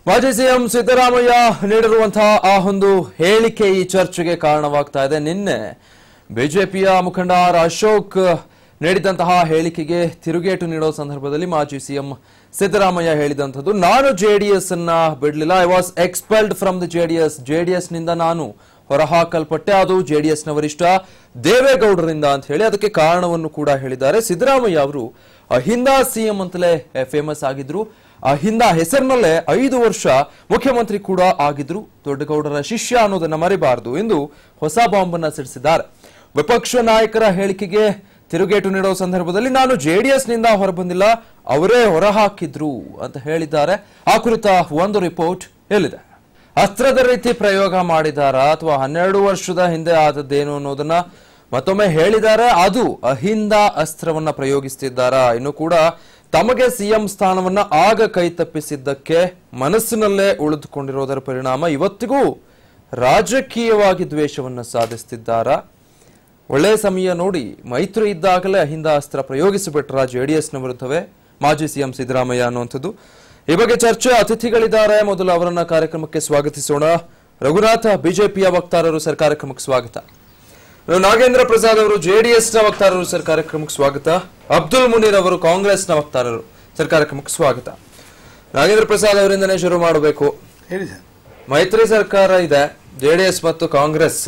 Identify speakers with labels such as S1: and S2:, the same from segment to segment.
S1: ಮಾಜಿ ಸಿಎಂ ಸಿದ್ದರಾಮಯ್ಯ ನೀಡಿರುವಂತಹ ಆ ಒಂದು ಹೇಳಿಕೆ ಈ ಚರ್ಚೆಗೆ ಕಾರಣವಾಗ್ತಾ ಇದೆ ನಿನ್ನೆ ಬಿಜೆಪಿಯ ಮುಖಂಡ ಆರ್ ಅಶೋಕ್ ನೀಡಿದಂತಹ ಹೇಳಿಕೆಗೆ ತಿರುಗೇಟು ನೀಡೋ ಸಂದರ್ಭದಲ್ಲಿ ಮಾಜಿ ಸಿಎಂ ಸಿದ್ದರಾಮಯ್ಯ ಹೇಳಿದಂಥದ್ದು ನಾನು ಜೆಡಿಎಸ್ ಅನ್ನ ಬಿಡಲಿಲ್ಲ I was expelled from the JDS JDS ನಿಂದ ನಾನು ಹೊರಹಾಕಲ್ಪಟ್ಟೆ ಅದು ಜೆಡಿಎಸ್ ನ ವರಿಷ್ಠ ದೇವೇಗೌಡರಿಂದ ಅಂತ ಹೇಳಿ ಅದಕ್ಕೆ ಕಾರಣವನ್ನು ಕೂಡ ಹೇಳಿದ್ದಾರೆ ಸಿದ್ದರಾಮಯ್ಯ ಅವರು ಅಹಿಂದ ಸಿಎಂ ಅಂತಲೇ ಫೇಮಸ್ ಆಗಿದ್ರು ಅಹಿಂದ ಹೆಸರಿನಲ್ಲೇ ಐದು ವರ್ಷ ಮುಖ್ಯಮಂತ್ರಿ ಕೂಡ ಆಗಿದ್ರು ದೊಡ್ಡಗೌಡರ ಶಿಷ್ಯ ಅನ್ನೋದನ್ನ ಮರಿಬಾರದು ಎಂದು ಹೊಸ ಬಾಂಬ್ ಅನ್ನ ಸಿಡಿಸಿದ್ದಾರೆ ವಿಪಕ್ಷ ನಾಯಕರ ಹೇಳಿಕೆಗೆ ತಿರುಗೇಟು ನೀಡೋ ಸಂದರ್ಭದಲ್ಲಿ ನಾನು ಜೆಡಿಎಸ್ ನಿಂದ ಹೊರಬಂದಿಲ್ಲ ಅವರೇ ಹೊರಹಾಕಿದ್ರು ಅಂತ ಹೇಳಿದ್ದಾರೆ ಆ ಕುರಿತ ಒಂದು ರಿಪೋರ್ಟ್ ಎಲ್ಲಿದೆ ಅಸ್ತ್ರದ ರೀತಿ ಪ್ರಯೋಗ ಮಾಡಿದಾರಾ ಅಥವಾ ಹನ್ನೆರಡು ವರ್ಷದ ಹಿಂದೆ ಆದದ್ದೇನು ಅನ್ನೋದನ್ನ ಮತ್ತೊಮ್ಮೆ ಹೇಳಿದ್ದಾರೆ ಅದು ಅಹಿಂದ ಅಸ್ತ್ರವನ್ನ ಪ್ರಯೋಗಿಸುತ್ತಿದ್ದಾರಾ ಇನ್ನು ಕೂಡ ತಮಗೆ ಸಿಎಂ ಸ್ಥಾನವನ್ನ ಆಗ ಕೈ ತಪ್ಪಿಸಿದ್ದಕ್ಕೆ ಮನಸ್ಸಿನಲ್ಲೇ ಉಳಿದುಕೊಂಡಿರೋದರ ಪರಿಣಾಮ ಇವತ್ತಿಗೂ ರಾಜಕೀಯವಾಗಿ ದ್ವೇಷವನ್ನ ಸಾಧಿಸುತ್ತಿದ್ದಾರಾ ಒಳ್ಳೆಯ ಸಮಯ ನೋಡಿ ಮೈತ್ರಿ ಇದ್ದಾಗಲೇ ಅಹಿಂದ ಅಸ್ತ್ರ ಪ್ರಯೋಗಿಸಿಬಿಟ್ರ ಜೆಡಿಎಸ್ನ ವಿರುದ್ಧವೇ ಮಾಜಿ ಸಿಎಂ ಸಿದ್ದರಾಮಯ್ಯ ಅನ್ನುವಂಥದ್ದು ಈ ಬಗ್ಗೆ ಚರ್ಚೆ ಅತಿಥಿಗಳಿದ್ದಾರೆ ಮೊದಲು ಅವರನ್ನ ಕಾರ್ಯಕ್ರಮಕ್ಕೆ ಸ್ವಾಗತಿಸೋಣ ರಘುನಾಥ ಬಿಜೆಪಿಯ ವಕ್ತಾರರು ಸರ್ ಕಾರ್ಯಕ್ರಮಕ್ಕೆ ಸ್ವಾಗತ ಇನ್ನು ನಾಗೇಂದ್ರ ಪ್ರಸಾದ್ ಅವರು ಜೆಡಿಎಸ್ ನ ವಕ್ತಾರರು ಸರ್ ಕಾರ್ಯಕ್ರಮಕ್ಕೆ ಸ್ವಾಗತ ಅಬ್ದುಲ್ ಮುನೀರ್ ಅವರು ಕಾಂಗ್ರೆಸ್ ನ ವಕ್ತಾರರು ಸರ್ ಕಾರ್ಯಕ್ರಮಕ್ಕೆ ಸ್ವಾಗತ ನಾಗೇಂದ್ರ ಪ್ರಸಾದ್ ಅವರಿಂದನೇ ಶುರು ಮಾಡಬೇಕು
S2: ಹೇಳಿ ಸರ್
S1: ಮೈತ್ರಿ ಸರ್ಕಾರ ಇದೆ ಜೆಡಿಎಸ್ ಮತ್ತು ಕಾಂಗ್ರೆಸ್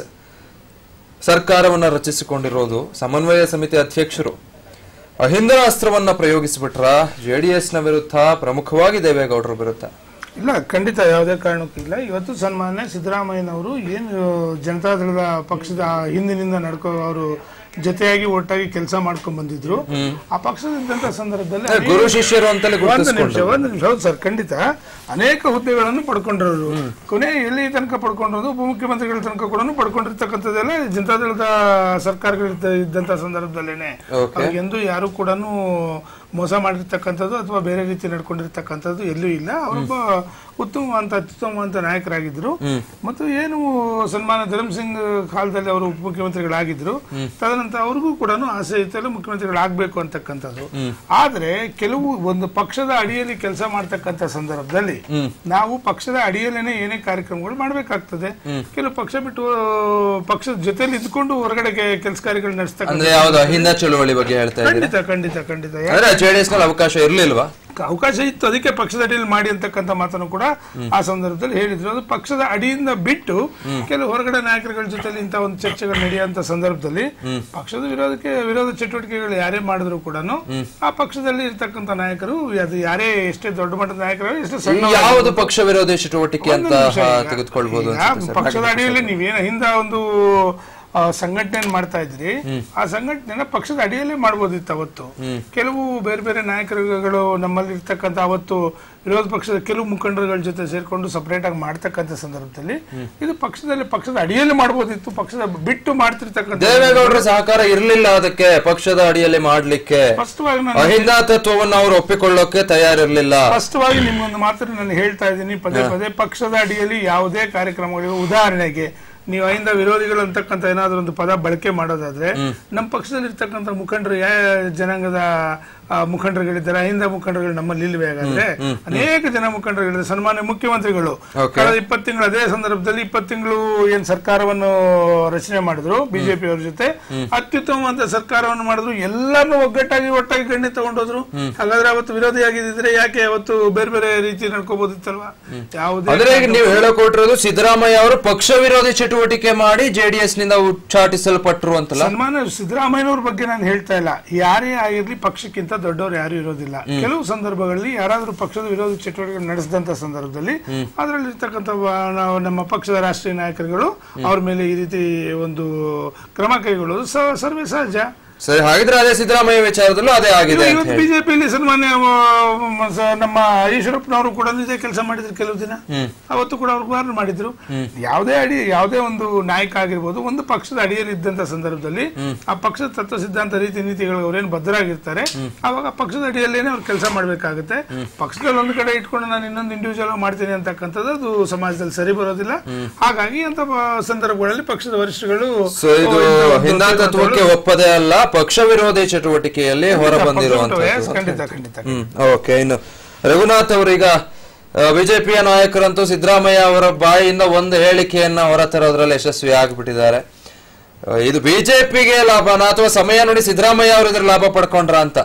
S1: ಸರ್ಕಾರವನ್ನ ರಚಿಸಿಕೊಂಡಿರೋದು ಸಮನ್ವಯ ಸಮಿತಿ ಅಧ್ಯಕ್ಷರು ಅಹಿಂದ ಅಸ್ತ್ರವನ್ನ ಪ್ರಯೋಗಿಸಿಬಿಟ್ರ ಜೆಡಿಎಸ್ ನ ವಿರುದ್ಧ ಪ್ರಮುಖವಾಗಿ ದೇವೇಗೌಡರ ವಿರುದ್ಧ
S2: ಇಲ್ಲ ಖಂಡಿತ ಯಾವುದೇ ಕಾರಣಕ್ಕೂ ಇಲ್ಲ ಇವತ್ತು ಸನ್ಮಾನ್ಯ ಸಿದ್ದರಾಮಯ್ಯನವರು ಏನು ಜನತಾದಳದ ಪಕ್ಷದ ಹಿಂದಿನಿಂದ ನಡ್ಕೋ ಅವರು ಜೊತೆಯಾಗಿ ಒಟ್ಟಾಗಿ ಕೆಲಸ ಮಾಡ್ಕೊಂಡ್ ಬಂದಿದ್ರು ಆ ಪಕ್ಷದಿದ್ದಂತ ಸಂದರ್ಭದಲ್ಲಿ
S1: ಏ, ಗುರು ಶಿಷ್ಯರು ಅಂತಲೇ
S2: ಒಂದು ನಿಮಿಷ
S1: ಗುರುತಿಸ್ಕೊಂಡ್ರು
S2: ಒಂದು ನಿಮಿಷ ಹೌದು ಸರ್ ಖಂಡಿತ ಅನೇಕ ಹುದ್ದೆಗಳನ್ನು ಪಡ್ಕೊಂಡಿರೋರು ಕೊನೆ ಎಲ್ಲಿ ತನಕ ಪಡ್ಕೊಂಡಿರೋದು ಉಪಮುಖ್ಯಮಂತ್ರಿಗಳ ತನಕ ಕೂಡ ಪಡ್ಕೊಂಡಿರ್ತಕ್ಕಂಥದ್ದೆಲ್ಲ ಜನತಾದಳದ ಸರ್ಕಾರಗಳು ಇದ್ದಂತ ಸಂದರ್ಭದಲ್ಲೇನೆ
S1: Okay.
S2: ಅವ್ರಿಗೆ ಎಂದೂ ಯಾರು ಕೂಡ ಮೋಸ ಮಾಡಿರ್ತಕ್ಕಂಥದ್ದು ಅಥವಾ ಬೇರೆ ರೀತಿ ನಡ್ಕೊಂಡಿರ್ತಕ್ಕಂಥದ್ದು ಎಲ್ಲೂ ಇಲ್ಲ ಅವರೊಬ್ಬ ಉತ್ತಮವಂತ ಅತ್ಯುತ್ತಮವಂತ ನಾಯಕರಾಗಿದ್ರು ಮತ್ತು ಏನು ಸನ್ಮಾನ ಧರ್ಮ್ ಸಿಂಗ್ ಕಾಲದಲ್ಲಿ ಅವರು ಉಪಮುಖ್ಯಮಂತ್ರಿಗಳಾಗಿದ್ರು ತದನಂತರ ಅವ್ರಿಗೂ ಕೂಡ ಆಸೆ ಇತ್ತಲ್ಲ ಮುಖ್ಯಮಂತ್ರಿಗಳಾಗಬೇಕು ಅಂತಕ್ಕಂಥದ್ದು ಆದ್ರೆ ಕೆಲವು ಒಂದು ಪಕ್ಷದ ಅಡಿಯಲ್ಲಿ ಕೆಲಸ ಮಾಡ್ತಕ್ಕಂಥ ಸಂದರ್ಭದಲ್ಲಿ ನಾವು ಪಕ್ಷದ ಅಡಿಯಲ್ಲೇನೆ ಏನೇ ಕಾರ್ಯಕ್ರಮಗಳು ಮಾಡ್ಬೇಕಾಗ್ತದೆ ಕೆಲವು ಪಕ್ಷ ಬಿಟ್ಟು ಪಕ್ಷದ ಜೊತೆಲಿ ಇದ್ಕೊಂಡು ಹೊರಗಡೆ ಕೆಲಸ ಕಾರ್ಯಗಳು ನಡೆಸ್ತಕ್ಕಂಥ
S1: ಅಂದ್ರೆ ಯಾವ್ದು ಅಹಿಂದ ಚಳುವಳಿ ಬಗ್ಗೆ ಹೇಳ್ತಾ ಇದ್ದೀರಾ
S2: ಖಂಡಿತ ಖಂಡಿತ ಖಂಡಿತ
S1: ಅಂದ್ರೆ ಜೆಡಿಎಸ್ ನಲ್ಲಿ ಅವಕಾಶ ಇರ್ಲಿಲ್ವಾ
S2: ಅವಕಾಶ ಇತ್ತು ಅದಕ್ಕೆ ಪಕ್ಷದ ಅಡಿಯಲ್ಲಿ ಮಾಡಿ ಅಂತಕ್ಕಂಥ ಮಾತನ್ನು ಕೂಡ ಆ ಸಂದರ್ಭದಲ್ಲಿ ಹೇಳಿದ್ರು ಅದು ಪಕ್ಷದ ಅಡಿಯಿಂದ ಬಿಟ್ಟು ಕೆಲವು ಹೊರಗಡೆ ನಾಯಕರುಗಳ ಜೊತೆಲಿ ಇಂಥ ಒಂದು ಚರ್ಚೆಗಳು ನಡೆಯುವಂತ ಸಂದರ್ಭದಲ್ಲಿ ಪಕ್ಷದ ವಿರೋಧಕ್ಕೆ ವಿರೋಧ ಚಟುವಟಿಕೆಗಳು ಯಾರೇ ಮಾಡಿದ್ರು ಕೂಡ ಆ ಪಕ್ಷದಲ್ಲಿ ಇರ್ತಕ್ಕಂಥ ನಾಯಕರು ಅದು ಯಾರೇ ಎಷ್ಟೇ ದೊಡ್ಡ ಮಟ್ಟದ ನಾಯಕರು ಎಷ್ಟೇ ಸಣ್ಣ
S1: ಯಾವುದು ಪಕ್ಷ ವಿರೋಧಿ ಚಟುವಟಿಕೆ ಅಂತ
S2: ಒಂದು ನಿಮಿಷ
S1: ಹಾ,
S2: ಈಗ.
S1: ತೆಗೆದುಕೊಳ್ಬಹುದು
S2: ಈಗ
S1: ಅನ್ಸುತ್ತೆ ಸರ್.
S2: ಪಕ್ಷದ ಅಡಿಯಲ್ಲಿ ನೀವೇನು ಹಿಂದ ಒಂದು ಆ, ಸಂಘಟನೆ ಮಾಡ್ತಾ ಇದ್ರಿ ಆ ಸಂಘಟನೆನ ಪಕ್ಷದ ಅಡಿಯಲ್ಲೇ ಮಾಡ್ಬೋದಿತ್ತು ಅವತ್ತು ಕೆಲವು ಬೇರೆ ಬೇರೆ ನಾಯಕರುಗಳು ನಮ್ಮಲ್ಲಿ ಇರ್ತಕ್ಕಂಥ ಅವತ್ತು ವಿರೋಧ ಪಕ್ಷದ ಕೆಲವು ಮುಖಂಡರುಗಳ ಜೊತೆ ಸೇರ್ಕೊಂಡು ಸಪರೇಟ್ ಆಗಿ ಮಾಡ್ತಕ್ಕಂಥ ಸಂದರ್ಭದಲ್ಲಿ ಇದು ಪಕ್ಷದಲ್ಲಿ ಪಕ್ಷದ ಅಡಿಯಲ್ಲಿ ಮಾಡ್ಬೋದಿತ್ತು ಪಕ್ಷದ ಬಿಟ್ಟು ಮಾಡ್ತಿರ್ತಕ್ಕಂಥ
S1: ದೇವೇಗೌಡರ ಸಹಕಾರ ಇರ್ಲಿಲ್ಲ ಅದಕ್ಕೆ ಪಕ್ಷದ ಅಡಿಯಲ್ಲಿ ಮಾಡ್ಲಿಕ್ಕೆ
S2: ಸ್ಪಷ್ಟವಾಗಿ ನಾನು
S1: ಅಹಿಂದ ತತ್ವವನ್ನು ಅವರು ಒಪ್ಪಿಕೊಳ್ಳೋಕೆ ತಯಾರಿರ್ಲಿಲ್ಲ
S2: ಸ್ಪಷ್ಟವಾಗಿ ನಿಮ್ಗೊಂದು ಮಾತ್ರ ನಾನು ಹೇಳ್ತಾ ಇದ್ದೀನಿ ಪದೇ ಪದೇ ಪಕ್ಷದ ಅಡಿಯಲ್ಲಿ ಯಾವುದೇ ಕಾರ್ಯಕ್ರಮಗಳಿವೆ ಉದಾಹರಣೆಗೆ ನೀವು ಅಹಿಂದ ವಿರೋಧಿಗಳು ಅಂತಕ್ಕಂಥ ಏನಾದ್ರು ಒಂದು ಪದ ಬಳಕೆ ಮಾಡೋದಾದ್ರೆ ನಮ್ಮ ಪಕ್ಷದಲ್ಲಿ ಇರ್ತಕ್ಕಂಥ ಮುಖಂಡರು ಯಾವ ಜನಾಂಗದ ಆ, ಮುಖಂಡರುಗಳಿದ್ದಾರೆ ಅಹಿಂದ ಮುಖಂಡರುಗಳು ನಮ್ಮಲ್ಲಿ ಇಲ್ವೇ ಹಾಗಾದ್ರೆ ಅನೇಕ ಜನ ಮುಖಂಡರುಗಳಿದ್ದಾರೆ ಸನ್ಮಾನ್ಯ ಮುಖ್ಯಮಂತ್ರಿಗಳು
S1: Okay.
S2: ಕಳೆದ ಇಪ್ಪತ್ತು ತಿಂಗಳು ಅದೇ ಸಂದರ್ಭದಲ್ಲಿ ಇಪ್ಪತ್ತು ತಿಂಗಳು ಏನ್ ಸರ್ಕಾರವನ್ನು ರಚನೆ ಮಾಡಿದ್ರು ಬಿಜೆಪಿ ಅವ್ರ ಜೊತೆ ಅತ್ಯುತ್ತಮವಾದ ಸರ್ಕಾರವನ್ನು ಮಾಡಿದ್ರು ಎಲ್ಲರನ್ನೂ ಒಗ್ಗಟ್ಟಾಗಿ ಒಟ್ಟಾಗಿ ಗಣ್ಯ ತಗೊಂಡೋದ್ರು ಹಾಗಾದ್ರೆ ಅವತ್ತು ವಿರೋಧಿಯಾಗಿದ್ದಿದ್ರೆ ಯಾಕೆ ಅವತ್ತು ಬೇರೆ ಬೇರೆ ರೀತಿ ನಡ್ಕೋಬಹುದಿತ್ತಲ್ವಾ ಯಾವುದೇ
S1: ಅಂದ್ರೆ ಈಗ ನೀವು ಹೇಳಕ್ ಹೊರಟಿರೋದು ಸಿದ್ದರಾಮಯ್ಯ ಅವರು ಪಕ್ಷ ವಿರೋಧಿ ಚಟುವಟಿಕೆ ಮಾಡಿ ಜೆಡಿಎಸ್ ನಿಂದ ಉಚ್ಚಾಟಿಸಲ್ಪಟ್ರು ಅಂತಲ್ಲ
S2: ಸನ್ಮಾನ ಸಿದ್ದರಾಮಯ್ಯನವ್ರ ಬಗ್ಗೆ ನಾನು ಹೇಳ್ತಾ ಇಲ್ಲ ಯಾರೇ ಆಗಿರ್ಲಿ ಪಕ್ಷಕ್ಕಿಂತ ದೊಡ್ಡವರು ಯಾರು ಇರೋದಿಲ್ಲ ಕೆಲವು ಸಂದರ್ಭಗಳಲ್ಲಿ ಯಾರಾದ್ರೂ ಪಕ್ಷದ ವಿರೋಧ ಚಟುವಟಿಕೆ ನಡೆಸಿದಂತ ಸಂದರ್ಭದಲ್ಲಿ ಅದರಲ್ಲಿ ಇರ್ತಕ್ಕಂಥ ನಾವು ನಮ್ಮ ಪಕ್ಷದ ರಾಷ್ಟ್ರೀಯ ನಾಯಕರುಗಳು ಅವ್ರ ಮೇಲೆ ಈ ರೀತಿ ಒಂದು ಕ್ರಮ ಕೈಗೊಳ್ಳೋದು ಸ- ಸರ್ವೇ ಸಹಜ
S1: ಸರಿ ಹಾಗಿದ್ರೆ ಅದೇ ಸಿದ್ದರಾಮಯ್ಯ ವಿಚಾರದಲ್ಲೂ ಅದೇ ಆಗಿದೆ ಅಂತ
S2: ಇವತ್ತು
S1: ಹೇಳಿ
S2: ಬಿಜೆಪಿಯಲ್ಲಿ ಸನ್ಮಾನ್ಯ ಆ, ಮ- ಸ- ನಮ್ಮ ಈಶ್ವರಪ್ಪನವರು ಕೂಡ ಇದೇ ಕೆಲಸ ಮಾಡಿದ್ರು ಕೆಲವು ದಿನ ಅವತ್ತು ಕೂಡ ಅವ್ರು ವಾರ್ನ್ ಮಾಡಿದ್ರು ಯಾವುದೇ ಅಡಿ ಯಾವುದೇ ಒಂದು ನಾಯಕ ಆಗಿರ್ಬೋದು ಒಂದು ಪಕ್ಷದ ಅಡಿಯಲ್ಲಿ ಇದ್ದಂತ ಸಂದರ್ಭದಲ್ಲಿ ಆ ಪಕ್ಷದ ತತ್ವ ಸಿದ್ಧಾಂತ ರೀತಿ ನೀತಿಗಳು ಅವ್ರೇನು ಬದ್ಧರಾಗಿರ್ತಾರೆ ಅವಾಗ ಪಕ್ಷದ ಅಡಿಯಲ್ಲೇನೆ ಅವ್ರು ಕೆಲಸ ಮಾಡ್ಬೇಕಾಗುತ್ತೆ ಪಕ್ಷದಲ್ಲಿ ಒಂದು ಕಡೆ ಇಟ್ಕೊಂಡು ನಾನು ಇನ್ನೊಂದು ಇಂಡಿವಿಜುವಲ್ ಮಾಡ್ತೀನಿ ಅಂತಕ್ಕಂಥದ್ದು ಅದು ಸಮಾಜದಲ್ಲಿ ಸರಿ ಬರೋದಿಲ್ಲ ಹಾಗಾಗಿ ಅಂತ ಪ- ಸಂದರ್ಭಗಳಲ್ಲಿ ಪಕ್ಷದ ವರಿಷ್ಠಗಳು
S1: ಸೊ ಇದು ಹಿಂದಾ ತತ್ವಕ್ಕೆ ಒಪ್ಪದೇ ಅಲ್ಲ ಪಕ್ಷ ವಿರೋಧಿ ಚಟುವಟಿಕೆಯಲ್ಲಿ ಹೊರ
S2: Yes,
S1: ಬಂದಿರುವಂತದ್ದು
S2: ಖಂಡಿತ ಖಂಡಿತ
S1: ಹ್ಮ್ ಓಕೆ ಇನ್ನು ರಘುನಾಥ್ ಅವರು ಈಗ ಬಿಜೆಪಿಯ ನಾಯಕರಂತೂ ಸಿದ್ದರಾಮಯ್ಯ ಅವರ ಬಾಯಿಯಿಂದ ಒಂದು ಹೇಳಿಕೆಯನ್ನ ಹೊರತರೋದ್ರಲ್ಲಿ ಯಶಸ್ವಿ ಆಗಿಬಿಟ್ಟಿದ್ದಾರೆ ಆ, ಇದು ಬಿಜೆಪಿಗೆ ಲಾಭನಾ ಅಥವಾ ಸಮಯ ನೋಡಿ ಸಿದ್ದರಾಮಯ್ಯ ಅವರು ಇದ್ರ ಲಾಭ ಪಡ್ಕೊಂಡ್ರ ಅಂತ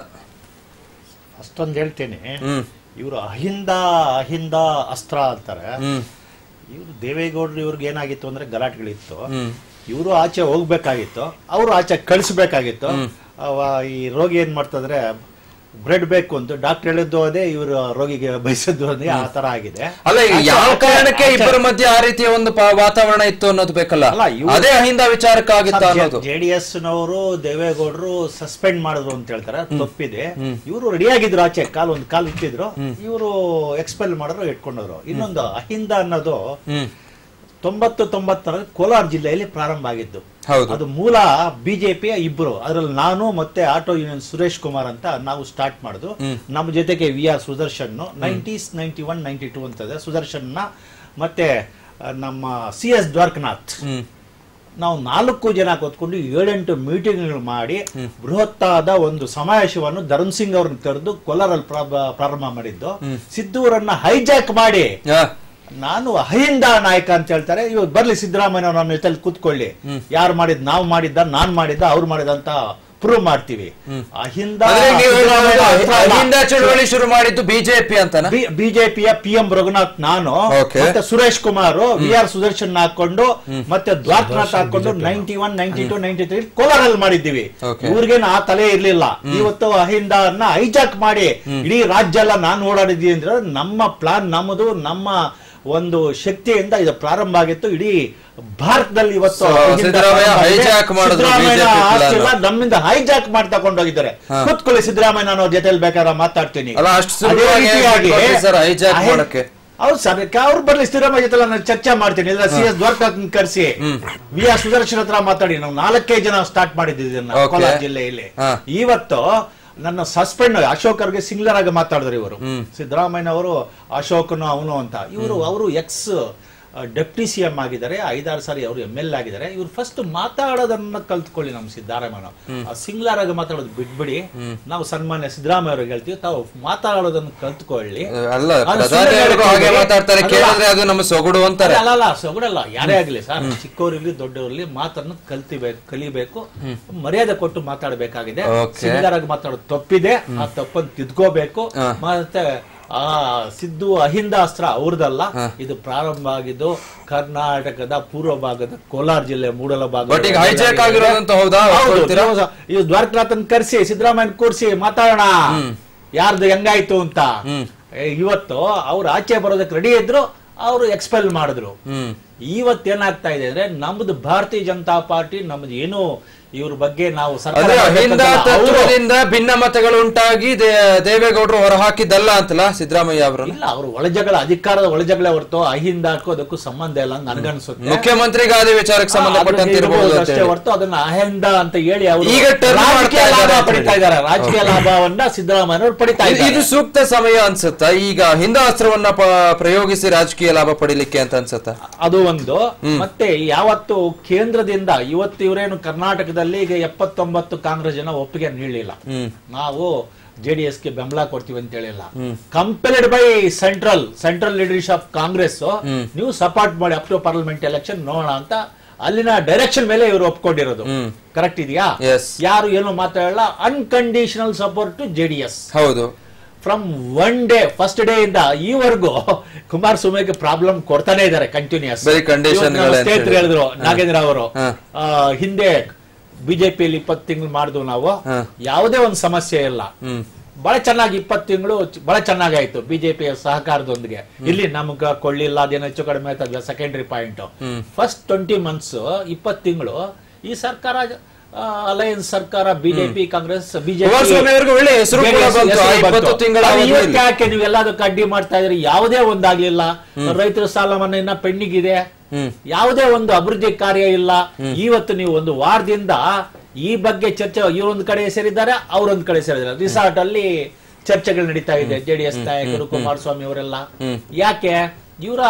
S3: ಅಷ್ಟೊಂದು ಹೇಳ್ತೇನೆ
S1: ಹ್ಮ್
S3: ಇವರು ಅಹಿಂದ ಅಹಿಂದ ಅಸ್ತ್ರ ಅಂತಾರೆ
S1: ಹ್ಮ್
S3: ಇವರು ದೇವೇಗೌಡರು ಇವ್ರಿಗೆ ಏನಾಗಿತ್ತು ಅಂದ್ರೆ ಗಲಾಟೆಗಳಿತ್ತು
S1: ಹ್ಮ್
S3: ಇವರು ಆಚೆ ಹೋಗ್ಬೇಕಾಗಿತ್ತು ಅವರು ಆಚೆ ಕಳಿಸ್ಬೇಕಾಗಿತ್ತು ಅವ ಈ ರೋಗಿ ಏನ್ ಮಾಡ್ತಂದ್ರೆ ಬ್ರೆಡ್ ಬೇಕು ಅಂತ ಡಾಕ್ಟರ್ ಹೇಳಿದ್ದು ಅದೇ ಇವರು ರೋಗಿಗೆ ಬಯಸಿದ್ದು ಅದೇ ಆ ತರ ಆಗಿದೆ
S1: ಅಲ್ಲ ಈಗ
S3: ಆಚೆ-
S1: ಯಾವ
S3: ಆಚೆ-
S1: ಕಾರಣಕ್ಕೆ
S3: ಆಚೆ-
S1: ಇಬ್ಬರ ಮಧ್ಯೆ ಆ ರೀತಿಯ ಒಂದು ಪ- ವಾತಾವರಣ ಇತ್ತು ಅನ್ನೋದು ಬೇಕಲ್ಲ
S3: ಅಲ್ಲ, ಇವ್ರು-
S1: ಅದೇ ಅಹಿಂದ ವಿಚಾರಕ್ಕಾಗಿತ್ತ ಅನ್ನೋದು
S3: ಜೆ ಡಿ ಎಸ್ ನವರು ದೇವೇಗೌಡರು ಸಸ್ಪೆಂಡ್ ಮಾಡಿದ್ರು ಅಂತ ಹೇಳ್ತಾರೆ ತಪ್ಪಿದೆ ಇವರು ರೆಡಿ ಆಗಿದ್ರು ಆಚೆ ಕಾಲ್ ಒಂದು ಕಾಲ್ ಇಟ್ಟಿದ್ರು ಇವರು ಎಕ್ಸ್ಪೆಲ್ ಮಾಡಿದ್ರು ಇಟ್ಕೊಂಡವ್ರು ಇನ್ನೊಂದು ಅಹಿಂದ ಅನ್ನೋದು
S1: ಹ್ಮ್
S3: ತೊಂಬತ್ತು ತೊಂಬತ್ತರಲ್ಲಿ ಕೋಲಾರ ಜಿಲ್ಲೆಯಲ್ಲಿ ಪ್ರಾರಂಭ ಆಗಿದ್ದು
S1: ಹೌದು
S3: ಅದು ಮೂಲ ಬಿಜೆಪಿಯ ಇಬ್ರು ಅದ್ರಲ್ಲಿ ನಾನು ಮತ್ತೆ ಆಟೋ ಯೂನಿಯನ್ ಸುರೇಶ್ ಕುಮಾರ್ ಅಂತ ನಾವು ಸ್ಟಾರ್ಟ್ ಮಾಡುದು ನಮ್ಮ ಜೊತೆಗೆ V R Sudarshan nineties ninety one ninety two ಅಂತದೆ ಸುದರ್ಶನ್ ಮತ್ತೆ ಆ, ನಮ್ಮ ಸಿ ಎಸ್ ದ್ವಾರಕನಾಥ್
S1: ಹ್ಮ್
S3: ನಾವು ನಾಲ್ಕು ಜನ ಕೂತ್ಕೊಂಡು ಏಳೆಂಟು ಮೀಟಿಂಗ್ಗಳು ಮಾಡಿ ಬೃಹತ್ತಾದ ಒಂದು ಸಮಾವೇಶವನ್ನು ಧರ್ಮ್ ಸಿಂಗ್ ಅವ್ರನ್ನ ಕರೆದು ಕೋಲಾರಲ್ಲಿ ಪ್ರಾರಂಭ- ಪ್ರಾರಂಭ ಮಾಡಿದ್ದು ಸಿದ್ದೂರನ್ನ ಹೈಜಾಕ್ ಮಾಡಿ
S1: ಆ,
S3: ನಾನು ಅಹಿಂದ ನಾಯಕ ಅಂತ ಹೇಳ್ತಾರೆ ಇವಾಗ ಬರ್ಲಿ ಸಿದ್ದರಾಮಯ್ಯ ನಮ್ಮ ಜೊತೆಲಿ ಕೂತ್ಕೊಳ್ಳಿ ಯಾರು ಮಾಡಿದ್ ನಾವು ಮಾಡಿದ್ದ ನಾನ್ ಮಾಡಿದ್ದ ಅವ್ರು ಮಾಡಿದ ಅಂತ ಪ್ರೂವ್ ಮಾಡ್ತೀವಿ ಅಹಿಂದ
S1: ಅಂದ್ರೆ ನೀವು
S3: ಸಿದ್ದರಾಮಯ್ಯ ಹತ್ರ ಅಲ್ಲ.
S1: ಅಹಿಂದ ಚಳುವಳಿ ಶುರು ಮಾಡಿದ್ದು ಬಿಜೆಪಿ ಅಂತನ
S3: ಬಿ- ಬಿಜೆಪಿಯ ಪಿ ಎಂ ರಘುನಾಥ್ ನಾನು
S1: Okay.
S3: ಮತ್ತೆ ಸುರೇಶ್ ಕುಮಾರ್ ವಿ ಆರ್ ಸುದರ್ಶನ್ ಹಾಕೊಂಡು ಮತ್ತೆ ದ್ವಾರಕನಾಥ್ ಹಾಕೊಂಡು ninety one ninety two ninety three ಕೋಲಾರಲ್ಲಿ ಮಾಡಿದ್ದೀವಿ
S1: Okay.
S3: ಇವ್ರಿಗೇನು ಆ ತಲೆ ಇರ್ಲಿಲ್ಲ ಇವತ್ತು ಅಹಿಂದ ಅನ್ನ ಹೈಜಾಕ್ ಮಾಡಿ ಇಡೀ ರಾಜ್ಯ ಎಲ್ಲ ನಾನು ಓಡಾಡಿದ್ದೀನಿ ಅಂದ್ರೆ ನಮ್ಮ ಪ್ಲಾನ್ ನಮ್ಮದು ನಮ್ಮ ಒಂದು ಶಕ್ತಿಯಿಂದ ಇದು ಪ್ರಾರಂಭ ಆಗಿತ್ತು ಇಡೀ ಭಾರತದಲ್ಲಿ ಇವತ್ತು
S1: So,
S3: ಅಹಿಂದ
S1: ಸಿದ್ದರಾಮಯ್ಯ
S3: ಪ್ರಾರಂಭ ಆಗಿದೆ.
S1: hijack ಮಾಡಿದ್ರು
S3: ಸಿದ್ದರಾಮಯ್ಯ
S1: BJP plan.
S3: ಆಸ್ತಿ ಎಲ್ಲ ನಮ್ಮಿಂದ ಹೈಜಾಕ್ ಮಾಡಿ ತಗೊಂಡೋಗಿದ್ದಾರೆ ಕೂತ್ಕೊಳ್ಳಿ ಸಿದ್ದರಾಮಯ್ಯ ನಾನು ಜೊತೆಲಿ ಬೇಕಾದ್ರೆ ಮಾತಾಡ್ತೀನಿ
S1: ಅಲ್ಲ, ಅಷ್ಟು
S3: ಅದೇ
S1: ಸುಲಭವಾಗಿ
S3: ರೀತಿಯಾಗಿ
S1: ಹೇಳ್ಕೊಟ್ರಿ ಸರ್, hijack
S3: ಅಹಿ-
S1: ಮಾಡಕ್ಕೆ.
S3: ಹೌದು ಸರ್ ಅವ್ರು ಬರ್ಲಿ ಸಿದ್ದರಾಮಯ್ಯ ಜೊತೆ ನಾನು ಚರ್ಚೆ ಮಾಡ್ತೀನಿ ಇಲ್ಲ ಸಿ ಎಸ್ ದ್ವಾರಕಾಥ್ ಕರೆಸಿ ವಿ ಆರ್ ಸುದರ್ಶನ್ ಹತ್ರ ಮಾತಾಡಿ ನಾವು ನಾಲ್ಕೇ ಜನ ಸ್ಟಾರ್ಟ್ ಮಾಡಿದ್ದೀವಿ ಇದನ್ನ
S1: Okay.
S3: ಕೋಲಾರ ಜಿಲ್ಲೆಯಲ್ಲಿ
S1: ಹಾ.
S3: ಇವತ್ತು ನನ್ನ ಸಸ್ಪೆಂಡ್ ಅಶೋಕ್ ಅವ್ರಿಗೆ ಸಿಂಗ್ಲರ್ ಆಗಿ ಮಾತಾಡಿದ್ರು ಇವರು ಸಿದ್ದರಾಮಯ್ಯ ಅವರು ಅಶೋಕನು ಅವನು ಅಂತ ಇವರು ಅವರು ಎಕ್ಸ್ ಡೆಪ್ಟಿ ಸಿ ಎಂ ಆಗಿದ್ದಾರೆ ಐದಾರು ಸಾರಿ ಅವರು ಎಂ ಎಲ್ ಆಗಿದ್ದಾರೆ ಇವ್ರು ಫಸ್ಟ್ ಮಾತಾಡೋದನ್ನ ಕಲ್ತ್ಕೊಳ್ಳಿ ನಮ್ಮ ಸಿದ್ದರಾಮಯ್ಯ ಸಿಂಗ್ಲರ್ ಆಗಿ ಮಾತಾಡೋದು ಬಿಟ್ಬಿಡಿ ನಾವು ಸನ್ಮಾನ್ಯ ಸಿದ್ದರಾಮಯ್ಯ ಅವ್ರಿಗೆ ಹೇಳ್ತೀವಿ ತಾವು ಮಾತಾಡೋದನ್ನ ಕಲ್ತ್ಕೊಳ್ಳಿ
S1: ಅಲ್ಲ
S3: ಅದು
S1: ಪ್ರಧಾನಿ
S3: ಸುಳ್ಳು
S1: ಅವರು ಹಾಗೆ
S3: ಹೇಳ್ಕೊಡಿ.
S1: ಮಾತಾಡ್ತಾರೆ
S3: ಅಲ್ಲ.
S1: ಕೇಳಿದ್ರೆ ಅದು ನಮ್ಮ ಸೊಗಡು ಅಂತಾರೆ
S3: ಅಲ್ಲ ಅಲ್ಲ ಸೊಗಡಲ್ಲ ಯಾರೇ ಆಗ್ಲಿ ಸರ್ ಚಿಕ್ಕವರಿರ್ಲಿ ದೊಡ್ಡವರಿರ್ಲಿ ಮಾತನ್ನು ಕಲ್ತಿಬೇಕು ಕಲಿಬೇಕು ಮರ್ಯಾದೆ ಕೊಟ್ಟು ಮಾತಾಡಬೇಕಾಗಿದೆ
S1: Okay.
S3: ಸಿಮಿಲರ್ ಆಗಿ ಮಾತಾಡೋದು ತಪ್ಪಿದೆ ಆ ತಪ್ಪನ್ನು ತಿದ್ಕೋಬೇಕು ಮತ್ತೆ ಆ ಸಿದ್ದು ಅಹಿಂದ ಅಸ್ತ್ರ ಅವ್ರದಲ್ಲ ಇದು ಪ್ರಾರಂಭ ಆಗಿದ್ದು ಕರ್ನಾಟಕದ ಪೂರ್ವ ಭಾಗದ ಕೋಲಾರ ಜಿಲ್ಲೆ ಮೂಡಲ ಭಾಗ
S1: But ಈಗ hijack ಆಗಿರೋದಂತ ಹೌದಾ? ಒಪ್ಕೊಳ್ತೀರಾ?
S3: ಇದು ದ್ವಾರಕನಾಥನ್ ಕರ್ಸಿ ಸಿದ್ದರಾಮಯ್ಯ ಕೂರ್ಸಿ ಮಾತಾಡೋಣ ಯಾರ್ದು ಹೆಂಗಾಯ್ತು ಅಂತ ಏ, ಇವತ್ತು ಅವ್ರು ಆಚೆ ಬರೋದಕ್ಕೆ ರೆಡಿ ಇದ್ರು ಅವರು ಎಕ್ಸ್ಪೆಲ್ ಮಾಡಿದ್ರು
S1: ಹ್ಮ್
S3: ಇವತ್ತೇನಾಗ್ತಾ ಇದೆ ಅಂದ್ರೆ ನಮ್ದು ಭಾರತೀಯ ಜನತಾ ಪಾರ್ಟಿ ನಮ್ದು ಏನು ಇವ್ರ ಬಗ್ಗೆ ನಾವು ಸರ್ಕಾರ
S1: ಅಂದ್ರೆ ಅಹಿಂದ
S3: ಮಾಡ್ಬೇಕಂತಲ್ಲ, ಅವ್ರು-
S1: ತತ್ವದಿಂದ ಭಿನ್ನ ಮತಗಳು ಉಂಟಾಗಿ ದೇ- ದೇವೇಗೌಡರು ಹೊರಹಾಕಿದ್ದಲ್ಲ ಅಂತಲ್ಲ ಸಿದ್ದರಾಮಯ್ಯ ಅವರನ್ನ
S3: ಇಲ್ಲ ಅವರು ಒಳಜಗಳ ಅಧಿಕಾರದ ಒಳಜಗಳ ಹೊರತು ಅಹಿಂದ ಹಾಕೋದಕ್ಕೂ ಸಂಬಂಧ ಇಲ್ಲ ಅಂತ ನನಗನ್ಸುತ್ತೆ
S1: ಮುಖ್ಯಮಂತ್ರಿಗಾದ ವಿಚಾರಕ್ಕೆ ಸಂಬಂಧಪಟ್ಟಂತೆ ಇರಬಹುದು ಅಂತ
S3: ಅಷ್ಟೇ
S1: ಹೇಳಿ.
S3: ಹೊರತು ಅದನ್ನ ಅಹಿಂದ ಅಂತ ಹೇಳಿ ಅವರು
S1: ಈಗ turn
S3: ರಾಜಕೀಯ
S1: ಮಾಡ್ತಾ
S3: ಲಾಭ
S1: ಇದ್ದಾರೆ ಅಂತ
S3: ಪಡಿತಾ ಇದ್ದಾರೆ ರಾಜಕೀಯ ಲಾಭವನ್ನ ಸಿದ್ದರಾಮಯ್ಯ ಅವರು ಪಡಿತಾ
S1: ಇದು- ಇದು
S3: ಇದ್ದಾರೆ
S1: ಸೂಕ್ತ ಸಮಯ ಅನ್ಸುತ್ತಾ ಈಗ ಹಿಂದ ಅಸ್ತ್ರವನ್ನ ಪ- ಪ್ರಯೋಗಿಸಿ ರಾಜಕೀಯ ಲಾಭ ಪಡಿಲಿಕ್ಕೆ ಅಂತ ಅನ್ಸುತ್ತಾ
S3: ಅದು ಒಂದು ಮತ್ತೆ ಯಾವತ್ತು ಕೇಂದ್ರದಿಂದ ಇವತ್ತು ಇವರೇನು ಕರ್ನಾಟಕದಲ್ಲಿ ಈಗ ಎಪ್ಪತ್ತೊಂಬತ್ತು ಕಾಂಗ್ರೆಸ್ ಜನ ಒಪ್ಪಿಗೆ ನೀಡಲಿಲ್ಲ
S1: ಹ್ಮ್
S3: ನಾವು ಜೆ ಡಿ ಎಸ್ಗೆ ಬೆಂಬಲ ಕೊಡ್ತೀವಿ ಅಂತ ಹೇಳಿಲ್ಲ compelled by central central leadership of Congress ನೀವು ಸಪೋರ್ಟ್ ಮಾಡಿ ಅಪ್ ಟು ಪಾರ್ಲಿಮೆಂಟ್ ಎಲೆಕ್ಷನ್ ನೋಡೋಣ ಅಂತ ಅಲ್ಲಿನ ಡೈರೆಕ್ಷನ್ ಮೇಲೆ ಇವರು ಒಪ್ಕೊಂಡಿರೋದು ಕರೆಕ್ಟ್ ಇದೆಯಾ
S1: Yes.
S3: ಯಾರು ಏನು ಮಾತಾಡಲ್ಲ unconditional support to J D S
S1: ಹೌದು
S3: from one day first day ಇಂದ ಈವರೆಗೂ ಕುಮಾರಸ್ವಾಮಿಗೆ ಪ್ರಾಬ್ಲಮ್ ಕೊಡ್ತಾನೆ ಇದ್ದಾರೆ ಕಂಟಿನ್ಯೂಸ್
S1: ಬರೀ condition ಗಳೇ ಅಂತ
S3: ಸ್ನೇಹಿತರು
S1: ಹೇಳಿ.
S3: ಹೇಳಿದ್ರು ನಾಗೇಂದ್ರ ಅವರು
S1: ಹಾ.
S3: ಆ, ಹಿಂದೆ ಬಿಜೆಪಿಯಲ್ಲಿ ಇಪ್ಪತ್ತು ತಿಂಗಳು ಮಾಡಿದ್ವು ನಾವು
S1: ಹಾ.
S3: ಯಾವುದೇ ಒಂದು ಸಮಸ್ಯೆ ಇಲ್ಲ
S1: ಹ್ಮ್
S3: ಬಹಳ ಚೆನ್ನಾಗಿ ಇಪ್ಪತ್ತು ತಿಂಗಳು ಬಹಳ ಚೆನ್ನಾಗಾಯ್ತು ಬಿಜೆಪಿಯ ಸಹಕಾರದೊಂದಿಗೆ ಇಲ್ಲಿ ನಮ್ಗ ಕೊಳ್ಳಿಲ್ಲ ಅದೇನೋ ಹೆಚ್ಚು ಕಡಿಮೆ ಆಯ್ತದ secondary point first twenty months ಇಪ್ಪತ್ತು ತಿಂಗಳು ಈ ಸರ್ಕಾರ ಅಲಯನ್ಸ್ ಸರ್ಕಾರ ಬಿಜೆಪಿ ಕಾಂಗ್ರೆಸ್
S1: ಕುಮಾರಸ್ವಾಮಿ ಅವ್ರಿಗೆ ಒಳ್ಳೆ ಹೆಸರು ಕೂಡ ಬಂತು. ಆ ಇಪ್ಪತ್ತು ತಿಂಗಳ ಅವಧಿಯಲ್ಲಿ.
S3: ಯಾಕೆ ನೀವು ಎಲ್ಲದಕ್ಕೂ ಅಡ್ಡಿ ಮಾಡ್ತಾ ಇದ್ರಿ ಯಾವುದೇ ಒಂದಾಗ್ಲಿಲ್ಲ ರೈತರ ಸಾಲ ಮನ್ನಾ ಇನ್ನ ಪೆಂಡಿಂಗ್ ಇದೆ
S1: ಹ್ಮ್
S3: ಯಾವುದೇ ಒಂದು ಅಭಿವೃದ್ಧಿ ಕಾರ್ಯ ಇಲ್ಲ ಇವತ್ತು ನೀವು ಒಂದು ವಾರದಿಂದ ಈ ಬಗ್ಗೆ ಚರ್ಚೆ ಇವರೊಂದ್ ಕಡೆ ಸೇರಿದ್ದಾರೆ ಅವರೊಂದ್ ಕಡೆ ಸೇರಿದ್ದಾರೆ ರಿಸಾರ್ಟ್ ಅಲ್ಲಿ ಚರ್ಚೆಗಳು ನಡೀತಾ ಇದೆ ಜೆಡಿಎಸ್ ನಾಯಕರು ಕುಮಾರಸ್ವಾಮಿ ಅವರೆಲ್ಲ ಯಾಕೆ ಇವರ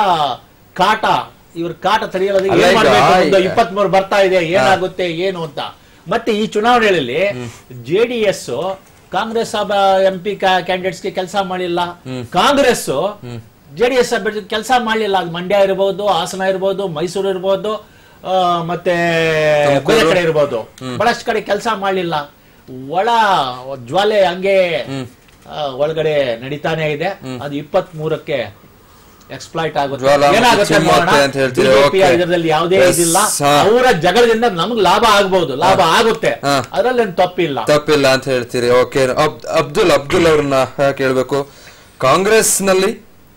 S3: ಕಾಟ ಇವ್ರ ಕಾಟ ತಡೆಯೋದಕ್ಕೆ
S1: ಅಲ್ಲ
S3: ಏನ್
S1: ಈಗ
S3: ಮಾಡ್ಬೇಕು ಒಂದು
S1: ಈಗ-
S3: ಇಪ್ಪತ್ತ್ ಮೂರು ಬರ್ತಾ ಇದೆ ಏನಾಗುತ್ತೆ ಏನು ಅಂತ ಮತ್ತೆ ಈ ಚುನಾವಣೆಯಲ್ಲಿ ಜೆಡಿಎಸ್ ಕಾಂಗ್ರೆಸ್ ಎಂ ಪಿ ಕ್ಯಾಂಡಿಡೇಟ್ಸ್ಗೆ ಕೆಲಸ ಮಾಡಿಲ್ಲ ಕಾಂಗ್ರೆಸ್ ಜೆ ಡಿ ಎಸ್ ಅಭ್ಯರ್ಥಿ ಕೆಲಸ ಮಾಡಲಿಲ್ಲ ಅದು ಮಂಡ್ಯ ಇರ್ಬೋದು ಹಾಸನ ಇರ್ಬೋದು ಮೈಸೂರು ಇರ್ಬೋದು ಆ, ಮತ್ತೆ ಬೇರೆ ಕಡೆ ಇರ್ಬೋದು ಬಹಳಷ್ಟು ಕಡೆ ಕೆಲಸ ಮಾಡಲಿಲ್ಲ ಒಳ ಜ್ವಾಲೆ ಹಂಗೆ ಆ, ಒಳಗಡೆ ನಡೀತಾನೆ ಇದೆ ಅದು ಇಪ್ಪತ್ತ್ ಮೂರಕ್ಕೆ ಎಕ್ಸ್ಪ್ಲಾಯ್ಟ್ ಆಗುತ್ತೆ
S1: ಜ್ವಾಲಾಮುಖಿ
S3: ಏನಾಗುತ್ತೆ
S1: ಚಿಮ್ಮತ್ತೆ
S3: ನೋಡೋಣ.
S1: ಅಂತ ಹೇಳ್ತೀರಿ.
S3: BJP
S1: Okay.
S3: ಇದರಲ್ಲಿ ಯಾವುದೇ
S1: Yes,
S3: ಇದಿಲ್ಲ
S1: ಹಾ.
S3: ಅವರ ಜಗಳದಿಂದ ನಮ್ಗೆ ಲಾಭ ಆಗ್ಬಹುದು ಲಾಭ ಆಗುತ್ತೆ
S1: ಹಾ.
S3: ಅದರಲ್ಲಿ ತಪ್ಪಿಲ್ಲ
S1: ತಪ್ಪಿಲ್ಲ ಅಂತ ಹೇಳ್ತೀರಿ ಓಕೆ ಅಬ್ದುಲ್ ಅಬ್ದುಲ್ ಅವ್ರನ್ನ ಕೇಳಬೇಕು ಕಾಂಗ್ರೆಸ್ ನಲ್ಲಿ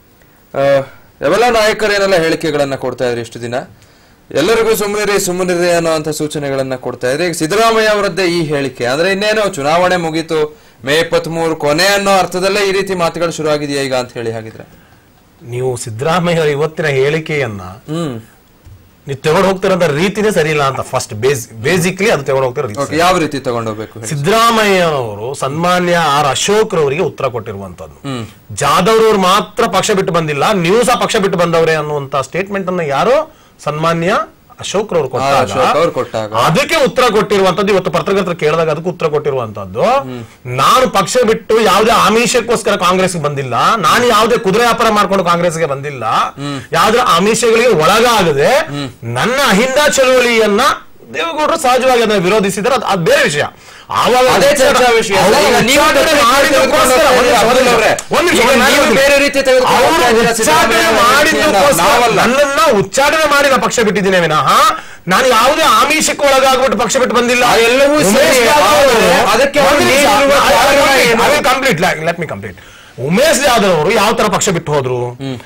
S1: ಯಾವೆಲ್ಲ ನಾಯಕರು ಏನೆಲ್ಲ ಹೇಳಿಕೆಗಳನ್ನ ಕೊಡ್ತಾ ಇದ್ರಿ ಇಷ್ಟು ದಿನ ಎಲ್ಲರಿಗೂ ಸುಮ್ಮನಿರಿ ಸುಮ್ಮನಿರಿ ಅನ್ನೋ ಅಂತ ಸೂಚನೆಗಳನ್ನ ಕೊಡ್ತಾ ಇದ್ರಿ ಈಗ ಸಿದ್ದರಾಮಯ್ಯ ಅವರದ್ದೇ ಈ ಹೇಳಿಕೆ ಅಂದ್ರೆ ಇನ್ನೇನೋ ಚುನಾವಣೆ ಮುಗೀತು ಮೇ ಇಪ್ಪತ್ತ್ ಮೂರು ಕೊನೆ ಅನ್ನೋ ಅರ್ಥದಲ್ಲೇ ಈ ರೀತಿ ಮಾತುಗಳು ಶುರು ಆಗಿದೆಯಾ ಈಗ ಅಂತ ಹೇಳಿ ಹಾಗಿದ್ರೆ
S4: ನೀವು ಸಿದ್ದರಾಮಯ್ಯ ಅವರ ಇವತ್ತಿನ ಹೇಳಿಕೆಯನ್ನ
S1: ಹ್ಮ್
S4: ನೀವು ತಗೊಂಡು ಹೋಗ್ತಿರೋಂಥ ರೀತಿನೇ ಸರಿ ಇಲ್ಲ ಅಂತ ಫಸ್ಟ್ ಬೇಸ್ ಬೇಸಿಕ್ಲಿ ಅದು ತಗೊಂಡು ಹೋಗ್ತಿರೋ ರೀತಿ
S1: ಓಕೆ ಯಾವ ರೀತಿ ತಗೊಂಡೋಗ್ಬೇಕು ಹೇಳಿ?
S4: ಸಿದ್ದರಾಮಯ್ಯನವರು ಸನ್ಮಾನ್ಯ ಆರ್ ಅಶೋಕ್ ರವರಿಗೆ ಉತ್ತರ ಕೊಟ್ಟಿರುವಂತದ್ದು ಜಾಧವ್ ರವರು ಮಾತ್ರ ಪಕ್ಷ ಬಿಟ್ಟು ಬಂದಿಲ್ಲ ನೀವು ಸಹ ಪಕ್ಷ ಬಿಟ್ಟು ಬಂದವ್ರೆ ಅನ್ನುವಂತ ಸ್ಟೇಟ್ಮೆಂಟ್ ಅನ್ನ ಯಾರೋ ಸನ್ಮಾನ್ಯ ಅಶೋಕ್ ರವರು
S1: ಅಶೋಕ್ ಅವ್ರು
S4: ಕೊಟ್ಟಾಗ
S1: ಕೊಟ್ಟಾಗ.
S4: ಅದಕ್ಕೆ ಉತ್ತರ ಕೊಟ್ಟಿರುವಂತದ್ದು ಇವತ್ತು ಪತ್ರಕರ್ತರು ಕೇಳಿದಾಗ ಅದಕ್ಕೆ ಉತ್ತರ ಕೊಟ್ಟಿರುವಂತದ್ದು ನಾನು ಪಕ್ಷ ಬಿಟ್ಟು ಯಾವುದೇ ಆಮಿಷಕ್ಕೋಸ್ಕರ ಕಾಂಗ್ರೆಸ್ ಬಂದಿಲ್ಲ ನಾನು ಯಾವುದೇ ಕುದುರೆ ವ್ಯಾಪಾರ ಮಾಡ್ಕೊಂಡು ಕಾಂಗ್ರೆಸ್ಗೆ ಬಂದಿಲ್ಲ ಯಾವುದೇ ಆಮಿಷಗಳಿಗೆ ಒಳಗಾಗದೆ ನನ್ನ ಅಹಿಂದ ಚಳುವಳಿಯನ್ನ ದೇವೇಗೌಡರು ಸಹಜವಾಗಿ ಅದನ್ನ ವಿರೋಧಿಸಿದರೆ ಅದು ಅದು ಬೇರೆ ವಿಷಯ ಆವಾಗ
S1: ಅದೇ ಚರ್ಚಾ ವಿಷಯ.
S4: ಅವರು
S1: ಈಗ ನೀವು
S4: ಉಚ್ಚಾಟನೆ
S1: ಬೇರೆ
S4: ಮಾಡಿದ್ದಕ್ಕೋಸ್ಕರ-
S1: ತೆಗೆದುಕೊಂಡು
S4: ಒಂದು ನಿಮಿಷ,
S1: ಅಬ್ದುಲ್ ಅವರೇ.
S4: ಒಂದು ನಿಮಿಷ,
S1: ಈಗ
S4: ಒಂದು
S1: ನೀವು
S4: ನಿಮಿಷ.
S1: ಬೇರೆ ರೀತಿ ತೆಗೆದುಕೊಂಡು
S4: ಅವರು
S1: ಹೋಗ್ತಾ ಇದ್ದೀರಾ
S4: ಉಚ್ಚಾಟನೆ
S1: ಸಿದ್ದರಾಮಯ್ಯ
S4: ಮಾಡಿದ್ದಕ್ಕೋಸ್ಕರ
S1: ನಾವಲ್ಲ.
S4: ನನ್ನನ್ನ ಉಚ್ಚಾಟನೆ ಮಾಡಿ ನಾನು ಪಕ್ಷ ಬಿಟ್ಟಿದ್ದೀನಿ ವಿನಃ ನಾನು ಯಾವುದೇ ಆಮಿಷಕ್ಕೆ ಒಳಗಾಗ್ಬಿಟ್ಟು ಪಕ್ಷ ಬಿಟ್ಟು ಬಂದಿಲ್ಲ
S1: ಆ ಎಲ್ಲವೂ ಸರಿ.
S4: ಉಮೇಶ್ ಜಾಧವ್ ಅವರು-
S1: ಆದರೆ ಅದಕ್ಕೆ ಅವರು
S4: ಒಂದು ನಿಮಿಷ,
S1: ನೀಡಿರುವ
S4: I- I will
S1: ಕಾರಣ
S4: complete,
S1: ಏನು?
S4: I will complete, let- let me complete. Umesh Jadhav ಅವರು ಯಾವ ತರ ಪಕ್ಷ ಬಿಟ್ಟು ಹೋದ್ರು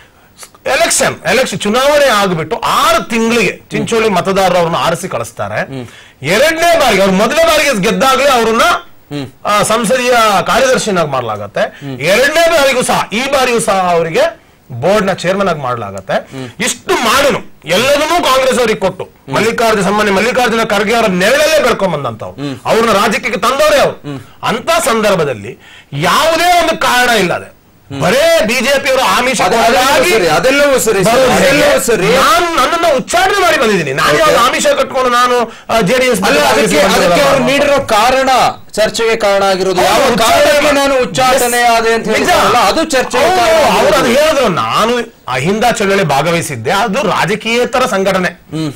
S4: ಎಲೆಕ್ಷನ್ ಎಲೆಕ್ಷನ್ ಚುನಾವಣೆ ಆಗಿಬಿಟ್ಟು ಆರು ತಿಂಗಳಿಗೆ ಚಿಂಚೋಳಿ ಮತದಾರರು ಅವ್ರನ್ನ ಆರಿಸಿ ಕಳಿಸ್ತಾರೆ ಎರಡನೇ ಬಾರಿಗೆ ಅವ್ರು ಮೊದಲನೇ ಬಾರಿಗೆ ಗೆದ್ದಾಗಲೇ ಅವ್ರನ್ನ ಆ, ಸಂಸದೀಯ ಕಾರ್ಯದರ್ಶಿನಾಗಿ ಮಾಡಲಾಗತ್ತೆ ಎರಡನೇ ಬಾರಿಗೂ ಸಹ ಈ ಬಾರಿಯೂ ಸಹ ಅವರಿಗೆ ಬೋರ್ಡ್ ನ ಚೇರ್ಮನ್ ಆಗಿ ಮಾಡಲಾಗತ್ತೆ ಇಷ್ಟು ಮಾಡುನು ಎಲ್ಲದನ್ನೂ ಕಾಂಗ್ರೆಸ್ ಅವರಿಗೆ ಕೊಟ್ಟು ಮಲ್ಲಿಕಾರ್ಜುನ ಸಾಮಾನ್ಯ ಮಲ್ಲಿಕಾರ್ಜುನ ಖರ್ಗೆ ಅವರ ನೆರಳಲ್ಲೇ ಬೆಳ್ಕೊಂಡ್ ಬಂದಂತವ್ರು ಅವ್ರನ್ನ ರಾಜಕೀಯಕ್ಕೆ ತಂದವರೇ ಅವರು ಅಂತ ಸಂದರ್ಭದಲ್ಲಿ ಯಾವುದೇ ಒಂದು ಕಾರಣ ಇಲ್ಲದೆ ಬರೇ ಬಿಜೆಪಿ ಅವರು ಆಮಿಷ
S1: ಅದೆ- ಅದೆಲ್ಲವೂ ಸರಿ, ಅದೆಲ್ಲವೂ ಸರಿ ಸರ್,
S4: ಬರೋದು ಹೇಗೆ?
S1: ಅದೆಲ್ಲವೂ ಸರಿ.
S4: ನಾನು ನನ್ನನ್ನು ಉಚ್ಚಾರಣೆ ಮಾಡಿ ಬಂದಿದ್ದೀನಿ ನಾನು ಯಾವ್ದು ಆಮಿಷ ಕಟ್ಕೊಂಡು ನಾನು ಜೆಡಿಎಸ್
S1: ಅಲ್ಲ ಅದಕ್ಕೆ ಅದಕ್ಕೆ ಅವರು ನೀಡಿರೋ ಕಾರಣ ಚರ್ಚೆಗೆ ಕಾರಣ ಆಗಿರೋದು ಯಾವ
S4: ಹೌದು,
S1: ಕಾರಣಕ್ಕೆ
S4: ಉಚ್ಚಾಟನೆ-
S1: ನಾನು ಉಚ್ಚಾಟನೆ ಆದೆ ಅಂತ
S4: ನಿಜ.
S1: ಹೇಳ್ತಾರಲ್ಲ ಅದು ಚರ್ಚೆಗೆ
S4: ಹೌದು,
S1: ಕಾರಣ
S4: ಅವ್ರು ಅದು
S1: ಆಗಿರೋದು.
S4: ಹೇಳಿದ್ರು ನಾನು ಅಹಿಂದ ಚಳವಳಿ ಭಾಗವಹಿಸಿದ್ದೆ ಅದು ರಾಜಕೀಯೇತರ ಸಂಘಟನೆ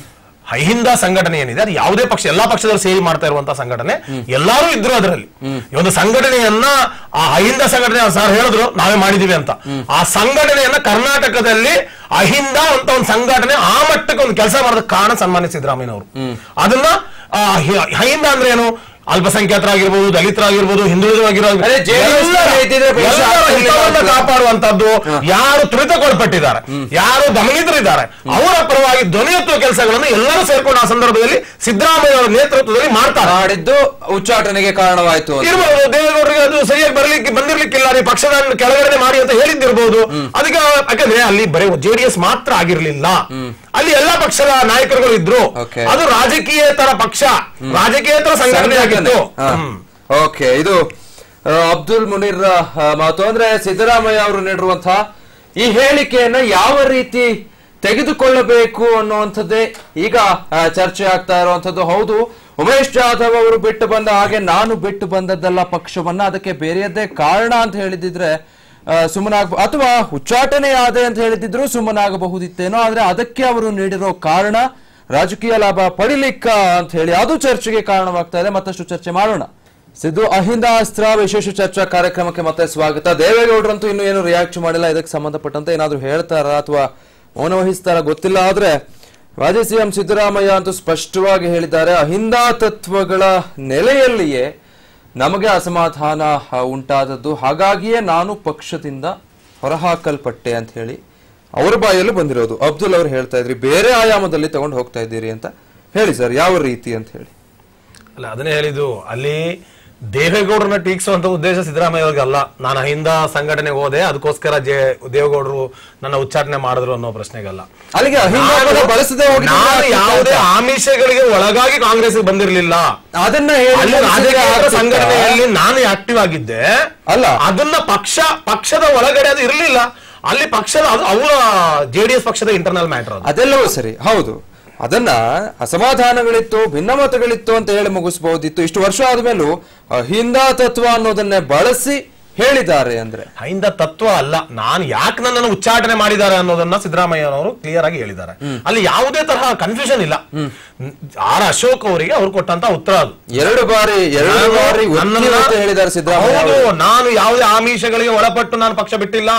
S4: ಅಹಿಂದ ಸಂಘಟನೆ ಏನಿದೆ ಅದು ಯಾವುದೇ ಪಕ್ಷ ಎಲ್ಲಾ ಪಕ್ಷದವರು ಸೇರಿ ಮಾಡ್ತಾ ಇರುವಂತಹ ಸಂಘಟನೆ ಎಲ್ಲರೂ ಇದ್ರು ಅದರಲ್ಲಿ ಈ ಒಂದು ಸಂಘಟನೆಯನ್ನ ಆ ಅಹಿಂದ ಸಂಘಟನೆ ಸರ್ ಹೇಳಿದ್ರು ನಾವೇ ಮಾಡಿದೀವಿ ಅಂತ ಆ ಸಂಘಟನೆಯನ್ನ ಕರ್ನಾಟಕದಲ್ಲಿ ಅಹಿಂದ ಅಂತ ಒಂದು ಸಂಘಟನೆ ಆ ಮಟ್ಟಕ್ಕೆ ಒಂದು ಕೆಲಸ ಮಾಡೋದಕ್ಕೆ ಕಾರಣ ಸನ್ಮಾನ್ಯ ಸಿದ್ದರಾಮಯ್ಯ ಅವರು ಅದನ್ನ ಆ, ಹಿ- ಅಹಿಂದ ಅಂದ್ರೆ ಏನು ಅಲ್ಪಸಂಖ್ಯಾತರಾಗಿರ್ಬೋದು ದಲಿತರಾಗಿರ್ಬೋದು ಹಿಂದುಳಿದರಾಗಿರ್ಬೋದು
S1: ಅದೇ JDS
S4: ಎಲ್ಲರ-
S1: ಇದ್ದಿದ್ರೆ ಬಹುಶಃ
S4: ಎಲ್ಲರ
S1: ಆಗ್ತಿರ್ಲಿಲ್ಲ
S4: ಹಿತವನ್ನ
S1: ಅಂತ.
S4: ಕಾಪಾಡುವಂತದ್ದು ಯಾರು ತುಳಿತಗೊಳ್ಪಟ್ಟಿದ್ದಾರೆ ಯಾರು ದಮನಿತರಿದ್ದಾರೆ ಅವರ ಪರವಾಗಿ ಧ್ವನಿ ಎತ್ತುವ ಕೆಲಸಗಳನ್ನು ಎಲ್ಲರೂ ಸೇರ್ಕೊಂಡು ಆ ಸಂದರ್ಭದಲ್ಲಿ ಸಿದ್ದರಾಮಯ್ಯ ಅವರ ನೇತೃತ್ವದಲ್ಲಿ ಮಾಡ್ತಾರೆ
S1: ಮಾಡಿದ್ದು ಉಚ್ಚಾಟನೆಗೆ ಕಾರಣವಾಯ್ತು ಅಂತ
S4: ಇರ್ಬೋದು ದೇವೇಗೌಡರಿಗೆ ಅದು ಸರಿಯಾಗಿ ಬರ್ಲಿಕ್ಕೆ ಬಂದಿರ್ಲಿಕ್ಕಿಲ್ಲ ನೀವು ಪಕ್ಷದ ಕೆಳಗಡೆ ಮಾಡಿ ಅಂತ ಹೇಳಿದ್ದಿರ್ಬೋದು ಅದಕ್ಕೆ ಯಾಕಂದ್ರೆ ಅಲ್ಲಿ ಬರೀ ಜೆಡಿಎಸ್ ಮಾತ್ರ ಆಗಿರ್ಲಿಲ್ಲ ಅಲ್ಲಿ ಎಲ್ಲಾ ಪಕ್ಷದ ನಾಯಕರುಗಳು ಇದ್ರು
S1: Okay.
S4: ಅದು ರಾಜಕೀಯೇತರ ಪಕ್ಷ ರಾಜಕೀಯೇತರ ಸಂಘಟನೆ ಆಗಿತ್ತು ಹ್ಮ್.
S1: ಓಕೆ ಇದು ಆ, ಅಬ್ದುಲ್ ಮುನೀರ್ ಆ, ಮಾತು ಅಂದ್ರೆ ಸಿದ್ದರಾಮಯ್ಯ ಅವರು ನೀಡಿರುವಂತಹ ಈ ಹೇಳಿಕೆಯನ್ನ ಯಾವ ರೀತಿ ತೆಗೆದುಕೊಳ್ಳಬೇಕು ಅನ್ನುವಂಥದ್ದೇ ಈಗ ಆ, ಚರ್ಚೆ ಆಗ್ತಾ ಇರುವಂತದ್ದು ಹೌದು ಉಮೇಶ್ ಜಾಧವ್ ಅವರು ಬಿಟ್ಟು ಬಂದ ಹಾಗೆ ನಾನು ಬಿಟ್ಟು ಬಂದದ್ದಲ್ಲ ಪಕ್ಷವನ್ನ ಅದಕ್ಕೆ ಬೇರೆಯದ್ದೇ ಕಾರಣ ಅಂತ ಹೇಳಿದಿದ್ರೆ ಸುಮ್ಮನಾಗ ಅಥವಾ ಉಚ್ಚಾಟನೆ ಆದೆ ಅಂತ ಹೇಳಿದಿದ್ರು ಸುಮ್ಮನಾಗಬಹುದಿತ್ತೇನೋ ಆದ್ರೆ ಅದಕ್ಕೆ ಅವರು ನೀಡಿರೋ ಕಾರಣ ರಾಜಕೀಯ ಲಾಭ ಪಡಿಲಿಕ್ಕ ಅಂತ ಹೇಳಿ ಅದು ಚರ್ಚೆಗೆ ಕಾರಣವಾಗ್ತಾ ಇದೆ ಮತ್ತಷ್ಟು ಚರ್ಚೆ ಮಾಡೋಣ ಸಿದ್ದು ಅಹಿಂದ ಅಸ್ತ್ರ ವಿಶೇಷ ಚರ್ಚಾ ಕಾರ್ಯಕ್ರಮಕ್ಕೆ ಮತ್ತೆ ಸ್ವಾಗತ ದೇವೇಗೌಡರಂತೂ ಇನ್ನು ಏನು ರಿಯಾಕ್ಟ್ ಮಾಡಿಲ್ಲ ಇದಕ್ಕೆ ಸಂಬಂಧಪಟ್ಟಂತೆ ಏನಾದ್ರು ಹೇಳ್ತಾರ ಅಥವಾ ಮೌನ ವಹಿಸ್ತಾರ ಗೊತ್ತಿಲ್ಲ ಆದ್ರೆ ಮಾಜಿ ಸಿಎಂ ಸಿದ್ದರಾಮಯ್ಯ ಅಂತೂ ಸ್ಪಷ್ಟವಾಗಿ ಹೇಳಿದ್ದಾರೆ ಅಹಿಂದ ತತ್ವಗಳ ನೆಲೆಯಲ್ಲಿಯೇ ನಮಗೆ ಅಸಮಾಧಾನ ಆ, ಉಂಟಾದದ್ದು ಹಾಗಾಗಿಯೇ ನಾನು ಪಕ್ಷದಿಂದ ಹೊರಹಾಕಲ್ಪಟ್ಟೆ ಅಂತ ಹೇಳಿ ಅವರ ಬಾಯಲ್ಲೂ ಬಂದಿರೋದು ಅಬ್ದುಲ್ ಅವರು ಹೇಳ್ತಾ ಇದ್ರಿ ಬೇರೆ ಆಯಾಮದಲ್ಲಿ ತಗೊಂಡು ಹೋಗ್ತಾ ಇದ್ದೀರಿ ಅಂತ ಹೇಳಿ ಸರ್ ಯಾವ ರೀತಿ ಅಂತ ಹೇಳಿ
S4: ಅಲ್ಲ ಅದನ್ನೇ ಹೇಳಿದ್ದು ಅಲ್ಲಿ ದೇವೇಗೌಡರನ್ನ ಟೀಕಿಸುವಂತ ಉದ್ದೇಶ ಸಿದ್ದರಾಮಯ್ಯ ಅವ್ರಿಗೆ ಅಲ್ಲ ನಾನು ಅಹಿಂದ ಸಂಘಟನೆಗೆ ಹೋದೆ ಅದಕ್ಕೋಸ್ಕರ ಜೆ ದೇವೇಗೌಡರು ನನ್ನ ಉಚ್ಚಾಟನೆ ಮಾಡಿದ್ರು ಅನ್ನೋ ಪ್ರಶ್ನೆಗಲ್ಲ
S1: ಅಲ್ಲಿಗೆ ಅಹಿಂದ ಪದ ಬಳಸದೆ ಹೋಗಿದ್ರೆ
S4: ನಾನು
S1: ಆಗ್ತಿತ್ತ
S4: ಯಾವುದೇ
S1: ಅಂತ.
S4: ಆಮಿಷಗಳಿಗೆ ಒಳಗಾಗಿ ಕಾಂಗ್ರೆಸ್ ಬಂದಿರಲಿಲ್ಲ
S1: ಅದನ್ನ
S4: ಅಲ್ಲಿ
S1: ಹೇಳಿ
S4: ರಾಜಕೀಯ ಸಂಘಟನೆಯಲ್ಲಿ ನಾನು ಆಕ್ಟಿವ್ ಆಗಿದ್ದೆ
S1: ಅಲ್ಲ.
S4: ಅದನ್ನ ಪಕ್ಷ ಪಕ್ಷದ ಒಳಗಡೆ ಅದು ಇರಲಿಲ್ಲ ಅಲ್ಲಿ ಪಕ್ಷದ ಅದು ಅವರ ಜೆಡಿಎಸ್ ಪಕ್ಷದ ಇಂಟರ್ನಲ್ ಮ್ಯಾಟರ್ ಅದು
S1: ಅದೆಲ್ಲವೂ ಸರಿ ಹೌದು ಅದನ್ನ ಅಸಮಾಧಾನಗಳಿತ್ತು ಭಿನ್ನಮತಗಳಿತ್ತು ಅಂತ ಹೇಳಿ ಮುಗಿಸಬಹುದಿತ್ತು ಇಷ್ಟು ವರ್ಷ ಆದ್ಮೇಲೂ ಅಹಿಂದ ತತ್ವ ಅನ್ನೋದನ್ನೇ ಬಳಸಿ ಹೇಳಿದ್ದಾರೆ ಅಂದ್ರೆ
S4: ಅಹಿಂದ ತತ್ವ ಅಲ್ಲ ನಾನು ಯಾಕೆ ನನ್ನನ್ನು ಉಚ್ಚಾಟನೆ ಮಾಡಿದ್ದಾರೆ ಅನ್ನೋದನ್ನ ಸಿದ್ದರಾಮಯ್ಯನವರು ಕ್ಲಿಯರ್ ಆಗಿ ಹೇಳಿದ್ದಾರೆ ಅಲ್ಲಿ ಯಾವುದೇ ತರಹ ಕನ್ಫ್ಯೂಷನ್ ಇಲ್ಲ ಆರ್ ಅಶೋಕ್ ಅವರಿಗೆ ಅವ್ರು ಕೊಟ್ಟಂತ ಉತ್ತರ ಅದು
S1: ಎರಡು ಬಾರಿ ಎರಡು
S4: ನಾನು
S1: ಬಾರಿ
S4: ನನ್ನನ್ನ-
S1: ಒತ್ತಿಗೆ ಹೇಳಿದ್ದಾರೆ ಸಿದ್ದರಾಮಯ್ಯ
S4: ಹೌದು,
S1: ಅವರು.
S4: ನಾನು ಯಾವುದೇ ಆಮಿಷಗಳಿಗೆ ಒಳಪಟ್ಟು ನಾನು ಪಕ್ಷ ಬಿಟ್ಟಿಲ್ಲ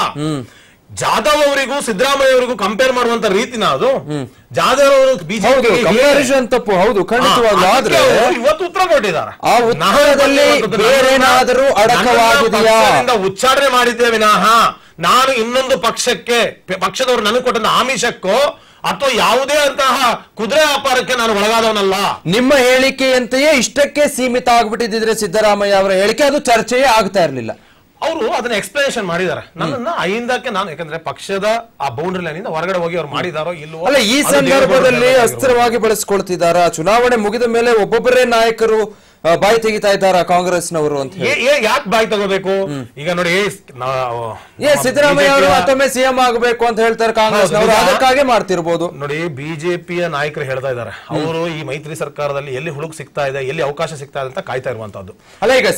S4: ಜಾಧವ್ ಅವರಿಗೂ ಸಿದ್ದರಾಮಯ್ಯ ಅವರಿಗೂ ಕಂಪೇರ್ ಮಾಡುವಂತ ರೀತಿನ ಅದು ಜಾಧವ್ ಅವರು
S1: ಹೌದು
S4: ಬಿಜೆಪಿ
S1: ಕಂಪ್ಯಾರಿಸನ್ ತಪ್ಪು ಹೌದು ಖಂಡಿತವಾಗ್ಲೂ ಆದ್ರೆ
S4: ಇವತ್ತು ಉತ್ತರ ಕೊಟ್ಟಿದ್ದಾರೆ
S1: ಆ ಉತ್ತರದಲ್ಲಿ ಬೇರೇನಾದರೂ ಅಡಕವಾಗಿದೆಯಾ?
S4: ಪಕ್ಷದಿಂದ ಉಚ್ಚಾರಣೆ ಮಾಡಿದ್ದೆ ವಿನಃ ನಾನು ಇನ್ನೊಂದು ಪಕ್ಷಕ್ಕೆ ಪ- ಪಕ್ಷದವರು ನನಗೆ ಕೊಟ್ಟಂತ ಆಮಿಷಕ್ಕೋ ಅಥವಾ ಯಾವುದೇ ಅಂತಹ ಕುದುರೆ ವ್ಯಾಪಾರಕ್ಕೆ ನಾನು ಒಳಗಾದವನಲ್ಲ
S1: ನಿಮ್ಮ ಹೇಳಿಕೆಯಂತೆಯೇ ಇಷ್ಟಕ್ಕೆ ಸೀಮಿತ ಆಗ್ಬಿಟ್ಟಿದ್ರೆ ಸಿದ್ದರಾಮಯ್ಯ ಅವರ ಹೇಳಿಕೆ ಅದು ಚರ್ಚೆಯೇ ಆಗ್ತಾ ಇರಲಿಲ್ಲ
S4: ಅವರು ಅದನ್ನ ಎಕ್ಸ್ಪ್ಲನೇಷನ್ ಮಾಡಿದ್ದಾರೆ ನನ್ನನ್ನ ಅಹಿಂದಕ್ಕೆ ನಾನು ಯಾಕಂದ್ರೆ ಪಕ್ಷದ ಆ ಬೌಂಡ್ರಿ ಲೈನ್ ಇಂದ ಹೊರಗಡೆ ಹೋಗಿ ಅವ್ರು ಮಾಡಿದಾರೋ ಇಲ್ವೋ
S1: ಅಲ್ಲ ಈ
S4: ಅದು
S1: ಸಂದರ್ಭದಲ್ಲಿ
S4: ದೇವೇಗೌಡರ
S1: ಅಸ್ತ್ರವಾಗಿ ಬಳಸ್ಕೊಳ್ತಿದ್ದಾರಾ ಚುನಾವಣೆ ಮುಗಿದ ಮೇಲೆ ಒಬ್ಬೊಬ್ಬರೇ ನಾಯಕರು ಆ, ಬಾಯಿ ತೆಗಿತಾ ಇದ್ದಾರಾ ಕಾಂಗ್ರೆಸ್ನವರು ಅಂತ ಹೇಳಿ
S4: ಯಾಕೆ ಬಾಯಿ ತಗೋಬೇಕು ಈಗ ನೋಡಿ ನಾವು
S1: ಏ ಸಿದ್ದರಾಮಯ್ಯ ಅವರು
S4: BJP ಯ
S1: ಮತ್ತೊಮ್ಮೆ ಸಿಎಂ ಆಗಬೇಕು ಅಂತ ಹೇಳ್ತಾರೆ ಕಾಂಗ್ರೆಸ್ನವರು
S4: ಹೌದು, ನಿಜ.
S1: ಅದಕ್ಕಾಗೆ ಮಾಡ್ತಿರ್ಬೋದು
S4: ನೋಡಿ ಬಿಜೆಪಿಯ ನಾಯಕರು ಹೇಳ್ತಾ ಇದ್ದಾರೆ ಅವರು ಈ ಮೈತ್ರಿ ಸರ್ಕಾರದಲ್ಲಿ ಎಲ್ಲಿ ಹುಡುಕ್ ಸಿಗ್ತಾ ಇದೆ ಎಲ್ಲಿ ಅವಕಾಶ ಸಿಗ್ತಾ ಇದೆ ಅಂತ ಕಾಯ್ತಾ ಇರುವಂತದ್ದು
S1: ಅಲ್ಲ ಈಗ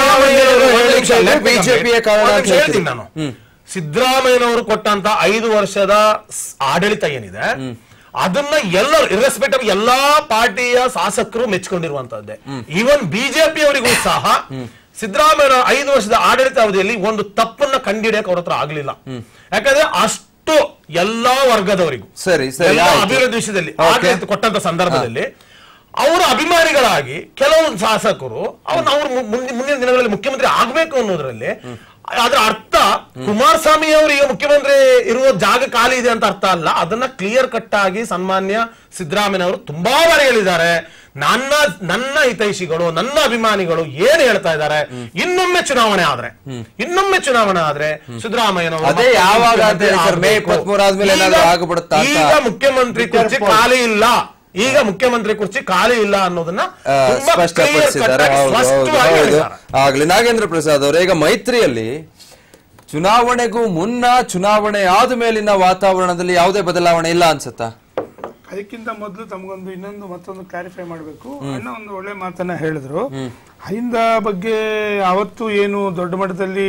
S1: ಸಿದ್ದರಾಮಯ್ಯ ಬಿಜೆಪಿಯ ಕಾರಣ ಅಂತ ಹೇಳ್ತೀರಿ.
S4: ಹೇಳ್ತೀನಿ ನಾನು ಸಿದ್ದರಾಮಯ್ಯನವರು ಕೊಟ್ಟಂತ ಐದು ವರ್ಷದ ಸ್- ಆಡಳಿತ ಏನಿದೆ ಅದನ್ನ ಎಲ್ಲರೂ ಇರ್ರೆಸ್ಪೆಕ್ಟ್ ಎಲ್ಲಾ ಪಾರ್ಟಿಯ ಶಾಸಕರು ಮೆಚ್ಕೊಂಡಿರುವಂತದ್ದೇ ಈವನ್ ಬಿಜೆಪಿ ಅವರಿಗೂ ಸಹ ಸಿದ್ದರಾಮಯ್ಯ ಐದು ವರ್ಷದ ಆಡಳಿತ ಅವಧಿಯಲ್ಲಿ ಒಂದು ತಪ್ಪನ್ನ ಕಂಡಿಡಿಯಕ್ಕೆ ಅವ್ರ ಹತ್ರ ಆಗ್ಲಿಲ್ಲ ಯಾಕಂದ್ರೆ ಅಷ್ಟು ಎಲ್ಲಾ ವರ್ಗದವರಿಗೂ
S1: ಸರಿ ಸರಿ
S4: ಎಲ್ಲ
S1: ಆಯ್ತು.
S4: ಅಭಿವೃದ್ಧಿ ವಿಷಯದಲ್ಲಿ
S1: Okay.
S4: ಆಡಳಿತ ಕೊಟ್ಟಂತ ಸಂದರ್ಭದಲ್ಲಿ ಅವರ ಅಭಿಮಾನಿಗಳಾಗಿ ಕೆಲವು ಶಾಸಕರು ಅವ್ರನ್ನ ಅವ್ರು ಮು- ಮುಂದಿನ ಮುಂದಿನ ದಿನಗಳಲ್ಲಿ ಮುಖ್ಯಮಂತ್ರಿ ಆಗ್ಬೇಕು ಅನ್ನೋದ್ರಲ್ಲಿ ಅದರ ಅರ್ಥ ಕುಮಾರಸ್ವಾಮಿ ಅವರು ಈಗ ಮುಖ್ಯಮಂತ್ರಿ ಇರುವ ಜಾಗ ಖಾಲಿ ಇದೆ ಅಂತ ಅರ್ಥ ಅಲ್ಲ ಅದನ್ನ ಕ್ಲಿಯರ್ ಕಟ್ ಆಗಿ ಸನ್ಮಾನ್ಯ ಸಿದ್ದರಾಮಯ್ಯ ಅವರು ತುಂಬಾ ಬಾರಿ ಹೇಳಿದ್ದಾರೆ ನನ್ನ ನನ್ನ ಹಿತೈಷಿಗಳು ನನ್ನ ಅಭಿಮಾನಿಗಳು ಏನ್ ಹೇಳ್ತಾ ಇದ್ದಾರೆ ಇನ್ನೊಮ್ಮೆ ಚುನಾವಣೆ ಆದ್ರೆ ಇನ್ನೊಮ್ಮೆ ಚುನಾವಣೆ ಆದ್ರೆ ಸಿದ್ದರಾಮಯ್ಯನವರು
S1: ಅದೇ
S4: ಮತ್ತೆ
S1: ಯಾವಾಗ ಅಂತ ಹೇಳಿ ಸರ್, ಮೇ
S4: ಆಗ್ಬೇಕು.
S1: 23 ಆದ್ಮೇಲೆ
S4: ಈಗ-
S1: ಏನಾದ್ರು ಆಗ್ಬಿಡುತ್ತಾ ಅಂತ?
S4: ಈಗ ಮುಖ್ಯಮಂತ್ರಿ ಕುರ್ಚಿ ಖಾಲಿ ಇಲ್ಲ ಈಗ ಮುಖ್ಯಮಂತ್ರಿ ಕುರ್ಚಿ ಖಾಲಿ ಇಲ್ಲ ಅನ್ನೋದನ್ನ
S1: ಆ,
S4: ತುಂಬಾ clear
S1: ಸ್ಪಷ್ಟಪಡಿಸಿದ್ದಾರೆ
S4: cut ಆಗಿ
S1: ಹೌದು, ಹೌದು,
S4: ಸ್ಪಷ್ಟವಾಗಿ
S1: ಹೌದು.
S4: ಹೇಳಿದ್ದಾರೆ.
S1: ಆಗ್ಲಿ ನಾಗೇಂದ್ರ ಪ್ರಸಾದ್ ಅವರೇ ಈಗ ಮೈತ್ರಿಯಲ್ಲಿ ಚುನಾವಣೆಗೂ ಮುನ್ನ ಚುನಾವಣೆ ಆದ ಮೇಲಿನ ವಾತಾವರಣದಲ್ಲಿ ಯಾವುದೇ ಬದಲಾವಣೆ ಇಲ್ಲ ಅನ್ಸುತ್ತಾ
S2: ಅದಕ್ಕಿಂತ ಮೊದಲು ತಮಗೊಂದು ಇನ್ನೊಂದು ಮತ್ತೊಂದು ಕ್ಲಾರಿಫೈ ಮಾಡಬೇಕು ಅಣ್ಣ ಒಂದು ಒಳ್ಳೆ ಮಾತನ್ನ ಹೇಳಿದ್ರು ಅಹಿಂದ ಬಗ್ಗೆ ಅವತ್ತು ಏನು ದೊಡ್ಡ ಮಟ್ಟದಲ್ಲಿ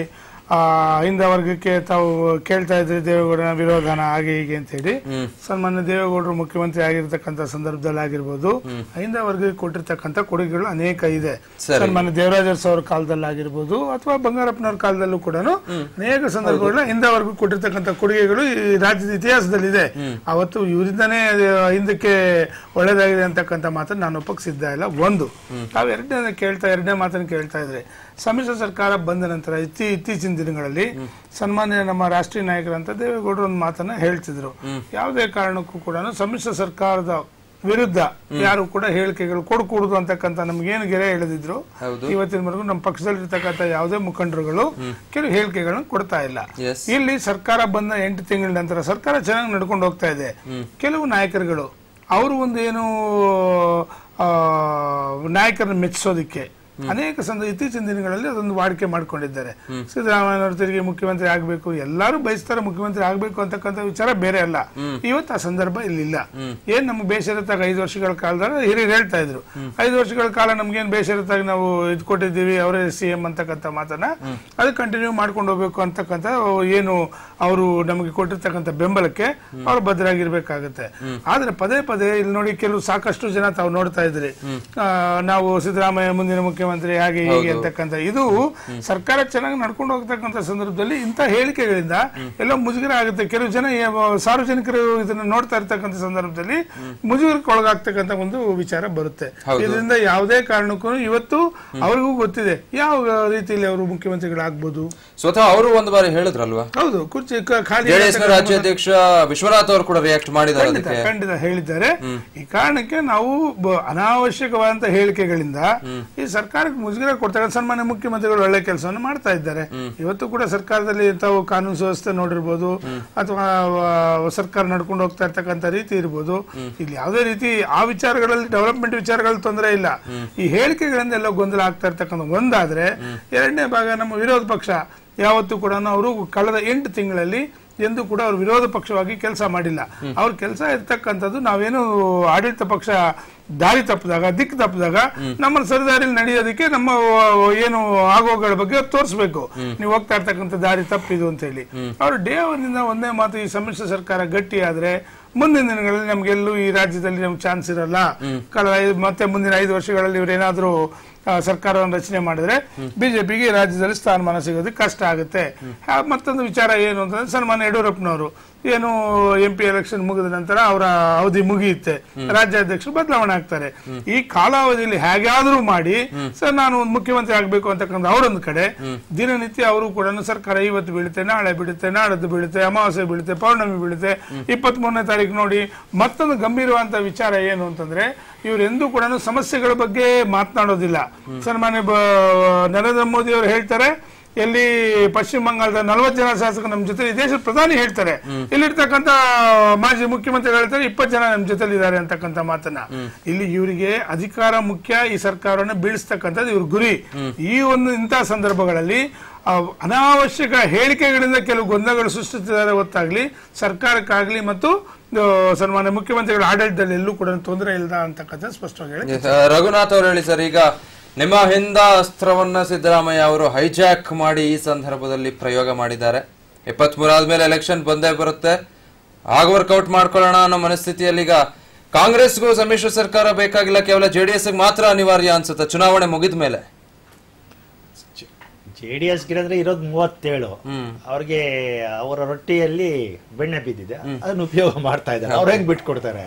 S2: ಆ ಅಹಿಂದ ವರ್ಗಕ್ಕೆ ತಾವು ಕೇಳ್ತಾ ಇದ್ರಿ ದೇವೇಗೌಡನ ವಿರೋಧನ ಹಾಗೆ ಹೀಗೆ ಅಂತ ಹೇಳಿ ಸನ್ಮಾನ್ಯ ದೇವೇಗೌಡರು ಮುಖ್ಯಮಂತ್ರಿ ಆಗಿರ್ತಕ್ಕಂಥ ಸಂದರ್ಭದಲ್ಲಿ ಆಗಿರ್ಬೋದು ಅಹಿಂದ ವರ್ಗಕ್ಕೆ ಕೊಟ್ಟಿರ್ತಕ್ಕಂಥ ಕೊಡುಗೆಗಳು ಅನೇಕ ಇದೆ
S1: ಸರಿ.
S2: ಸನ್ಮಾನ್ಯ ದೇವರಾಜರ್ಸ್ ಅವರ ಕಾಲದಲ್ಲಿ ಆಗಿರ್ಬೋದು ಅಥವಾ ಬಂಗಾರಪ್ಪನವ್ರ ಕಾಲದಲ್ಲೂ ಕೂಡ ಅನೇಕ ಸಂದರ್ಭಗಳನ್ನ ಹಿಂದೆ ವರ್ಗ ಕೊಟ್ಟಿರ್ತಕ್ಕಂಥ ಕೊಡುಗೆಗಳು ಈ ರಾಜ್ಯದ ಇತಿಹಾಸದಲ್ಲಿದೆ ಅವತ್ತು ಇವರಿಂದಾನೇ ಹಿಂದಕ್ಕೆ ಒಳ್ಳೇದಾಗಿದೆ ಅಂತಕ್ಕಂಥ ಮಾತನ್ನು ನಾನು ಒಪ್ಪಕ್ಕೆ ಸಿದ್ಧ ಇಲ್ಲ ಒಂದು ತಾವು ಎರಡನೇ ಕೇಳ್ತಾ ಎರಡನೇ ಮಾತನ್ನು ಕೇಳ್ತಾ ಇದ್ರೆ ಸಮ್ಮಿಶ್ರ ಸರ್ಕಾರ ಬಂದ ನಂತರ ಇತ್ತೀ ಇತ್ತೀಚಿನ ದಿನಗಳಲ್ಲಿ ಸನ್ಮಾನ್ಯ ನಮ್ಮ ರಾಷ್ಟ್ರೀಯ ನಾಯಕರಂತ ದೇವೇಗೌಡರು ಒಂದು ಮಾತನ್ನ ಹೇಳ್ತಿದ್ರು ಯಾವುದೇ ಕಾರಣಕ್ಕೂ ಕೂಡ ಸಮ್ಮಿಶ್ರ ಸರ್ಕಾರದ ವಿರುದ್ಧ ಯಾರು ಕೂಡ ಹೇಳಿಕೆಗಳು ಕೊಡಕೂಡದು ಅಂತಕ್ಕಂಥ ನಮ್ಗೇನು ಗೆರೆ ಎಳೆದಿದ್ರು
S1: ಹೌದು.
S2: ಇವತ್ತಿನವರೆಗೂ ನಮ್ಮ ಪಕ್ಷದಲ್ಲಿರ್ತಕ್ಕಂಥ ಯಾವುದೇ ಮುಖಂಡರುಗಳು ಕೆಲವು ಹೇಳಿಕೆಗಳನ್ನು ಕೊಡ್ತಾ ಇಲ್ಲ
S1: Yes.
S2: ಇಲ್ಲಿ ಸರ್ಕಾರ ಬಂದ ಎಂಟು ತಿಂಗಳ ನಂತರ ಸರ್ಕಾರ ಚೆನ್ನಾಗಿ ನಡ್ಕೊಂಡು ಹೋಗ್ತಾ ಇದೆ ಕೆಲವು ನಾಯಕರುಗಳು ಅವರು ಒಂದು ಏನು ಆ, ನಾಯಕರನ್ನ ಮೆಚ್ಚಿಸೋದಿಕ್ಕೆ ಅನೇಕ ಸಂದ ಇತ್ತೀಚಿನ ದಿನಗಳಲ್ಲಿ ಅದೊಂದು ವಾಡಿಕೆ ಮಾಡ್ಕೊಂಡಿದ್ದಾರೆ ಸಿದ್ದರಾಮಯ್ಯನವರು ತಿರುಗಿ ಮುಖ್ಯಮಂತ್ರಿ ಆಗಬೇಕು ಎಲ್ಲರೂ ಬಯಸ್ತಾರೆ ಮುಖ್ಯಮಂತ್ರಿ ಆಗಬೇಕು ಅಂತಕ್ಕಂಥ ವಿಚಾರ ಬೇರೆ ಅಲ್ಲ ಇವತ್ತು ಆ ಸಂದರ್ಭ ಇಲ್ಲಿಲ್ಲ ಏನ್ ನಮ್ಗೆ ಬೇಷರತ್ತಾಗ ಐದು ವರ್ಷಗಳ ಕಾಲದಾಗ ಹಿರಿಯರು ಹೇಳ್ತಾ ಇದ್ರು ಐದು ವರ್ಷಗಳ ಕಾಲ ನಮ್ಗೇನ್ ಬೇಷರತ್ತಾಗಿ ನಾವು ಇದು ಕೊಟ್ಟಿದ್ದೀವಿ ಅವರೇ ಸಿ ಎಂ ಅಂತಕ್ಕಂಥ ಮಾತನ್ನ ಅದು ಕಂಟಿನ್ಯೂ ಮಾಡ್ಕೊಂಡು ಹೋಗ್ಬೇಕು ಅಂತಕ್ಕಂಥ ಏನು ಅವರು ನಮಗೆ ಕೊಟ್ಟಿರ್ತಕ್ಕಂಥ ಬೆಂಬಲಕ್ಕೆ ಅವ್ರು ಭದ್ರಾಗಿರ್ಬೇಕಾಗತ್ತೆ ಆದ್ರೆ ಪದೇ ಪದೇ ಇಲ್ಲಿ ನೋಡಿ ಕೆಲವು ಸಾಕಷ್ಟು ಜನ ತಾವು ನೋಡ್ತಾ ಇದ್ರಿ ಆ, ನಾವು ಸಿದ್ದರಾಮಯ್ಯ ಮುಂದಿನ ಮುಖ್ಯಮಂತ್ರಿ ಹಾಗೆ ಹೀಗೆ ಅಂತಕ್ಕಂಥ ಇದು ಸರ್ಕಾರ ಚೆನ್ನಾಗಿ ನಡ್ಕೊಂಡು ಹೋಗ್ತಕ್ಕಂಥ ಸಂದರ್ಭದಲ್ಲಿ ಇಂಥ ಹೇಳಿಕೆಗಳಿಂದ ಎಲ್ಲ ಮುಜುಗರ ಆಗುತ್ತೆ ಕೆಲವು ಜನ ಏ- ಸಾರ್ವಜನಿಕರು ಇದನ್ನ ನೋಡ್ತಾ ಇರ್ತಕ್ಕಂಥ ಸಂದರ್ಭದಲ್ಲಿ ಮುಜುಗರಕ್ಕೆ ಒಳಗಾಗ್ತಕ್ಕಂಥ ಒಂದು ವಿಚಾರ ಬರುತ್ತೆ ಇದರಿಂದ ಯಾವುದೇ ಕಾರಣಕ್ಕೂ ಇವತ್ತು ಅವ್ರಿಗೂ ಗೊತ್ತಿದೆ ಯಾವ ರೀತಿಯಲ್ಲಿ ಅವರು ಮುಖ್ಯಮಂತ್ರಿಗಳಾಗ್ಬೋದು
S1: ಸ್ವತಃ ಅವರು ಒಂದು ಬಾರಿ ಹೇಳಿದ್ರಲ್ವಾ
S2: ಹೌದು ಕುರ್ಚಿ ಕ- ಖಾಲಿ
S1: ಜೆಡಿಎಸ್ ನ ರಾಜ್ಯಾಧ್ಯಕ್ಷ ವಿಶ್ವನಾಥ್ ಅವರು ಕೂಡ ರಿಯಾಕ್ಟ್ ಮಾಡಿದ್ದಾರೆ
S2: ಖಂಡಿತ
S1: ಅದಕ್ಕೆ
S2: ಖಂಡಿತ ಹೇಳಿದ್ದಾರೆ ಈ ಕಾರಣಕ್ಕೆ ನಾವು ಬ- ಅನಾವಶ್ಯಕವಾದಂತ ಹೇಳಿಕೆಗಳಿಂದ ಈ ಸರ್ಕಾರಕ್ಕೆ ಮುಜುಗರ ಕೊಡ್ತಾರೆ ಸನ್ಮಾನ್ಯ ಮುಖ್ಯಮಂತ್ರಿಗಳು ಒಳ್ಳೆ ಕೆಲಸವನ್ನು ಮಾಡ್ತಾ ಇದ್ದಾರೆ ಇವತ್ತು ಕೂಡ ಸರ್ಕಾರದಲ್ಲಿ ತಾವು ಕಾನೂನು ಸುವ್ಯವಸ್ಥೆ ನೋಡಿರ್ಬೋದು ಅಥವಾ ಆ, ಸರ್ಕಾರ ನಡ್ಕೊಂಡು ಹೋಗ್ತಾ ಇರ್ತಕ್ಕಂಥ ರೀತಿ ಇರ್ಬೋದು ಇಲ್ಲಿ ಯಾವುದೇ ರೀತಿ ಆ ವಿಚಾರಗಳಲ್ಲಿ ಡೆವಲಪ್ಮೆಂಟ್ ವಿಚಾರಗಳಲ್ಲಿ ತೊಂದರೆ ಇಲ್ಲ ಈ ಹೇಳಿಕೆಗಳಿಂದ ಎಲ್ಲ ಗೊಂದಲ ಆಗ್ತಾ ಇರ್ತಕ್ಕಂಥ ಒಂದಾದ್ರೆ ಎರಡನೇ ಭಾಗ ನಮ್ಮ ವಿರೋಧ ಪಕ್ಷ ಯಾವತ್ತೂ ಕೂಡ ಅವರು ಕಳೆದ ಎಂಟು ತಿಂಗಳಲ್ಲಿ ಎಂದು ಕೂಡ ಅವರು ವಿರೋಧ ಪಕ್ಷವಾಗಿ ಕೆಲಸ ಮಾಡಿಲ್ಲ ಅವ್ರ ಕೆಲಸ ಇರ್ತಕ್ಕಂಥದ್ದು ನಾವೇನು ಆಡಳಿತ ಪಕ್ಷ ದಾರಿ ತಪ್ಪಿದಾಗ ದಿಕ್ಕು ತಪ್ಪಿದಾಗ ನಮ್ಮ ಸರಿದಾರಿಯಲ್ಲಿ ನಡೆಯೋದಕ್ಕೆ ನಮ್ಮ ಆ, ಏನು ಆಗೋಗಳ ಬಗ್ಗೆ ತೋರಿಸ್ಬೇಕು ನೀವು ಹೋಗ್ತಾ ಇರ್ತಕ್ಕಂಥ ದಾರಿ ತಪ್ಪಿದು ಅಂತ ಹೇಳಿ ಅವರು ಡೇ ಅವರಿಂದ ಒಂದೇ ಮಾತು ಈ ಸಮ್ಮಿಶ್ರ ಸರ್ಕಾರ ಗಟ್ಟಿ ಆದ್ರೆ ಮುಂದಿನ ದಿನಗಳಲ್ಲಿ ನಮ್ಗೆಲ್ಲೂ ಈ ರಾಜ್ಯದಲ್ಲಿ ನಮ್ಗೆ ಚಾನ್ಸ್ ಇರಲ್ಲ ಕಳೆದ ಐದು- ಮತ್ತೆ ಮುಂದಿನ ಐದು ವರ್ಷಗಳಲ್ಲಿ ಇವರೇನಾದ್ರೂ ಆ, ಸರ್ಕಾರವನ್ನು ರಚನೆ ಮಾಡಿದ್ರೆ ಬಿಜೆಪಿಗೆ ರಾಜ್ಯದಲ್ಲಿ ಸ್ಥಾನಮಾನ ಸಿಗೋದಕ್ಕೆ ಕಷ್ಟ ಆಗುತ್ತೆ ಆ, ಮತ್ತೊಂದು ವಿಚಾರ ಏನು ಅಂತಂದ್ರೆ ಸನ್ಮಾನ್ಯ ಯಡಿಯೂರಪ್ಪನವರು ಏನು ಎಂ ಪಿ ಎಲೆಕ್ಷನ್ ಮುಗಿದ ನಂತರ ಅವರ ಅವಧಿ ಮುಗಿಯುತ್ತೆ ರಾಜ್ಯಾಧ್ಯಕ್ಷರು ಬದಲಾವಣೆ ಆಗ್ತಾರೆ ಈ ಕಾಲಾವಧಿಯಲ್ಲಿ ಹೇಗಾದ್ರೂ ಮಾಡಿ ಸರ್ ನಾನು ಒಂದು ಮುಖ್ಯಮಂತ್ರಿ ಆಗ್ಬೇಕು ಅಂತಕ್ಕಂಥ ಅವರೊಂದು ಕಡೆ ದಿನನಿತ್ಯ ಅವರು ಕೂಡ ಸರ್ಕಾರ ಇವತ್ತು ಬೀಳುತ್ತೆ ನಾಳೆ ಬೀಳುತ್ತೆ ನಾಡದ್ದು ಬೀಳುತ್ತೆ ಅಮಾವಾಸ್ಯೆ ಬೀಳುತ್ತೆ ಪೌರ್ಣಮಿ ಬೀಳುತ್ತೆ ಇಪ್ಪತ್ತ್ ಮೂರನೇ ತಾರೀಕು ನೋಡಿ ಮತ್ತೊಂದು ಗಂಭೀರವಾದಂತ ವಿಚಾರ ಏನು ಅಂತಂದ್ರೆ ಇವರೆಂದೂ ಕೂಡ ಸಮಸ್ಯೆಗಳ ಬಗ್ಗೆ ಮಾತನಾಡೋದಿಲ್ಲ ಸನ್ಮಾನ್ಯ ಬ- ನರೇಂದ್ರ ಮೋದಿ ಅವರು ಹೇಳ್ತಾರೆ ಎಲ್ಲಿ ಪಶ್ಚಿಮ ಬಂಗಾಳದ ನಲವತ್ತು ಜನ ಶಾಸಕರು ನಮ್ಮ ಜೊತೆ ಈ ದೇಶದ ಪ್ರಧಾನಿ ಹೇಳ್ತಾರೆ ಇಲ್ಲಿರ್ತಕ್ಕಂಥ ಮಾಜಿ ಮುಖ್ಯಮಂತ್ರಿಗಳು ಹೇಳ್ತಾರೆ ಇಪ್ಪತ್ತು ಜನ ನಮ್ಮ ಜೊತೆಲಿ ಇದ್ದಾರೆ ಅಂತಕ್ಕಂಥ ಮಾತನ್ನ ಇಲ್ಲಿ ಇವರಿಗೆ ಅಧಿಕಾರ ಮುಖ್ಯ ಈ ಸರ್ಕಾರವನ್ನು ಬೀಳಿಸ್ತಕ್ಕಂಥದ್ದು ಇವ್ರ ಗುರಿ ಈ ಒಂದು ಇಂತಹ ಸಂದರ್ಭಗಳಲ್ಲಿ ಆ, ಅನಾವಶ್ಯಕ ಹೇಳಿಕೆಗಳಿಂದ ಕೆಲವು ಗೊಂದಲಗಳು ಸೃಷ್ಟಿಸಿದ್ದಾರೆ ಹೊತ್ತಾಗ್ಲಿ ಸರ್ಕಾರಕ್ಕಾಗ್ಲಿ ಮತ್ತು ಆ, ಸನ್ಮಾನ್ಯ ಮುಖ್ಯಮಂತ್ರಿಗಳ ಆಡಳಿತದಲ್ಲಿ ಎಲ್ಲೂ ಕೂಡ ತೊಂದರೆ ಇಲ್ಲ ಅಂತಕ್ಕಂಥ ಸ್ಪಷ್ಟವಾಗಿ ಹೇಳಿ
S1: Yes, ಆ, ರಘುನಾಥ್ ಅವರು ಹೇಳಿ ಸರ್ ಈಗ ನಿಮ್ಮ ಹಿಂದ ಅಸ್ತ್ರವನ್ನ ಸಿದ್ದರಾಮಯ್ಯ ಅವರು ಹೈಜಾಕ್ ಮಾಡಿ ಈ ಸಂದರ್ಭದಲ್ಲಿ ಪ್ರಯೋಗ ಮಾಡಿದ್ದಾರೆ ಇಪ್ಪತ್ತ್ ಆದ್ಮೇಲೆ ಎಲೆಕ್ಷನ್ ಬಂದೇ ಬರುತ್ತೆ ಆಗ ವರ್ಕೌಟ್ ಮಾಡ್ಕೊಳ್ಳೋಣ ಅನ್ನೋ ಮನಸ್ಥಿತಿಯಲ್ಲಿ ಈಗ ಕಾಂಗ್ರೆಸ್ಗೂ ಸಮ್ಮಿಶ್ರ ಸರ್ಕಾರ ಬೇಕಾಗಿಲ್ಲ ಕೇವಲ ಜೆಡಿಎಸ್ ಮಾತ್ರ ಅನಿವಾರ್ಯ ಅನ್ಸುತ್ತೆ ಚುನಾವಣೆ ಮುಗಿದ ಮೇಲೆ
S3: ಜೆ ಡಿ ಎಸ್ ಗಿರಂದ್ರೆ ಇರೋದು ಮೂವತ್ತೇಳು ಅವ್ರಿಗೆ ಅವರ ರೊಟ್ಟಿಯಲ್ಲಿ ಬೆಣ್ಣೆ ಬಿದ್ದಿದೆ ಅದನ್ನ ಉಪಯೋಗ ಮಾಡ್ತಾ ಇದ್ದಾರೆ ಅವ್ರ ಹೆಂಗ್ ಬಿಟ್ಕೊಡ್ತಾರೆ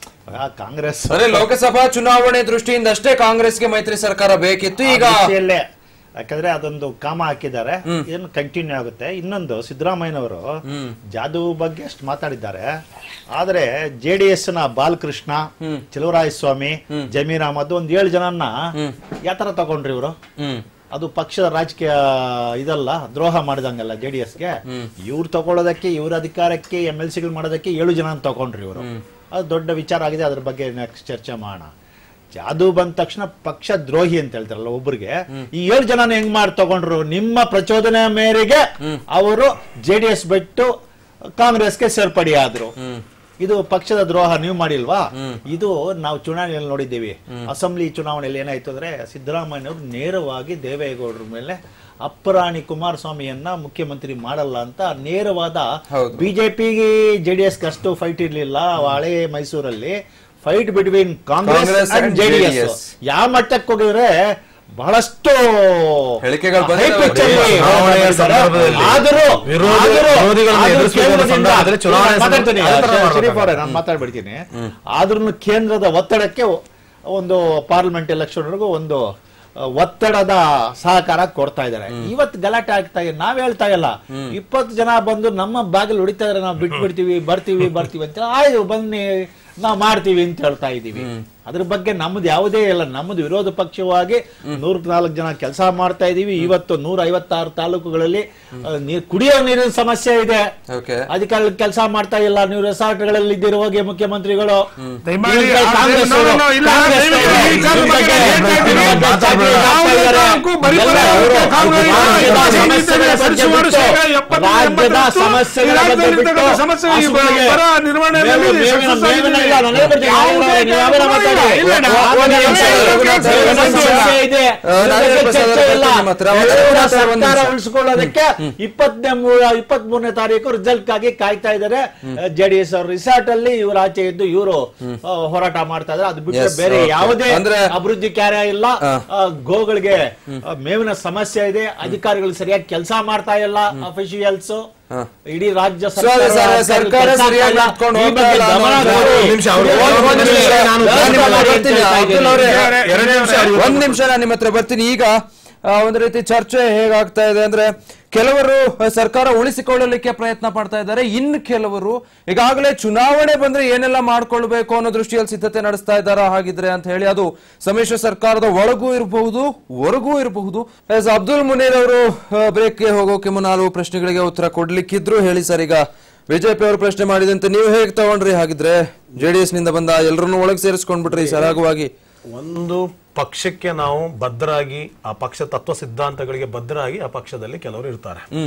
S3: ಆ ಕಾಂಗ್ರೆಸ್
S1: ಅಂದ್ರೆ ಲೋಕಸಭಾ ಚುನಾವಣೆ ದೃಷ್ಟಿಯಿಂದ ಅಷ್ಟೇ ಕಾಂಗ್ರೆಸ್ಗೆ ಮೈತ್ರಿ ಸರ್ಕಾರ ಬೇಕಿತ್ತು ಈಗ
S3: ಆ ದಿಶೆಯಲ್ಲೇ ಯಾಕಂದ್ರೆ ಅದೊಂದು ಕಾಮ ಹಾಕಿದ್ದಾರೆ ಇದನ್ನು ಕಂಟಿನ್ಯೂ ಆಗುತ್ತೆ ಇನ್ನೊಂದು ಸಿದ್ದರಾಮಯ್ಯನವರು ಜಾದು ಬಗ್ಗೆ ಅಷ್ಟು ಮಾತಾಡಿದ್ದಾರೆ ಆದ್ರೆ ಜೆ ಡಿ ಎಸ್ ನ ಬಾಲಕೃಷ್ಣ ಚಲುವರಾಯ ಸ್ವಾಮಿ ಜಮೀರ್ ಅಹಮದ್ ಒಂದ್ ಏಳು ಜನನ್ನ ಯಾವ ತರ ತಗೊಂಡ್ರಿ ಇವರು
S1: ಹ್ಮ್
S3: ಅದು ಪಕ್ಷದ ರಾಜಕೀಯ ಇದಲ್ಲ ದ್ರೋಹ ಮಾಡಿದಂಗಲ್ಲ ಜೆ ಡಿ ಎಸ್ಗೆ ಇವ್ರು ತಗೊಳ್ಳೋದಕ್ಕೆ ಇವ್ರ ಅಧಿಕಾರಕ್ಕೆ ಎಂ ಎಲ್ ಸಿಗಳು ಮಾಡೋದಕ್ಕೆ ಏಳು ಜನ ತಗೊಂಡ್ರಿ ಇವರು ಅದು ದೊಡ್ಡ ವಿಚಾರ ಆಗಿದೆ ಅದ್ರ ಬಗ್ಗೆ ನೆಕ್ಸ್ಟ್ ಚರ್ಚೆ ಮಾಡೋಣ ಜಾದು ಬಂದ ತಕ್ಷಣ ಪಕ್ಷ ದ್ರೋಹಿ ಅಂತ ಹೇಳ್ತಾರಲ್ಲ ಒಬ್ರಿಗೆ ಈ ಏಳು ಜನ ಹೆಂಗ್ ಮಾಡಿ ತಗೊಂಡ್ರು ನಿಮ್ಮ ಪ್ರಚೋದನೆ ಮೇರೆಗೆ ಅವರು ಜೆ ಡಿ ಎಸ್ ಬಿಟ್ಟು ಕಾಂಗ್ರೆಸ್ಗೆ ಸೇರ್ಪಡೆ ಆದ್ರು ಇದು ಪಕ್ಷದ ದ್ರೋಹ ನೀವು ಮಾಡಿಲ್ವಾ ಇದು ನಾವು ಚುನಾವಣೆಯಲ್ಲಿ ನೋಡಿದ್ದೀವಿ ಅಸೆಂಬ್ಲಿ ಚುನಾವಣೆಯಲ್ಲಿ ಏನಾಯ್ತು ಅಂದ್ರೆ ಸಿದ್ದರಾಮಯ್ಯನವರು ನೇರವಾಗಿ ದೇವೇಗೌಡರ ಮೇಲೆ ಅಪ್ಪರಾಣಿ ಕುಮಾರಸ್ವಾಮಿಯನ್ನ ಮುಖ್ಯಮಂತ್ರಿ ಮಾಡಲ್ಲ ಅಂತ ನೇರವಾದ
S1: ಹೌದು.
S3: ಬಿಜೆಪಿ ಜೆಡಿಎಸ್ ಅಷ್ಟು ಫೈಟ್ ಇರ್ಲಿಲ್ಲ ಹಳೆ ಮೈಸೂರಲ್ಲಿ fight between Congress
S1: Congress
S3: and
S1: and
S3: JDS
S1: JDS.
S3: ಯಾವ ಮಟ್ಟಕ್ಕೆ ಹೋಗಿದ್ರೆ ಬಹಳಷ್ಟು
S1: ಹೇಳಿಕೆಗಳು ಬಂದಿದ್ದಾವೆ.
S3: high pitch ಅಲ್ಲಿ
S4: ಚುನಾವಣೆಯ ಸಂದರ್ಭದಲ್ಲಿ
S3: ಆದರೂ
S4: ವಿರೋಧ-
S3: ಆದರೂ-
S4: ವಿರೋಧಿಗಳನ್ನ
S3: ಆದರೂ
S4: ಎದುರಿಸಬೇಕು ಅನ್ನೋ
S3: ಕೇಂದ್ರದಿಂದ-
S4: ಸಂದರ್ಭದಲ್ಲಿ ಚುನಾವಣೆ
S3: ನಾನು ಮಾತಾಡ್ತೀನಿ
S4: ಅದೇ ತರ ಮಾಡ್ಬೇಕು.
S3: ಶರೀಫ್ ಅವರೇ ನಾನು ಮಾತಾಡ್ಬಿಡ್ತೀನಿ ಆದ್ರೂ ಕೇಂದ್ರದ ಒತ್ತಡಕ್ಕೆ ಒಂದು ಪಾರ್ಲಿಮೆಂಟ್ ಎಲೆಕ್ಷನ್ ವರೆಗೂ ಒಂದು ಆ, ಒತ್ತಡದ ಸಹಕಾರ ಕೊಡ್ತಾ ಇದ್ದಾರೆ ಇವತ್ತು ಗಲಾಟೆ ಆಗ್ತಾ ಇದೆ ನಾವ್ ಹೇಳ್ತಾ ಇಲ್ಲ ಇಪ್ಪತ್ತು ಜನ ಬಂದು ನಮ್ಮ ಬಾಗಿಲು ಹೊಡಿತಾ ಇದಾರೆ ನಾವು ಬಿಟ್ಟು ಬಿಡ್ತೀವಿ ಬರ್ತೀವಿ ಬರ್ತೀವಿ ಅಂತ ಆಯ್ತು ಬನ್ನಿ ನಾವು ಮಾಡ್ತೀವಿ ಅಂತ ಹೇಳ್ತಾ ಇದೀವಿ ಅದ್ರ ಬಗ್ಗೆ ನಮ್ದು ಯಾವುದೇ ಇಲ್ಲ ನಮ್ಮದು ವಿರೋಧ ಪಕ್ಷವಾಗಿ ನೂರ ನಾಲ್ಕು ಜನ ಕೆಲಸ ಮಾಡ್ತಾ ಇದೀವಿ ಇವತ್ತು ನೂರ ಐವತ್ತಾರು ತಾಲೂಕುಗಳಲ್ಲಿ ಆ, ನೀರ್ ಕುಡಿಯೋ ನೀರಿನ ಸಮಸ್ಯೆ ಇದೆ
S1: ಓಕೆ
S3: ಅಧಿಕಾರಿ ಕೆಲಸ ಮಾಡ್ತಾ ಇಲ್ಲ ನೀವು ರೆಸಾರ್ಟ್ಗಳಲ್ಲಿ ಇದ್ದಿರೋ ಹೋಗಿ ಮುಖ್ಯಮಂತ್ರಿಗಳು
S2: ದಯಮಾಡಿ
S3: ಈಗ
S2: ಆ-
S3: ಕಾಂಗ್ರೆಸ್
S2: no, no, no, ಇಲ್ಲ,
S3: ಕಾಂಗ್ರೆಸ್
S2: ದಯವಿಟ್ಟು ಈ ವಿಚಾರದ
S3: ಇದ್ರ
S2: ಬಗ್ಗೆ
S3: ಬಗ್ಗೆ
S2: ಹೇಳ್ತಾ ಇದ್ದೀನಿ.
S3: ಇದ್ರ ಬಗ್ಗೆ ಚಾಟಿ
S2: ಯಾವುದೇ
S3: ಹಾಕ್ತಾ ಇದ್ದಾರೆ.
S2: ಕಾರಣಕ್ಕೂ ಬರೀ
S3: ಎಲ್ಲ
S2: ಬರೀ
S3: ಅವರು
S2: ಕಾಂಗ್ರೆಸ್
S3: ರಾಜ್ಯದ
S2: ರಾಜ್ಯದ
S3: ಸಮಸ್ಯೆಗಳ
S2: ಸಮಸ್ಯೆಗಳ
S3: ಬಗ್ಗೆ
S2: ವರ್ಷ
S3: ಬಿಟ್ಟು,
S2: ಎಪ್ಪತ್ತು
S3: ರಾಜ್ಯದ
S2: ಎಂಬತ್ತು
S3: ಸಮಸ್ಯೆಗಳ
S2: ಈ
S3: ಬಗ್ಗೆ
S2: ರಾಜ್ಯದಲ್ಲಿರ್ತಕ್ಕಂಥ
S3: ಬಿಟ್ಟು
S2: ಸಮಸ್ಯೆ ಈ
S3: ಹಸುಗಳಿಗೆ
S2: ಬರ ನಿರ್ವಹಣೆಯಲ್ಲಿ
S3: ಮೇವಿನ- ಮೇವಿನ-
S2: success
S3: ಮೇವಿನ
S2: ಆಗಿದ್ದೀವಿ.
S3: ಇಲ್ಲ, ನನಗೆ ಗೊತ್ತಿಲ್ಲ.
S2: ಯಾವುದೇ
S3: ನೀವು ಯಾವೆಲ್ಲ
S2: ಕಾರಣಕ್ಕೂ
S3: ಮಾತಾಡಿ.
S2: ಇಲ್ಲ, ಇಲ್ಲ,
S3: ಒಂದು
S2: ಒಂದು
S3: ನಿಮಿಷ
S2: ನಿಮಿಷ
S3: ಇರು,
S2: ಇರು,
S3: ಒಂದು
S2: ಇರು,
S3: ನಿಮಿಷ
S2: ಇರು,
S3: ಇದೆ.
S1: ಆ,
S3: ಇದ್ರ
S1: ನಾಳೆ
S3: ಬಗ್ಗೆ
S1: ಪ್ರಸಾದ
S3: ಚರ್ಚೆ ಇಲ್ಲ.
S1: ಬರ್ತೀನಿ ಮಾತ್ರ. ಒಂದು
S3: ಇವರ
S1: ನಿಮಿಷ, ಒಂದು
S3: ಸರ್ಕಾರ
S1: ನಿಮಿಷ.
S3: ಉಳಿಸ್ಕೊಳ್ಳೋದಕ್ಕೆ ಇಪ್ಪತ್ತನೇ ಮೂರ ಇಪ್ಪತ್ತ್ ಮೂರನೇ ತಾರೀಕು ರಿಸಲ್ಟ್ ಆಗಿ ಕಾಯ್ತಾ ಇದ್ದಾರೆ ಜೆಡಿಎಸ್ ಅವರು ರಿಸಾರ್ಟ್ ಅಲ್ಲಿ ಇವರು ಆಚೆ ಇದ್ದು ಇವರು ಹೋರಾಟ ಮಾಡ್ತಾ ಇದ್ದಾರೆ ಅದು ಬಿಟ್ಟರೆ
S1: Yes,
S3: ಬೇರೆ
S1: okay.
S3: ಯಾವುದೇ
S1: ಅಂದ್ರೆ-
S3: ಅಭಿವೃದ್ಧಿ ಕಾರ್ಯ ಇಲ್ಲ ಆ, ಗೋಗಳಿಗೆ ಆ, ಮೇವಿನ ಸಮಸ್ಯೆ ಇದೆ ಅಧಿಕಾರಿಗಳು ಸರಿಯಾಗಿ ಕೆಲಸ ಮಾಡ್ತಾ ಇಲ್ಲ ಅಫಿಷಿಯಲ್ಸ್ ಇಡೀ ರಾಜ್ಯ
S1: So, ಅದೇ ಸರ್, ಸರ್ಕಾರ
S3: ಕೆಲ್ಸ
S1: ಸರಿಯಾಗಿ
S3: ಆಗ್ತಾ ಇಲ್ಲ.
S1: ನಡ್ಕೊಂಡು
S3: ಈ
S1: ಹೋಗ್ತಾ
S3: ಬಗ್ಗೆ
S1: ಇಲ್ಲ
S3: ಗಮನ
S1: ಅನ್ನೋ
S3: ಕೊಡಿ.
S4: ಒಂದು ನಿಮಿಷ ಅವ್ರು-
S3: ಒಂದು
S4: ಒಂದು
S3: ನಿಮಿಷ
S4: ನಿಮಿಷ
S3: ನಾನು
S4: ನಾನು
S3: ನಾನು
S1: ನಿಮ್ಮ ಹತ್ರ ಬರ್ತೀನಿ.
S3: ಹೇಳ್ತಾ ಇದ್ದೀನಿ.
S1: ಅಬ್ದುಲ್ ಅವರೇ,
S4: ಎರಡು ನಿಮಿಷ
S1: ಒಂದ್ ನಿಮಿಷ ನಾನು ನಿಮ್ಮ ಹತ್ರ ಬರ್ತೀನಿ ಈಗ ಆ, ಒಂದು ರೀತಿ ಚರ್ಚೆ ಹೇಗಾಗ್ತಾ ಇದೆ ಅಂದ್ರೆ ಕೆಲವರು ಆ, ಸರ್ಕಾರ ಉಳಿಸಿಕೊಳ್ಳಲಿಕ್ಕೆ ಪ್ರಯತ್ನ ಪಡ್ತಾ ಇದ್ದಾರೆ ಇನ್ನು ಕೆಲವರು ಈಗಾಗಲೇ ಚುನಾವಣೆ ಬಂದ್ರೆ ಏನೆಲ್ಲ ಮಾಡ್ಕೊಳ್ಬೇಕು ಅನ್ನೋ ದೃಷ್ಟಿಯಲ್ಲಿ ಸಿದ್ಧತೆ ನಡೆಸ್ತಾ ಇದ್ದಾರಾ ಹಾಗಿದ್ರೆ ಅಂತ ಹೇಳಿ ಅದು ಸಮ್ಮಿಶ್ರ ಸರ್ಕಾರದ ಒಳಗೂ ಇರಬಹುದು ಹೊರಗೂ ಇರಬಹುದು ಎಸ್ ಅಬ್ದುಲ್ ಮುನೀರ್ ಅವರು ಬ್ರೇಕ್ಗೆ ಹೋಗೋಕೆ ಮುನ್ನ ಹಲವು ಪ್ರಶ್ನೆಗಳಿಗೆ ಉತ್ತರ ಕೊಡ್ಲಿಕ್ಕಿದ್ರು ಹೇಳಿ ಸರ್ ಈಗ ಬಿಜೆಪಿ ಅವರು ಪ್ರಶ್ನೆ ಮಾಡಿದಂತೆ ನೀವು ಹೇಗೆ ತಗೊಂಡ್ರಿ ಹಾಗಿದ್ರೆ ಜೆಡಿಎಸ್ ನಿಂದ ಬಂದ ಎಲ್ಲರನ್ನೂ ಒಳಗೆ ಸೇರಿಸ್ಕೊಂಡ್ಬಿಟ್ರಿ ಸರಾಗವಾಗಿ
S4: ಒಂದು ಪಕ್ಷಕ್ಕೆ ನಾವು ಬದ್ಧರಾಗಿ ಆ ಪಕ್ಷ ತತ್ವ ಸಿದ್ಧಾಂತಗಳಿಗೆ ಬದ್ಧರಾಗಿ ಆ ಪಕ್ಷದಲ್ಲಿ ಕೆಲವರು ಇರ್ತಾರೆ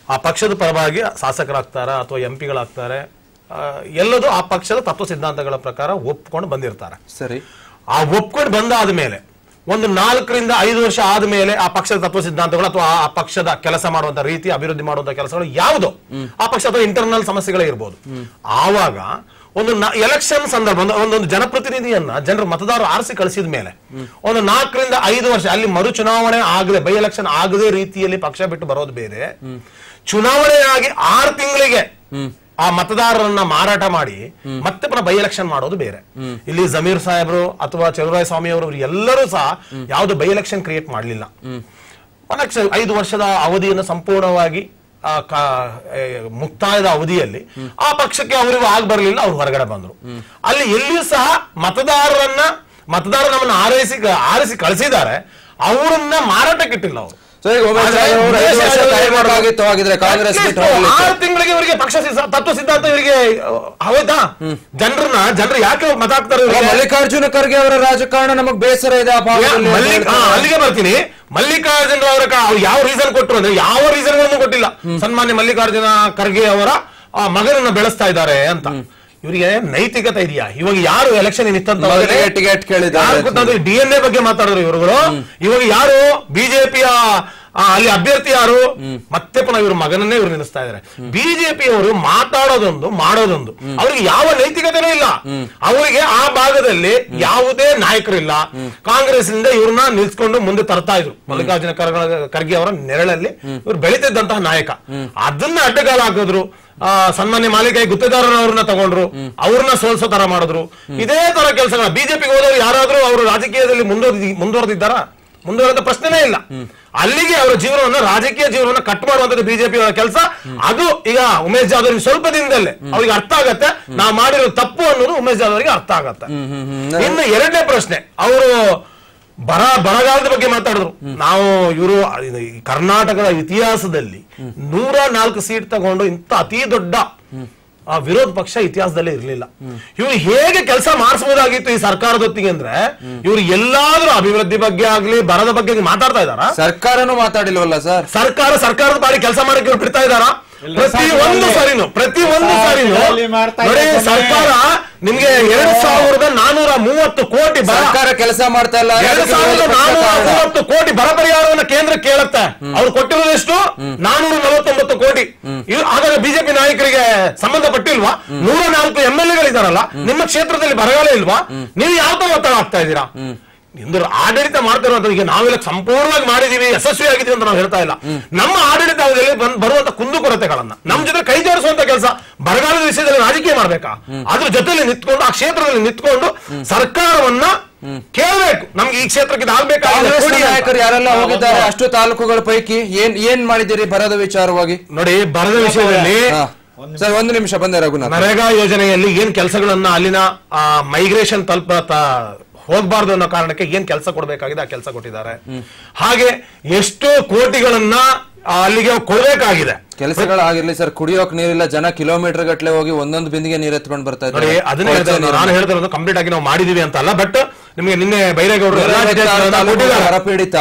S4: ಆ ಪಕ್ಷದ ಪರವಾಗಿ ಶಾಸಕರಾಗ್ತಾರೆ ಅಥವಾ ಎಂ ಪಿಗಳಾಗ್ತಾರೆ ಎಲ್ಲದೂ ಆ ಪಕ್ಷದ ತತ್ವ ಸಿದ್ಧಾಂತಗಳ ಪ್ರಕಾರ ಒಪ್ಕೊಂಡು ಬಂದಿರ್ತಾರೆ
S1: ಸರಿ
S4: ಆ ಒಪ್ಕೊಂಡು ಬಂದಾದ ಮೇಲೆ ಒಂದು ನಾಲ್ಕರಿಂದ ಐದು ವರ್ಷ ಆದ್ಮೇಲೆ ಆ ಪಕ್ಷದ ತತ್ವ ಸಿದ್ಧಾಂತಗಳು ಅಥವಾ ಆ ಪಕ್ಷದ ಕೆಲಸ ಮಾಡುವಂತ ರೀತಿ ಅಭಿವೃದ್ಧಿ ಮಾಡುವಂತ ಕೆಲಸಗಳು ಯಾವುದು ಆ ಪಕ್ಷ ಅಥವಾ ಇಂಟರ್ನಲ್ ಸಮಸ್ಯೆಗಳೇ ಇರ್ಬೋದು ಆವಾಗ ಒಂದು ಎಲೆಕ್ಷನ್ ಸಂದರ್ಭ ಒಂದು ಒಂದೊಂದು ಜನಪ್ರತಿನಿಧಿಯನ್ನ ಜನರು ಮತದಾರರು ಆರಿಸಿ ಕಳಿಸಿದ ಮೇಲೆ ಒಂದು ನಾಲ್ಕರಿಂದ ಐದು ವರ್ಷ ಅಲ್ಲಿ ಮರು ಚುನಾವಣೆ ಆಗದೆ ಬೈ ಎಲೆಕ್ಷನ್ ಆಗದೆ ರೀತಿಯಲ್ಲಿ ಪಕ್ಷ ಬಿಟ್ಟು ಬರೋದು ಬೇರೆ ಚುನಾವಣೆ ಆಗಿ ಆರು ತಿಂಗಳಿಗೆ ಆ ಮತದಾರರನ್ನ ಮಾರಾಟ ಮಾಡಿ ಮತ್ತೆ ಪುನಃ ಬೈ ಎಲೆಕ್ಷನ್ ಮಾಡೋದು ಬೇರೆ ಇಲ್ಲಿ ಜಮೀರ್ ಸಾಹೇಬರು ಅಥವಾ ಚಲುರಾಯ ಸ್ವಾಮಿ ಅವರು ಇವ್ರು ಎಲ್ಲರೂ ಸಹ ಯಾವುದು ಬೈ ಎಲೆಕ್ಷನ್ ಕ್ರಿಯೇಟ್ ಮಾಡಲಿಲ್ಲ ಎಲೆಕ್ಷನ್ ಐದು ವರ್ಷದ ಅವಧಿಯನ್ನು ಸಂಪೂರ್ಣವಾಗಿ ಆ ಕಾ- ಏ, ಮುಕ್ತಾಯದ ಅವಧಿಯಲ್ಲಿ ಆ ಪಕ್ಷಕ್ಕೆ ಅವರಿಗೂ ಆಗ ಬರಲಿಲ್ಲ ಅವ್ರು ಹೊರಗಡೆ ಬಂದ್ರು ಅಲ್ಲಿ ಎಲ್ಲಿಯೂ ಸಹ ಮತದಾರರನ್ನ ಮತದಾರರು ನಮ್ಮನ್ನ ಆರೈಸಿ ಆರಿಸಿ ಕಳಿಸಿದ್ದಾರೆ ಅವರನ್ನ ಮಾರಾಟಕ್ಕಿಟ್ಟಿಲ್ಲ ಅವರು
S1: ಸೊ ಈಗ ಉಮೇಶ್ ಜಾಧವ್ ಅವರು ಐದು ವರ್ಷ ಕಾಯಬೇಕಾಗಿತ್ತು ಹಾಗಿದ್ರೆ ಕಾಂಗ್ರೆಸ್ ಬಿಟ್ಟು ಹೋಗ್ಲಿಕ್ಕೆ.
S4: ಆರು ತಿಂಗಳಿಗೆ ಇವರಿಗೆ ಪಕ್ಷ ಸಿದ್ಧ- ತತ್ವ ಸಿದ್ಧಾಂತ ಇವರಿಗೆ ಹೌದಾ ಜನರನ್ನ ಜನರು ಯಾಕೆ ಮತ ಹಾಕ್ತಾರೆ
S1: ಅಲ್ಲ,
S4: ಇವ್ರಿಗೆ?
S1: ಮಲ್ಲಿಕಾರ್ಜುನ ಖರ್ಗೆ ಅವರ ರಾಜಕಾರಣ ನಮಗ್ ಬೇಸರ ಇದೆ ಆ ಭಾಗದಲ್ಲಿ ಅಂತ
S4: ಮಲ್ಲಿಕ್- ಹಾ,
S1: ಹೇಳ್ತಾರೆ.
S4: ಅಲ್ಲಿಗೆ ಬರ್ತೀನಿ ಮಲ್ಲಿಕಾರ್ಜುನ ಅವರ ಕ- ಅವ್ರು ಯಾವ ರೀಸನ್ ಕೊಟ್ಟರು ಅಂದ್ರೆ ಯಾವ ರೀಸನ್ ಕೊಟ್ಟಿಲ್ಲ ಸನ್ಮಾನ್ಯ ಮಲ್ಲಿಕಾರ್ಜುನ ಖರ್ಗೆ ಅವರ ಆ, ಮಗನನ್ನ ಬೆಳೆಸ್ತಾ ಇದ್ದಾರೆ ಅಂತ ಇವರಿಗೆ ನೈತಿಕತೆ ಇದೆಯಾ ಇವಾಗ ಯಾರು ಎಲೆಕ್ಷನ್
S1: ಮಗನಿಗೆ ಟಿಕೆಟ್ ಕೇಳಿದ್ದಾರೆ
S4: ಡಿ ಎನ್ ಎ ಬಗ್ಗೆ ಮಾತಾಡಿದ್ರು ಇವರುಗಳು ಇವಾಗ ಯಾರು ಬಿಜೆಪಿಯ ಅಲ್ಲಿ ಅಭ್ಯರ್ಥಿ ಯಾರು ಮತ್ತೆ ಪುನಃ ಇವ್ರ ಮಗನನ್ನೇ ಇವ್ರು ನಿಲ್ಲಿಸ್ತಾ ಇದ್ದಾರೆ ಬಿಜೆಪಿ ಅವರು ಮಾತಾಡೋದೊಂದು ಮಾಡೋದೊಂದು ಅವ್ರಿಗೆ ಯಾವ ನೈತಿಕತೆನೂ ಇಲ್ಲ ಅವರಿಗೆ ಆ ಭಾಗದಲ್ಲಿ ಯಾವುದೇ ನಾಯಕರಿಲ್ಲ ಕಾಂಗ್ರೆಸ್ ಇಂದ ಇವ್ರನ್ನ ನಿಲ್ಸ್ಕೊಂಡು ಮುಂದೆ ತರ್ತಾ ಇದ್ರು ಮಲ್ಲಿಕಾರ್ಜುನ ಖರ್ಗೆ- ಖರ್ಗೆ ಅವರ ನೆರಳಲ್ಲಿ ಇವ್ರು ಬೆಳೀತಿದ್ದಂತಹ ನಾಯಕ ಅದನ್ನ ಅಡ್ಡಗಾಲ ಹಾಕಿದ್ರು ಆ, ಸನ್ಮಾನ್ಯ ಮಾಲಿಕ ಗುತ್ತೇದಾರರವ್ರನ್ನ ತಗೊಂಡ್ರು ಅವ್ರನ್ನ ಸೋಲ್ಸೋ ತರ ಮಾಡಿದ್ರು ಇದೇ ತರ ಕೆಲಸಗಳ ಬಿಜೆಪಿಗೆ ಹೋದವರು ಯಾರಾದ್ರೂ ಅವರು ರಾಜಕೀಯದಲ್ಲಿ ಮುಂದುವರೆದಿ ಮುಂದುವರೆದಿದ್ದಾರ ಮುಂದುವರೆದ ಪ್ರಶ್ನೆನೇ ಇಲ್ಲ ಅಲ್ಲಿಗೆ ಅವರ ಜೀವನವನ್ನ ರಾಜಕೀಯ ಜೀವನವನ್ನ ಕಟ್ ಮಾಡುವಂತದ್ದು ಬಿಜೆಪಿ ಕೆಲಸ ಅದು ಈಗ ಉಮೇಶ್ ಜಾಧವ್ ಸ್ವಲ್ಪ ದಿನದಲ್ಲೇ ಅವ್ರಿಗೆ ಅರ್ಥ ಆಗತ್ತೆ ನಾವು ಮಾಡಿರೋ ತಪ್ಪು ಅನ್ನೋದು ಉಮೇಶ್ ಜಾಧವ್ ಅವರಿಗೆ ಅರ್ಥ ಆಗತ್ತೆ ಇನ್ನು ಎರಡನೇ ಪ್ರಶ್ನೆ ಅವರು ಬರ ಬರಗಾಲದ ಬಗ್ಗೆ ಮಾತಾಡಿದ್ರು ನಾವು ಇವರು ಕರ್ನಾಟಕದ ಇತಿಹಾಸದಲ್ಲಿ ನೂರ ನಾಲ್ಕು ಸೀಟ್ ತಗೊಂಡು ಇಂಥ ಅತಿ ದೊಡ್ಡ ಆ ವಿರೋಧ ಪಕ್ಷ ಇತಿಹಾಸದಲ್ಲೇ ಇರಲಿಲ್ಲ ಇವ್ರು ಹೇಗೆ ಕೆಲಸ ಮಾಡಿಸಬಹುದಾಗಿತ್ತು ಈ ಸರ್ಕಾರದೊತ್ತಿಗೆ ಅಂದ್ರೆ ಇವ್ರು ಎಲ್ಲಾದ್ರೂ ಅಭಿವೃದ್ಧಿ ಬಗ್ಗೆ ಆಗ್ಲಿ ಬರದ ಬಗ್ಗೆ ಮಾತಾಡ್ತಾ ಇದಾರ
S1: ಸರ್ಕಾರನೂ ಮಾತಾಡಿಲ್ವಲ್ಲ ಸರ್
S4: ಸರ್ಕಾರ ಸರ್ಕಾರದ ಬಾರಿ ಕೆಲಸ ಮಾಡಕ್ಕೆ ಇವ್ರು ಬಿಡ್ತಾ ಇದಾರ ಪ್ರತಿ ಒಂದು ಸಾರಿನು ಪ್ರತಿ ಒಂದು ಸಾರಿನು
S3: ಸಾಗರದಲ್ಲಿ ಮಾಡ್ತಾ
S4: ನೋಡಿ
S3: ಇದ್ದಾರೆ.
S4: ಸರ್ಕಾರ ನಿಮ್ಗೆ ಎರಡ್ ಸಾವಿರದ ನಾನೂರ ಮೂವತ್ತು ಕೋಟಿ ಬರ
S1: ಸರ್ಕಾರ ಕೆಲಸ ಮಾಡ್ತಾ ಇಲ್ಲ
S4: ಎರಡು
S1: ಅದಕ್ಕೆ
S4: ಸಾವಿರದ
S1: ವಿರೋಧ ಪಕ್ಷ
S4: ನಾನೂರ
S1: ಕಾರಣ.
S4: ಮೂವತ್ತು ಕೋಟಿ ಬರ ಪರಿಹಾರವನ್ನು ಕೇಂದ್ರ ಕೇಳುತ್ತೆ ಅವ್ರು ಕೊಟ್ಟಿರೋದು ಎಷ್ಟು ನಾನೂರ ನಲವತ್ತೊಂಬತ್ತು ಕೋಟಿ ಇವ್ರು ಹಾಗಾದ್ರೆ ಬಿಜೆಪಿ ನಾಯಕರಿಗೆ ಸಂಬಂಧಪಟ್ಟಿಲ್ವಾ ನೂರ ನಾಲ್ಕು ಎಂ ಎಲ್ ಎಗಳಿದಾರಲ್ಲ ನಿಮ್ಮ ಕ್ಷೇತ್ರದಲ್ಲಿ ಬರಗಾಲ ಇಲ್ವಾ ನೀವು ಯಾವ ತರ ಒತ್ತಡ ಆಗ್ತಾ ಇದ್ದೀರಾ ಇಂದು ಆಡಳಿತ ಮಾಡ್ತಿರುವಂತ ಈಗ ನಾವೆಲ್ಲ ಸಂಪೂರ್ಣವಾಗಿ ಮಾಡಿದೀವಿ ಯಶಸ್ವಿ ಆಗಿದೀವಿ ಅಂತ ನಾವು ಹೇಳ್ತಾ ಇಲ್ಲ ನಮ್ಮ ಆಡಳಿತ ಅವಧಿಯಲ್ಲಿ ಬಂದ್- ಬರುವಂತ ಕುಂದುಕೊರತೆಗಳನ್ನ ನಮ್ಮ ಜೊತೆ ಕೈ ಜೋಡಿಸುವಂತ ಕೆಲಸ ಬರಗಾಲದ ವಿಷಯದಲ್ಲಿ ರಾಜಕೀಯ ಮಾಡ್ಬೇಕಾ ಅದ್ರ ಜೊತೆಲಿ ನಿಂತ್ಕೊಂಡು ಆ ಕ್ಷೇತ್ರದಲ್ಲಿ ನಿಂತ್ಕೊಂಡು ಸರ್ಕಾರವನ್ನ ಕೇಳಬೇಕು ನಮ್ಗೆ ಈ ಕ್ಷೇತ್ರಕ್ಕೆ ಇದು ಆಗ್ಬೇಕಾಗಿದೆ
S1: ಕಾಂಗ್ರೆಸ್
S4: ಕೊಡಿ ಅಂತ.
S1: ನಾಯಕರು ಯಾರೆಲ್ಲ ಹೋಗಿದ್ದಾರೆ ಅಷ್ಟು ತಾಲೂಕುಗಳ ಪೈಕಿ ಏನ್ ಏನ್ ಮಾಡಿದಿರಿ ಬರದ ವಿಚಾರವಾಗಿ
S4: ನೋಡಿ ಬರದ ವಿಷಯದಲ್ಲಿ
S1: ಹಾ. ಸರ್ ಒಂದು ನಿಮಿಷ ಬಂದೆ ರಘುನಾಥ್
S4: ನರೇಗಾ ಯೋಜನೆಯಲ್ಲಿ ಏನ್ ಕೆಲಸಗಳನ್ನ ಅಲ್ಲಿನ ಮೈಗ್ರೇಷನ್ ತಲುಪ ತ- ಹೋಗ್ಬಾರ್ದು ಅನ್ನೋ ಕಾರಣಕ್ಕೆ ಏನ್ ಕೆಲಸ ಕೊಡ್ಬೇಕಾಗಿದೆ ಆ ಕೆಲಸ ಕೊಟ್ಟಿದ್ದಾರೆ ಹಾಗೆ ಎಷ್ಟೋ ಕೋಟಿಗಳನ್ನ ಆ, ಅಲ್ಲಿಗೆ ಕೊಡ್ಬೇಕಾಗಿದೆ
S1: ಕೆಲಸಗಳಾಗಿರ್ಲಿ ಸರ್ ಕುಡಿಯೋಕ್ ನೀರಿಲ್ಲ ಜನ ಕಿಲೋಮೀಟರ್ ಗಟ್ಲೆ ಹೋಗಿ ಒಂದೊಂದು ಬಿಂದಿಗೆ ನೀರ್ ಎತ್ಕೊಂಡು ಬರ್ತಾ
S4: ನೋಡಿ
S1: ಇದ್ದಾರೆ
S4: ಅದನ್ನ ಹೇಳ್ತಾ ಇರೋದು, ನಾನು ಹೇಳ್ತಿರೋದು ಕಂಪ್ಲೀಟ್ ಆಗಿ ನಾವು ಮಾಡಿದೀವಿ ಅಂತ ಅಲ್ಲ ಬಟ್ ನಿಮಗೆ ನಿನ್ನೆ ಬೈರೇಗೌಡರು ಎಲ್ಲಾ details ಗಳನ್ನ ಕೊಟ್ಟಿದ್ದಾರೆ.
S1: ಬರಪೀಡಿತ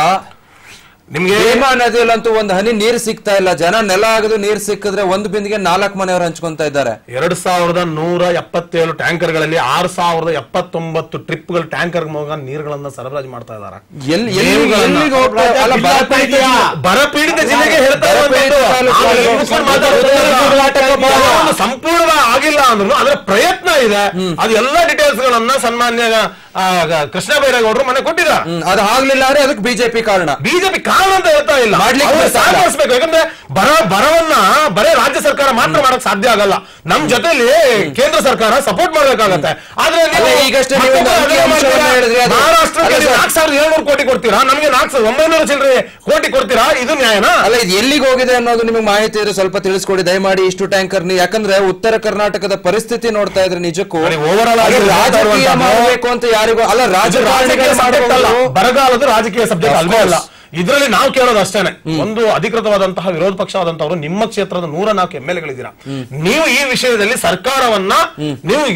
S4: ನಿಮ್ಗೆ
S1: ಭೀಮಾ ನದಿಯಲ್ಲಂತೂ ಒಂದು ಹನಿ ನೀರ್ ಸಿಗ್ತಾ ಇಲ್ಲ ಜನ ನೆಲ ಆಗದು ನೀರ್ ಸಿಕ್ಕಿದ್ರೆ ಒಂದು ಬಿಂದಿಗೆ ನಾಲ್ಕು ಮನೆಯವರು ಹಂಚ್ಕೊಂತ ಇದ್ದಾರೆ
S4: ಎರಡ್ ಸಾವಿರದ ನೂರ ಎಪ್ಪತ್ತೇಳು ಟ್ಯಾಂಕರ್ಗಳಲ್ಲಿ ಆರು ಸಾವಿರದ ಎಪ್ಪತ್ತೊಂಬತ್ತು ಟ್ರಿಪ್ಗಳ ಟ್ಯಾಂಕರ್ ಮೂಲಕ ನೀರುಗಳನ್ನ ಸರಬರಾಜು ಮಾಡ್ತಾ ಇದ್ದಾರೆ
S1: ಎಲ್ಲಿ ಎಲ್ಲಿ-
S4: ನೀರುಗಳನ್ನ-
S1: ಎಲ್ಲಿಗೆ ಹೋಗ್ತಾ ಅಲ್ಲ ಬರಪೀಡಿತ
S4: ಬರಪೀಡಿತ ಜಿಲ್ಲೆಗೆ ಹೇಳ್ತಾ
S1: ಬರಪೀಡಿತ
S4: ಇರುವಂತದ್ದು.
S1: ತಾಲೂಕು
S4: ನಾವು ಇಲ್ಲಿ ಕೂತ್ಕೊಂಡು ಮಾತಾಡೋದು ಯಾವುದೊಂದು ಸಂಪೂರ್ಣ ಆಗಿಲ್ಲ ಅಂದ್ರು ಅದರ ಪ್ರಯತ್ನ ಇದೆ ಅದು ಎಲ್ಲಾ ಡೀಟೇಲ್ಸ್ ಗಳನ್ನ ಸನ್ಮಾನ್ಯ ಆ, ಗ- ಕೃಷ್ಣ ಬೈರೇಗೌಡರು ಮನೆ ಕೊಟ್ಟಿದ್ದಾರೆ
S1: ಹ್ಮ್, ಅದು ಆಗ್ಲಿಲ್ಲ ಅಂದ್ರೆ ಅದಕ್ಕೆ ಬಿಜೆಪಿ ಕಾರಣ
S4: ಬಿಜೆಪಿ ಕಾರಣ ಅಂತ ಹೇಳ್ತಾ ಇಲ್ಲ
S1: ಮಾಡ್ಲಿಕ್ಕೆ
S4: ಅವ್ರು
S1: ಬರ್ತಾ ಇಲ್ಲ.
S4: ಸಹಕರಿಸ್ಬೇಕು ಯಾಕಂದ್ರೆ ಬರ ಬರವನ್ನ ಬರೇ ರಾಜ್ಯ ಸರ್ಕಾರ ಮಾತ್ರ ಮಾಡಕ್ ಸಾಧ್ಯ ಆಗಲ್ಲ ನಮ್ ಜೊತೆಲಿ ಕೇಂದ್ರ ಸರ್ಕಾರ ಸಪೋರ್ಟ್ ಮಾಡ್ಬೇಕಾಗತ್ತೆ ಆದ್ರೆ ನೀವು
S1: ಅಲ್ಲ, ಈಗಷ್ಟೇ ನೀವು ಒಂದು
S4: ಮತ್ತೆ
S1: ಅಂಕಿ
S4: ಅದನ್ನ
S1: ಅಂಶವನ್ನ
S4: ಮಾಡ್ತೀರಾ?
S1: ಹೇಳಿದ್ರಿ, ಅದು-
S4: ಮಹಾರಾಷ್ಟ್ರಕ್ಕೆ
S1: ಅಲ್ಲ
S4: ನೀವು
S1: ಸರ್.
S4: ನಾಲ್ಕು ಸಾವಿರದ ಏಳ್ನೂರು ಕೋಟಿ ಕೊಡ್ತೀರಾ ನಮ್ಗೆ ನಾಲ್ಕು ಸಾವಿರದ ಒಂಬೈನೂರು ಚಿಲ್ಲರೆ ಕೋಟಿ ಕೊಡ್ತೀರಾ ಇದು ನ್ಯಾಯನಾ
S1: ಅಲ್ಲ ಇದು ಎಲ್ಲಿಗೆ ಹೋಗಿದೆ ಅನ್ನೋದು ನಿಮಗೆ ಮಾಹಿತಿ ಇದ್ರೆ ಸ್ವಲ್ಪ ತಿಳಿಸ್ಕೊಡಿ ದಯಮಾಡಿ ಇಷ್ಟು ಟ್ಯಾಂಕರ್ ನೀ ಯಾಕಂದ್ರೆ ಉತ್ತರ ಕರ್ನಾಟಕದ ಪರಿಸ್ಥಿತಿ ನೋಡ್ತಾ ಇದ್ರೆ ನಿಜಕ್ಕೂ
S4: ನೋಡಿ, overall ಆಗಿ
S1: ಅದು ರಾಜಕೀಯ
S4: ಮಾತಾಡುವಂತದ್ದು-
S1: ಮಾಡಬೇಕು ಅಂತ ಯಾರಿಗೂ ಅಲ್ಲ
S4: ಇದು ರಾಜಕೀಯ
S1: ರಾಜಕಾರಣಿಗಳು
S4: ಸಬ್ಜೆಕ್ಟ್ ಅಲ್ಲ
S1: ಮಾಡಬಹುದು
S4: ಬರಗಾಲದ ರಾಜಕೀಯ ಸಬ್ಜೆಕ್ಟ್
S1: Of
S4: ಅಲ್ವೇ ಅಲ್ಲ
S1: course.
S4: ಇದರಲ್ಲಿ ನಾವು ಕೇಳೋದು ಅಷ್ಟೇನೆ ಒಂದು ಅಧಿಕೃತವಾದಂತಹ ವಿರೋಧ ಪಕ್ಷವಾದಂತವರು ನಿಮ್ಮ ಕ್ಷೇತ್ರದ ನೂರ ನಾಲ್ಕು ಎಂ ಎಲ್ ಗಳಿದ್ದೀರಾ ನೀವು ಈ ವಿಷಯದಲ್ಲಿ ಸರ್ಕಾರವನ್ನ ನೀವು ಈ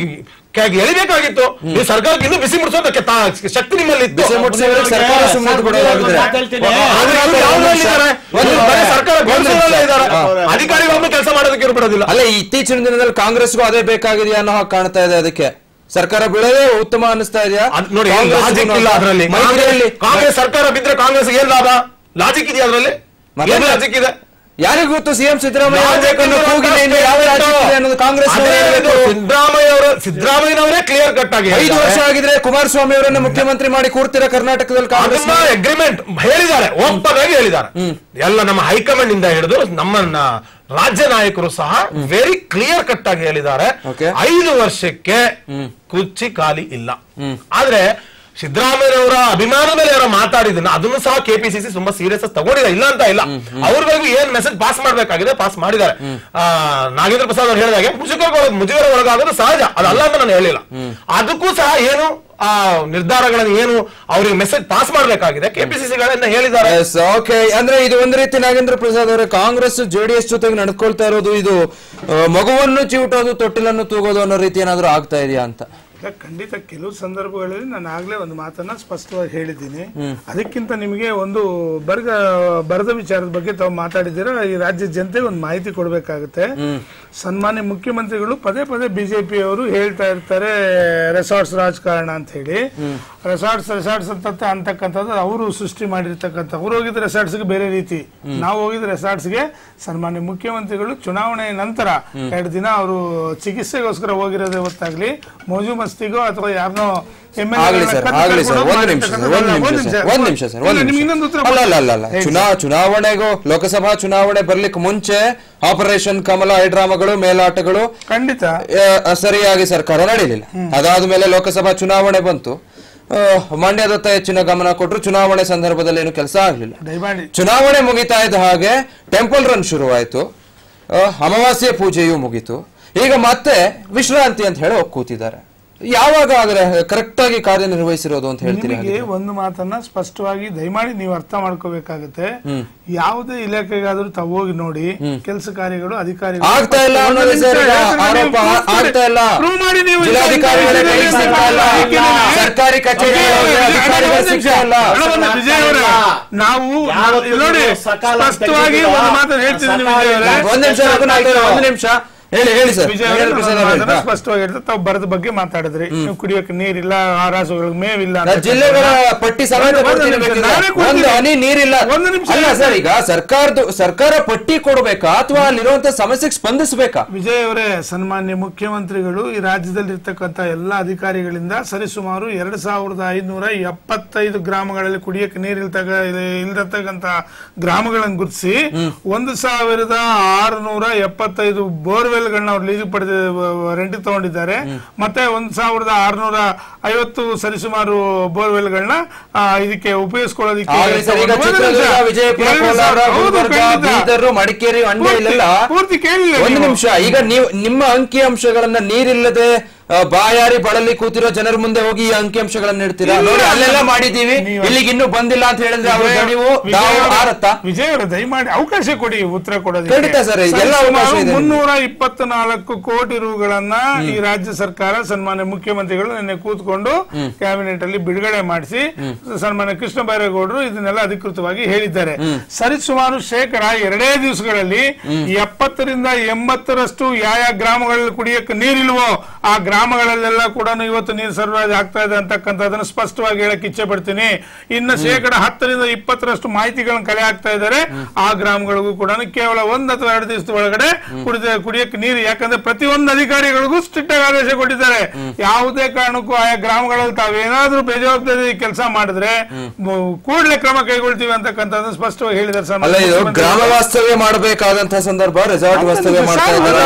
S4: ಕೆಳಗೆ ಎಳಿಬೇಕಾಗಿತ್ತು ನೀವು ಸರ್ಕಾರಕ್ಕೆ ಇನ್ನೂ ಬಿಸಿ ಮುಡಿಸೋದಕ್ಕೆ ತಾ- ಶಕ್ತಿ ನಿಮ್ಮಲ್ಲಿ ಇತ್ತು
S1: ಬಿಸಿ ಮುಟ್ಸಿದ್ರೆ ಸರ್ಕಾರ ಸುಮ್ಮನೆ ಕೊಡೋದಾಗಿದ್ರೆ
S4: ಆದ್ರೆ ಇವ್ರು ಯಾವ್ದ್ರಲ್ಲಿ ಇದ್ದಾರೆ?
S1: ಒಂದು
S4: ಇವ್ರು ಬರೀ ಸರ್ಕಾರ
S1: ಒಂದು
S4: ಘೋಷಣೆಯಲ್ಲೇ ಇದ್ದಾರೆ
S3: ಹಾ.
S4: ಅಧಿಕಾರಿಗಳನ್ನು ಕೆಲಸ ಮಾಡೋದಕ್ಕೆ ಇವ್ರು ಬಿಡೋದಿಲ್ಲ
S1: ಅಲ್ಲ ಈ ಇತ್ತೀಚಿನ ದಿನದಲ್ಲಿ ಕಾಂಗ್ರೆಸ್ಗೂ ಅದೇ ಬೇಕಾಗಿದೆಯಾ ಅನ್ನೋ ಹಾಗೆ ಕಾಣ್ತಾ ಇದೆ ಅದಕ್ಕೆ ಸರ್ಕಾರ ಬೀಳೋದೇ ಉತ್ತಮ ಅನಿಸ್ತಾ ಇದೆಯಾ
S4: ಅದ್ ನೋಡಿ
S1: ಕಾಂಗ್ರೆಸ್ಗೂ
S4: ಲಾಜಿಕ್ ಇಲ್ಲ ಅದರಲ್ಲಿ
S1: ಮೈತ್ರಿಯಲ್ಲಿ
S4: ಕಾಂಗ್ರೆಸ್ ಸರ್ಕಾರ ಬಿದ್ರೆ ಕಾಂಗ್ರೆಸ್ ಏನ್ ಲಾಭ ಲಾಜಿಕ್ ಇದೆಯಾ ಅದರಲ್ಲಿ
S1: ಮತ್ತೆ?
S4: ಏನ್ ಲಾಜಿಕ್ ಇದೆ
S1: ಯಾರಿಗೂ ಗೊತ್ತು ಸಿಎಂ ಸಿದ್ದರಾಮಯ್ಯ
S4: ಲಾಜಿಕ್
S1: ಆಗ್ಬೇಕನ್ನೋ
S4: ಇದೆ
S1: ಕೂಗಿದೆ ಇನ್ನು ಯಾವ ರಾಜ್ಯ ಇದೆ ಅನ್ನೋದು ಕಾಂಗ್ರೆಸ್
S4: ಅದೇ ಇದು ಸಿದ್ದರಾಮಯ್ಯ ಅವರು ಸಿದ್ದರಾಮಯ್ಯನವರೇ ಕ್ಲಿಯರ್ ಕಟ್ ಆಗಿ
S1: ಐದು ವರ್ಷ ಆಗಿದ್ರೆ ಕುಮಾರಸ್ವಾಮಿ ಅವರನ್ನ ಮುಖ್ಯಮಂತ್ರಿ ಮಾಡಿ ಕೂರ್ತಿರ ಕರ್ನಾಟಕದಲ್ಲಿ ಕಾಂಗ್ರೆಸ್
S4: ಅದನ್ನ ಅಗ್ರಿಮೆಂಟ್ ಹೇಳಿದ್ದಾರೆ ಓಪನ್ ಆಗಿ ಹೇಳಿದ್ದಾರೆ ಎಲ್ಲ ನಮ್ಮ ಹೈಕಮಾಂಡ್ ಇಂದ ಹಿಡಿದು ನಮ್ಮ ನ- ರಾಜ್ಯ ನಾಯಕರು ಸಹ ವೆರಿ ಕ್ಲಿಯರ್ ಕಟ್ ಆಗಿ ಹೇಳಿದ್ದಾರೆ
S1: Okay.
S4: ಐದು ವರ್ಷಕ್ಕೆ ಕುರ್ಚಿ ಖಾಲಿ ಇಲ್ಲ ಆದ್ರೆ ಸಿದ್ದರಾಮಯ್ಯನವರ ಅಭಿಮಾನದ ಮೇಲೆ ಯಾರೋ ಮಾತಾಡಿದನ್ನ ಅದನ್ನು ಸಹ ಕೆಪಿಸಿಸಿ ತುಂಬಾ ಸೀರಿಯಸ್ ತಗೊಂಡಿಲ್ಲ ಇಲ್ಲ ಅಂತ ಇಲ್ಲ ಅವ್ರಿಗೂ ಏನ್ ಮೆಸೇಜ್ ಪಾಸ್ ಮಾಡ್ಬೇಕಾಗಿದೆ ಪಾಸ್ ಮಾಡಿದ್ದಾರೆ ಆ, ನಾಗೇಂದ್ರ ಪ್ರಸಾದ್ ಅವ್ರು ಹೇಳಿದಾಗೆ ಮುಜುಗರ ಮುಜುಗರ ಒಳಗಾಗೋದು ಸಹಜ ಅದಲ್ಲ ಅಂತ ನಾನು ಹೇಳಿಲ್ಲ ಅದಕ್ಕೂ ಸಹ ಏನು ಆ ನಿರ್ಧಾರಗಳನ್ನು ಏನು ಅವ್ರಿಗೆ ಮೆಸೇಜ್ ಪಾಸ್ ಮಾಡ್ಬೇಕಾಗಿದೆ ಕೆಪಿಸಿಸಿಗಳಿಂದ ಹೇಳಿದ್ದಾರೆ
S1: ಓಕೆ ಅಂದ್ರೆ ಇದು ಒಂದು ರೀತಿ ನಾಗೇಂದ್ರ ಪ್ರಸಾದ್ ಅವರೇ ಕಾಂಗ್ರೆಸ್ ಜೆಡಿಎಸ್ ಜೊತೆಗೆ ನಡ್ಕೊಳ್ತಾ ಇರೋದು ಇದು ಆ, ಮಗುವನ್ನು ಚಿವುಟೋದು ತೊಟ್ಟಿಲನ್ನು ತೂಗೋದು ಅನ್ನೋ ರೀತಿ ಏನಾದ್ರು ಆಗ್ತಾ ಇದೆಯಾ ಅಂತ
S2: ಇಲ್ಲ, ಖಂಡಿತ ಕೆಲವು ಸಂದರ್ಭಗಳಲ್ಲಿ ನಾನು ಆಗ್ಲೇ ಒಂದು ಮಾತನ್ನ ಸ್ಪಷ್ಟವಾಗಿ ಹೇಳಿದ್ದೀನಿ ಅದಕ್ಕಿಂತ ನಿಮಗೆ ಒಂದು ಬರ್ಗ ಬರದ ವಿಚಾರದ ಬಗ್ಗೆ ತಾವು ಮಾತಾಡಿದ್ದೀರಾ ಈ ರಾಜ್ಯದ ಜನತೆಗೆ ಒಂದು ಮಾಹಿತಿ ಕೊಡಬೇಕಾಗುತ್ತೆ ಸನ್ಮಾನ್ಯ ಮುಖ್ಯಮಂತ್ರಿಗಳು ಪದೇ ಪದೇ ಬಿಜೆಪಿ ಅವರು ಹೇಳ್ತಾ ಇರ್ತಾರೆ ರೆಸಾರ್ಟ್ಸ್ ರಾಜಕಾರಣ ಅಂತ ಹೇಳಿ ರೆಸಾರ್ಟ್ಸ್ ರೆಸಾರ್ಟ್ಸ್ ಅಂತ ಅಂತಕ್ಕಂಥದ್ದು ಅವರು ಸೃಷ್ಟಿ ಮಾಡಿರ್ತಕ್ಕಂಥ ಅವ್ರು ಹೋಗಿದ್ದ ರೆಸಾರ್ಟ್ಸ್ಗೆ ಬೇರೆ ರೀತಿ ನಾವು ಹೋಗಿದ್ದ ರೆಸಾರ್ಟ್ಸ್ಗೆ ಸನ್ಮಾನ್ಯ ಮುಖ್ಯಮಂತ್ರಿಗಳು ಚುನಾವಣೆ ನಂತರ ಎರಡು ದಿನ ಅವರು ಚಿಕಿತ್ಸೆಗೋಸ್ಕರ ಹೋಗಿರೋದೇ ಹೊತ್ತಾಗ್ಲಿ ಮೋಜು ಮಸ್ತಿಗೋ ಅಥವಾ ಯಾರನ್ನೋ
S1: ಆಗ್ಲಿ ಸರ್ ಆಗ್ಲಿ ಸರ್ ಒಂದು ನಿಮಿಷ ಸರ್ ಒಂದು ನಿಮಿಷ ಸರ್ ಒಂದು ನಿಮಿಷ ಸರ್ ಒಂದು
S2: ನಿಮ್ಗೆ
S1: ನಿಮಿಷ
S2: ಇನ್ನೊಂದು ಉತ್ತರ
S1: ಅಲ್ಲ ಅಲ್ಲ ಅಲ್ಲ ಅಲ್ಲ ಚುನಾ ಚುನಾವಣೆಗೂ ಲೋಕಸಭಾ ಚುನಾವಣೆ ಬರ್ಲಿಕ್ಕೆ ಮುಂಚೆ ಆಪರೇಷನ್ ಕಮಲ ಹೈಡ್ರಾಮಾಗಳು ಮೇಲಾಟಗಳು
S2: ಖಂಡಿತ
S1: ಆ, ಸರಿಯಾಗಿ ಸರ್ಕಾರ ನಡೀಲಿಲ್ಲ ಅದಾದ ಮೇಲೆ ಲೋಕಸಭಾ ಚುನಾವಣೆ ಬಂತು ಆ, ಮಂಡ್ಯದತ್ತ ಹೆಚ್ಚಿನ ಗಮನ ಕೊಟ್ಟರು ಚುನಾವಣೆ ಸಂದರ್ಭದಲ್ಲಿ ಏನು ಕೆಲಸ ಆಗ್ಲಿಲ್ಲ
S2: ದಯಮಾಡಿ
S1: ಚುನಾವಣೆ ಮುಗಿತಾ ಇದ್ದ ಹಾಗೆ ಟೆಂಪಲ್ ರನ್ ಶುರುವಾಯಿತು ಆ, ಅಮಾವಾಸ್ಯೆ ಪೂಜೆಯೂ ಮುಗೀತು ಈಗ ಮತ್ತೆ ವಿಶ್ರಾಂತಿ ಅಂತ ಹೇಳಿ ಹೋಗಿ ಕೂತಿದ್ದಾರೆ ಯಾವಾಗ ಆದ್ರೆ ಕರೆಕ್ಟ್ ಆಗಿ ಕಾರ್ಯನಿರ್ವಹಿಸಿರೋದು ಅಂತ ಹೇಳ್ತೀರಿ
S2: ನಿಮಗೆ ಒಂದು ಮಾತನ್ನ ಸ್ಪಷ್ಟವಾಗಿ ದಯಮಾಡಿ ನೀವು ಅರ್ಥ ಮಾಡ್ಕೋಬೇಕಾಗುತ್ತೆ ಯಾವುದೇ ಇಲಾಖೆಗಾದ್ರೂ ತಾವು ಹೋಗಿ ನೋಡಿ ಕೆಲಸ ಕಾರ್ಯಗಳು ಅಧಿಕಾರಿಗಳು
S1: ಆಗ್ತಾ ಇಲ್ಲ
S2: ಒಂದು
S1: ಅನ್ನೋದು
S2: ನಿಮಿಷ
S1: ಸರ್ ಈಗ
S2: ಹೇಳ್ತೀನಿ,
S1: ಆರೋಪ
S2: ನೀವು
S1: ಆ- ಆಗ್ತಾ ಇಲ್ಲ
S2: prove ಮಾಡಿ ನೀವು
S1: ಜಿಲ್ಲಾಧಿಕಾರಿಗಳೇ ಕೈ
S2: ಇಲ್ಲ,
S1: ಸಿಗ್ತಾ ಇಲ್ಲ
S2: ಇಲ್ಲ, ಇಲ್ಲ.
S1: ಸರ್ಕಾರಿ ಕಚೇರಿಗಳಲ್ಲಿ
S2: ಅಣ್ಣ,
S1: ಅಧಿಕಾರಿಗಳು
S2: ಒಂದು ನಿಮಿಷ.
S1: ಸಿಗ್ತಾ ಇಲ್ಲ
S2: ಅಣ್ಣ, ಒಂದು ವಿಜಯ್ ಅವರೇ, ನಾವು
S3: ಯಾವತ್ತೂ
S2: ಇಲ್ಲಿ ನೋಡಿ
S3: ನೀವು ಸಕಾಲ ಅಂತ
S2: ಸ್ಪಷ್ಟವಾಗಿ
S3: ತೆಗೆದಿಲ್ಲ.
S2: ಒಂದು ಮಾತನ್ನು ಹೇಳ್ತಿದ್ದೀನಿ
S3: ಸಕಾಲ
S2: ವಿಜಯ್ ಅವರೇ.
S1: ಒಂದ್ ನಿಮಿಷ ರಘುನಾಥ್ ಅವರೇ, ಒಂದು ನಿಮಿಷ ಹೇಳಿ ಹೇಳಿ ಸರ್
S2: ವಿಜಯ್
S1: ಹೇಳಿ
S2: ಅವರೇ,
S1: ಪ್ರಸಾದ್
S2: ನಾನು
S1: ಅವರೇ.
S2: ಅದನ್ನ ಸ್ಪಷ್ಟವಾಗಿ ಹೇಳ್ತಾ ತಾವು ಬರದ ಬಗ್ಗೆ ಮಾತಾಡಿದ್ರಿ ನೀವು ಕುಡಿಯೋಕೆ ನೀರಿಲ್ಲ ಆರಾಸುಗಳಿಗೆ ಮೇವಿಲ್ಲ
S1: ನಾ
S2: ಅಂತ
S1: ಜಿಲ್ಲೆಗಳ ಪಟ್ಟಿ ಸಮೇತ
S2: ಒಂದು
S1: ಕೊಡ್ತೀನಿ
S2: ನಿಮಿಷ,
S1: ಬೇಕಿದ್ರೆ.
S2: ನಾನೇ ಕೊಡ್ತೀನಿ.
S1: ಒಂದು ಹನಿ ನೀರಿಲ್ಲ
S2: ಒಂದು ನಿಮಿಷ
S1: ಅಲ್ಲ ಸರ್ ಈಗ ಸರ್ಕಾರದ ಸರ್ಕಾರ ಪಟ್ಟಿ ಕೊಡ್ಬೇಕಾ ಅಥವಾ ಅಲ್ಲಿರುವಂತ ಸಮಸ್ಯೆಗೆ ಸ್ಪಂದಿಸಬೇಕಾ
S2: ವಿಜಯ್ ಅವರೇ ಸನ್ಮಾನ್ಯ ಮುಖ್ಯಮಂತ್ರಿಗಳು ಈ ರಾಜ್ಯದಲ್ಲಿ ಇರ್ತಕ್ಕಂಥ ಎಲ್ಲ ಅಧಿಕಾರಿಗಳಿಂದ ಸರಿಸುಮಾರು ಎರಡ್ ಸಾವಿರದ ಐನೂರ ಎಪ್ಪತ್ತೈದು ಗ್ರಾಮಗಳಲ್ಲಿ ಕುಡಿಯಕ್ಕೆ ನೀರು ಇಲ್ತಕ್ಕ ಇಲ್ದತಕ್ಕಂತ ಗ್ರಾಮಗಳನ್ನು ಗುರುತಿಸಿ ಒಂದು ಸಾವಿರದ ಆರುನೂರ ಎಪ್ಪತ್ತೈದು ಬೋರ್ವೆಲ್ಗಳನ್ನ ಅವ್ರು ಲೀಸ್ ಪಡೆದ ರೆಂಟಿಗೆ ತಗೊಂಡಿದ್ದಾರೆ ಮತ್ತೆ ಒಂದ್ ಸಾವಿರದ ಆರುನೂರ ಐವತ್ತು ಸರಿಸುಮಾರು ಬೋರ್ವೆಲ್ಗಳನ್ನ ಇದಕ್ಕೆ ಉಪಯೋಗಿಸ್ಕೊಳ್ಳೋದಕ್ಕೆ
S1: ಆಗ್ಲಿ ಸರ್ ಈಗ
S2: ಒಂದು
S1: ಚಿತ್ರದುರ್ಗ
S2: ನಿಮಿಷ.
S1: ವಿಜಯಪುರ
S2: ಎರಡು
S1: ಕೋಲಾರ
S2: ಸಾವಿರ- ಹೌದು,
S1: ಗುಲ್ಬರ್ಗ
S2: ಖಂಡಿತ.
S1: ಬೀದರ್ ಮಡಿಕೇರಿ ಮಂಡ್ಯ
S2: ಪೂರ್ತಿ-
S1: ಇಲ್ಲೆಲ್ಲ
S2: ಪೂರ್ತಿ ಕೇಳಿಲ್ಲ
S1: ಒಂದು
S2: ನೀವು.
S1: ನಿಮಿಷ ಈಗ ನೀವು ನಿಮ್ಮ ಅಂಕಿ ಅಂಶಗಳನ್ನ ನೀರಿಲ್ಲದೆ ಆ, ಬಾಯಾರಿ ಬಳಲಿ ಕೂತಿರೋ ಜನರ ಮುಂದೆ ಹೋಗಿ ಈ ಅಂಕಿ ಅಂಶಗಳನ್ನ ಇಡ್ತೀರಾ
S2: ಇಲ್ಲ.
S1: ನೋಡಿ ಅಲ್ಲೆಲ್ಲ ಮಾಡಿದೀವಿ
S2: ನೀವು-
S1: ಇಲ್ಲಿಗೆ ಇನ್ನೂ ಬಂದಿಲ್ಲ ಅಂತ ಹೇಳಿದ್ರೆ ಅವ್ರ
S2: ವಿಜಯ್
S1: ನೀವು
S2: ವಿಜಯ್
S1: ನಾವು
S2: ಅವರೇ-
S1: ಆರತ್ತಾ
S2: ವಿಜಯ್ ಅವರೇ ದಯಮಾಡಿ ಅವಕಾಶ ಕೊಡಿ ಉತ್ತರ ಕೊಡೋದಕ್ಕೆ
S1: ಖಂಡಿತ ಸರ್, ಇದೆಲ್ಲ ಅವಕಾಶ ಇದೆ ನಿಮ್ಗೆ.
S2: ಮುನ್ನೂರ ಇಪ್ಪತ್ನಾಲ್ಕು ಕೋಟಿ ರೂಗಳನ್ನ ಈ ರಾಜ್ಯ ಸರ್ಕಾರ ಸನ್ಮಾನ್ಯ ಮುಖ್ಯಮಂತ್ರಿಗಳು ನಿನ್ನೆ ಕೂತ್ಕೊಂಡು ಕ್ಯಾಬಿನೆಟ್ ಅಲ್ಲಿ ಬಿಡುಗಡೆ ಮಾಡಿಸಿ ಸನ್ಮಾನ್ಯ ಕೃಷ್ಣ ಬೈರೇಗೌಡರು ಇದನ್ನೆಲ್ಲ ಅಧಿಕೃತವಾಗಿ ಹೇಳಿದ್ದಾರೆ ಸರಿಸುಮಾರು ಶೇಕಡ ಎರಡೇ ದಿವಸಗಳಲ್ಲಿ ಎಪ್ಪತ್ತರಿಂದ ಎಂಬತ್ತರಷ್ಟು ಯಾವ ಯಾವ ಗ್ರಾಮಗಳಲ್ಲಿ ಕುಡಿಯಕ್ಕೆ ನೀರಿಲ್ವೋ ಆ ಗ್ರಾಮಗಳಲ್ಲೆಲ್ಲ ಕೂಡ ಇವತ್ತು ನೀರು ಸರಬರಾಜು ಆಗ್ತಾ ಇದೆ ಅಂತಕ್ಕಂಥದ್ದನ್ನು ಸ್ಪಷ್ಟವಾಗಿ ಹೇಳಕ್ ಇಚ್ಛೆ ಪಡ್ತೀನಿ ಇನ್ನು ಶೇಕಡ ಹತ್ತರಿಂದ ಇಪ್ಪತ್ತರಷ್ಟು ಮಾಹಿತಿಗಳನ್ನ ಕಲೆ ಹಾಕ್ತಾ ಇದ್ದಾರೆ ಆ ಗ್ರಾಮಗಳಿಗೂ ಕೂಡ ಕೇವಲ ಒಂದ್ ಅಥವಾ ಎರಡು ದಿವಸದ ಒಳಗಡೆ ಕುಡಿದ ಕುಡಿಯಕ್ಕೆ ನೀರು ಯಾಕಂದ್ರೆ ಪ್ರತಿಯೊಂದು ಅಧಿಕಾರಿಗಳಿಗೂ ಸ್ಟ್ರಿಕ್ಟ್ ಆಗಿ ಆದೇಶ ಕೊಟ್ಟಿದ್ದಾರೆ ಯಾವುದೇ ಕಾರಣಕ್ಕೂ ಆಯಾ ಗ್ರಾಮಗಳಲ್ಲಿ ತಾವೇನಾದ್ರೂ ಬೇಜವಾಬ್ದಾರಿ ಕೆಲಸ ಮಾಡಿದ್ರೆ ಮ- ಕೂಡಲೇ ಕ್ರಮ ಕೈಗೊಳ್ತೀವಿ ಅಂತಕ್ಕಂಥದ್ದನ್ನು ಸ್ಪಷ್ಟವಾಗಿ ಹೇಳಿದ್ದಾರೆ ಸರ್
S1: ಅಲ್ಲ ಇದು ಗ್ರಾಮ ವಾಸ್ತವ್ಯ ಮಾಡಬೇಕಾದಂತಹ ಸಂದರ್ಭ ರೆಸಾರ್ಟ್ ವಾಸ್ತವ್ಯ ಮಾಡ್ತಾ ಇದ್ದಾರೆ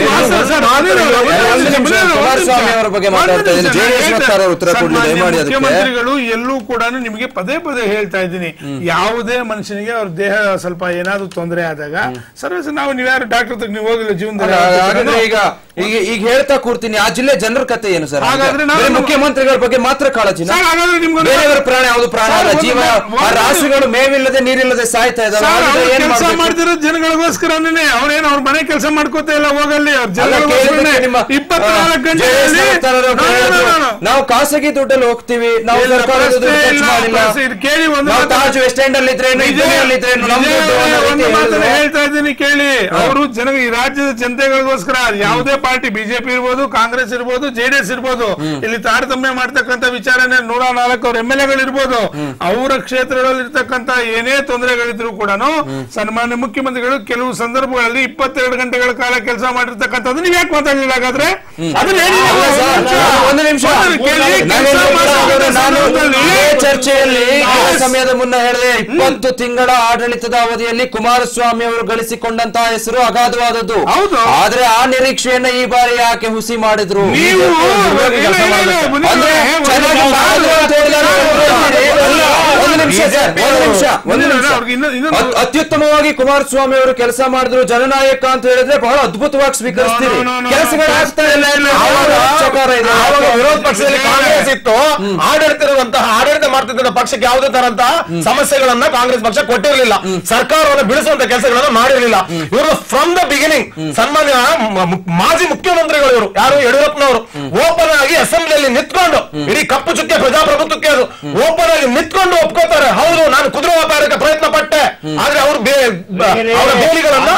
S1: ಒಂದು ನಿಮಿಷ, ಕುಮಾರಸ್ವಾಮಿ ಅವರ ಬಗ್ಗೆ ಮಾತಾಡ್ತಾ ಇದ್ದೀನಿ ಜೆಡಿಎಸ್ ವಕ್ತಾರರು ಉತ್ತರ ಕೊಡ್ಲಿ ದಯಮಾಡಿ ಅದಕ್ಕೆ
S2: ಮುಖ್ಯಮಂತ್ರಿಗಳು ಎಲ್ಲೂ ಕೂಡ ನಿಮಗೆ ಪದೇ ಪದೇ ಹೇಳ್ತಾ ಇದ್ದೀನಿ ಯಾವುದೇ ಮನುಷ್ಯನಿಗೆ ಅವ್ರ ದೇಹ ಸ್ವಲ್ಪ ಏನಾದ್ರು ತೊಂದರೆ ಆದಾಗ ಸರ್ವಿಸ್ ನಾವು ನೀವ್ಯಾರು ಡಾಕ್ಟರ್ ನೀವು ಹೋಗಿಲ್ಲ
S1: ಅಲ್ಲ,
S2: ಜೀವನದಲ್ಲಿ
S1: ಹಾಗಾದ್ರೆ ಈಗ ಈಗ ಈಗ ಹೇಳ್ತಾ ಕೂರ್ತೀನಿ ಆ ಜಿಲ್ಲೆ ಜನರ ಕತೆ ಏನು ಸರ್
S2: ಹಾಗಾದ್ರೆ ನಾವು-
S1: ಬರೀ ಮುಖ್ಯಮಂತ್ರಿಗಳ ಬಗ್ಗೆ ಮಾತ್ರ ಕಾಳಜಿನ
S2: ಸರ್, ಹಾಗಾದ್ರೆ ನಿಮ್ಗೊಂದು-
S1: ಬೇರೆಯವರ ಪ್ರಾಣ ಯಾವುದು ಪ್ರಾಣ
S2: ಸರ್,
S1: ಅಲ್ಲ
S2: ಒಂದು-
S1: ಜೀವ
S2: ಒಂದು-
S1: ಆ ರಾಸುಗಳು ಮೇವಿಲ್ಲದೆ ನೀರಿಲ್ಲದೆ ಸಾಯ್ತಾ ಇದಾವೆ ಹಾಗಾದ್ರೆ ಏನ್
S2: ಕೆಲಸ
S1: ಮಾಡ್ಬೇಕು?
S2: ಮಾಡ್ತಿರೋ ಜನಗಳಿಗೋಸ್ಕರನೇ ಅವ್ರೇನು ಅವ್ರ ಮನೆ ಕೆಲಸ ಮಾಡ್ಕೋತಾ ಇಲ್ಲ ಹೋಗಲ್ಲಿ ಅವ್ರ
S1: ಅಲ್ಲ,
S2: ಜನಗಳಿಗೋಸ್ಕರನೇ
S1: ಕೇಳಿದ್ದಕ್ಕೆ ನಿಮ್ಮ
S2: ಇಪ್ಪತ್ನಾಲ್ಕು
S1: ಆ,
S2: ಗಂಟೆಗಳಲ್ಲಿ
S1: JS ವಕ್ತಾರರು
S2: No, no, no,
S1: ಹೇಳಿದ್ರು,
S2: no, no.
S1: ನಾವು ಖಾಸಗಿ ದುಡ್ಡಲ್ಲಿ ಹೋಗ್ತೀವಿ ನಾವು
S2: ಇಲ್ಲ,
S1: ಸರ್ಕಾರದ ದುಡ್ಡು
S2: ಪ್ರಶ್ನೆ
S1: ಖರ್ಚು
S2: ಇಲ್ಲ,
S1: ಮಾಡಿಲ್ಲ
S2: ಪ್ರಶ್ನೆ ಇಲ್ಲ. ಕೇಳಿ ಒಂದು
S1: ನಾವು
S2: ಮಾತು.
S1: ತಾಜ್ ವೆಸ್ಟ್ ಎಂಡ್ ಅಲ್ಲಿ ಇದ್ರೇನು
S2: ನಿಜ-
S1: ಇದ್ರಲ್ಲಿ ಇದ್ರೇನು ನಮ್
S2: ನಿಜ
S1: ದುಡ್ಡು ಅನ್ನೋ ರೀತಿ
S2: ಒಂದು ಮಾತನ್ನ
S1: ಹೇಳಿದ್ರು.
S2: ಹೇಳ್ತಾ ಇದ್ದೀನಿ ಕೇಳಿ ಅವರು ಜನ ಈ ರಾಜ್ಯದ ಜನತೆಗಳಿಗೋಸ್ಕರ ಯಾವುದೇ ಪಾರ್ಟಿ ಬಿಜೆಪಿ ಇರ್ಬೋದು ಕಾಂಗ್ರೆಸ್ ಇರ್ಬೋದು ಜೆಡಿಎಸ್ ಇರ್ಬೋದು ಇಲ್ಲಿ ತಾರತಮ್ಯ ಮಾಡ್ತಕ್ಕಂತ ವಿಚಾರನೆ ನೂರ ನಾಲ್ಕು ಅವ್ರ ಎಂ ಎಲ್ ಎಗಳು ಇರ್ಬೋದು ಅವರ ಕ್ಷೇತ್ರಗಳಲ್ಲಿ ಇರ್ತಕ್ಕಂತ ಏನೇ ತೊಂದರೆಗಳಿದ್ರು ಕೂಡ ಸನ್ಮಾನ್ಯ ಮುಖ್ಯಮಂತ್ರಿಗಳು ಕೆಲವು ಸಂದರ್ಭಗಳಲ್ಲಿ ಇಪ್ಪತ್ತೆರಡು ಗಂಟೆಗಳ ಕಾಲ ಕೆಲಸ ಮಾಡಿರ್ತಕ್ಕಂಥದ್ದು ನೀವ್ ಯಾಕೆ ಮಾತಾಡಲಿಲ್ಲ ಹಾಗಾದ್ರೆ ಅದನ್ನ ಹೇಳಿ
S1: ಅಲ್ಲ ಸರ್,
S2: ನೀವು.
S1: ಒಂದು ನಿಮಿಷ
S2: ಒಂದು ಕೇಳಿ,
S1: ನಾನು
S2: ಕೆಲಸ ಮಾಡ್ತಕ್ಕಂಥ
S1: ನಾನು
S2: ಸಂದರ್ಭದಲ್ಲಿ
S1: ಇದೇ ಚರ್ಚೆಯಲ್ಲಿ ಕೆಲ
S2: Yes.
S1: ಸಮಯದ ಮುನ್ನ ಹೇಳಿದೆ ಇಪ್ಪತ್ತು ತಿಂಗಳ ಆಡಳಿತದ ಅವಧಿಯಲ್ಲಿ ಕುಮಾರಸ್ವಾಮಿ ಅವರು ಗಳಿಸಿಕೊಂಡಂತಹ ಹೆಸರು ಅಗಾಧವಾದದ್ದು
S2: ಹೌದು.
S1: ಆದ್ರೆ ಆ ನಿರೀಕ್ಷೆಯನ್ನ ಈ ಬಾರಿ ಯಾಕೆ ಹುಸಿ ಮಾಡಿದ್ರು
S2: ನೀವು
S1: ಬಿಜೆಪಿ
S2: ಇಲ್ಲ, ಇಲ್ಲ, ಇಲ್ಲ, ಮುಂದೆ
S1: ಅಂದ್ರೆ
S2: ಒಂದು
S1: ಚೆನ್ನಾಗಿ
S2: ನಿಮಿಷ.
S1: ಮಾಡಿದ್ರು ಅಂತ ಹೇಳಿದಾಗ ಹೇಳ್ತೀರಿ. ಅಲ್ಲ, ಒಂದು ನಿಮಿಷ ಸರ್, ಒಂದು ನಿಮಿಷ ಒಂದು
S2: ಇಲ್ಲ,
S1: ನಿಮಿಷ
S2: ಅವ್ರಿಗೆ ಇನ್ನೊಂದು- ಇನ್ನೊಂದು-
S1: ಅತ್- ಅತ್ಯುತ್ತಮವಾಗಿ ಕುಮಾರಸ್ವಾಮಿ ಅವರು ಕೆಲಸ ಮಾಡಿದ್ರು ಜನನಾಯಕ ಅಂತ ಹೇಳಿದ್ರೆ ಬಹಳ ಅದ್ಭುತವಾಗಿ ಸ್ವೀಕರಿಸ್ತೀರಿ
S2: No, no, no, no,
S1: ಕೆಲಸಗಳು
S2: no.
S1: ಆಗ್ತಾ ಇಲ್ಲ ಇಲ್ಲ
S4: ಆವಾಗ
S1: ಚಕಾರ ಇದೆ
S4: ಆವಾಗ ವಿರೋಧ ಪಕ್ಷದಲ್ಲಿ ಕಾಂಗ್ರೆಸ್ ಇತ್ತು ಆಡಳಿತ ಇರುವಂತಹ ಆಡಳಿತ ಮಾಡ್ತಿದ್ದ ಪಕ್ಷಕ್ಕೆ ಯಾವುದೇ ತರಂತಹ ಸಮಸ್ಯೆಗಳನ್ನ ಕಾಂಗ್ರೆಸ್ ಪಕ್ಷ ಕೊಟ್ಟಿರಲಿಲ್ಲ ಸರ್ಕಾರವನ್ನು ಬಿಡಿಸುವಂತ ಕೆಲಸಗಳನ್ನ ಮಾಡಿರಲಿಲ್ಲ ಇವರು ಫ್ರಮ್ ದ ಬಿಗಿನಿಂಗ್ ಸನ್ಮಾನ್ಯ ಮ- ಮು- ಮಾಜಿ ಮುಖ್ಯಮಂತ್ರಿಗಳು ಇವರು ಯಾರು ಯಡಿಯೂರಪ್ಪನವರು ಓಪನ್ ಆಗಿ ಅಸೆಂಬ್ಲಿಯಲ್ಲಿ ನಿಂತ್ಕೊಂಡು ಇಡೀ ಕಪ್ಪು ಚುಕ್ಕೆ ಪ್ರಜಾಪ್ರಭುತ್ವಕ್ಕೆ ಅದು ಓಪನ್ ಆಗಿ ನಿಂತ್ಕೊಂಡು ಒಪ್ಕೋತಾರೆ ಹೌದು ನಾನು ಕುದುರೆ ವ್ಯಾಪಾರಕ್ಕೆ ಪ್ರಯತ್ನ ಪಟ್ಟೆ ಆದ್ರೆ ಅವರು ಅವರ ಬೇಲಿಗಳನ್ನ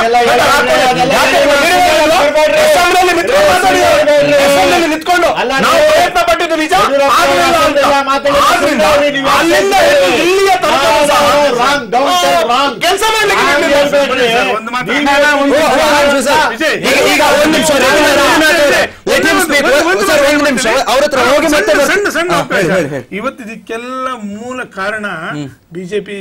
S4: ಅಸೆಂಬ್ಲಿಯಲ್ಲಿ ನಿಂತ್ಕೊಂಡು ಮಾತಾಡಿದ್ದಾರೆ. ಅಸೆಂಬ್ಲಿಯಲ್ಲಿ ನಿಂತ್ಕೊಂಡು
S3: ಅಲ್ಲ,
S4: ನಾವು
S3: ನೀವು-
S4: ಪ್ರಯತ್ನ ಪಟ್ಟಿದ್ದು ನಿಜ
S3: ಯಡಿಯೂರಪ್ಪ
S4: ಆಗ್ಲಿಲ್ಲ ಅಂತ.
S3: ಮಾತಾಡಿಲ್ಲ, ಮಾತಾಡಿಲ್ಲ,
S4: ಆದ್ರಿಂದ
S3: ಸುಮ್ಮನೆ ನೀವು
S4: ಅಲ್ಲಿಂದ ಹಿಡಿದು ಇಲ್ಲಿಯ ತನಕ
S3: wrong,
S4: ಸಹ
S3: wrong, down to wrong.
S4: ಕೆಲಸ ಮಾಡ್ಲಿಕ್ಕೆ
S3: ಹಂಗೆ
S4: ಬಿಡ್ಲಿಲ್ಲ.
S3: ಹೇಳ್ಬೇಡ್ರಿ.
S2: ಸರ್, ಒಂದು ಮಾತು.
S3: ನೀವು
S2: ಅಣ್ಣ, ಒಂದು
S1: ಓ,
S2: ನಿಮಿಷ.
S1: ಒಂದು ನಿಮಿಷ ಸರ್.
S2: ವಿಜಯ್,
S1: ಈಗ- ಈಗ ಒಂದು ನಿಮಿಷ ರಘುನಾಥ್ ಅವರೇ, let him speak. ಸರ್, ಒಂದು ನಿಮಿಷ ಅವ್ರ ಹತ್ರ ಹೋಗಿ ಮತ್ತೆ
S2: ಸಣ್ಣ-
S1: ಬರ್ತೀನಿ.
S2: ಸಣ್ಣ ಸಣ್ಣ
S1: ಹಾ,
S2: ಅವಕಾಶ.
S1: ಹೇಳಿ, ಹೇಳಿ, ಹೇಳಿ.
S2: ಇವತ್ತು ಇದಕ್ಕೆಲ್ಲ ಮೂಲ ಕಾರಣ ಬಿಜೆಪಿ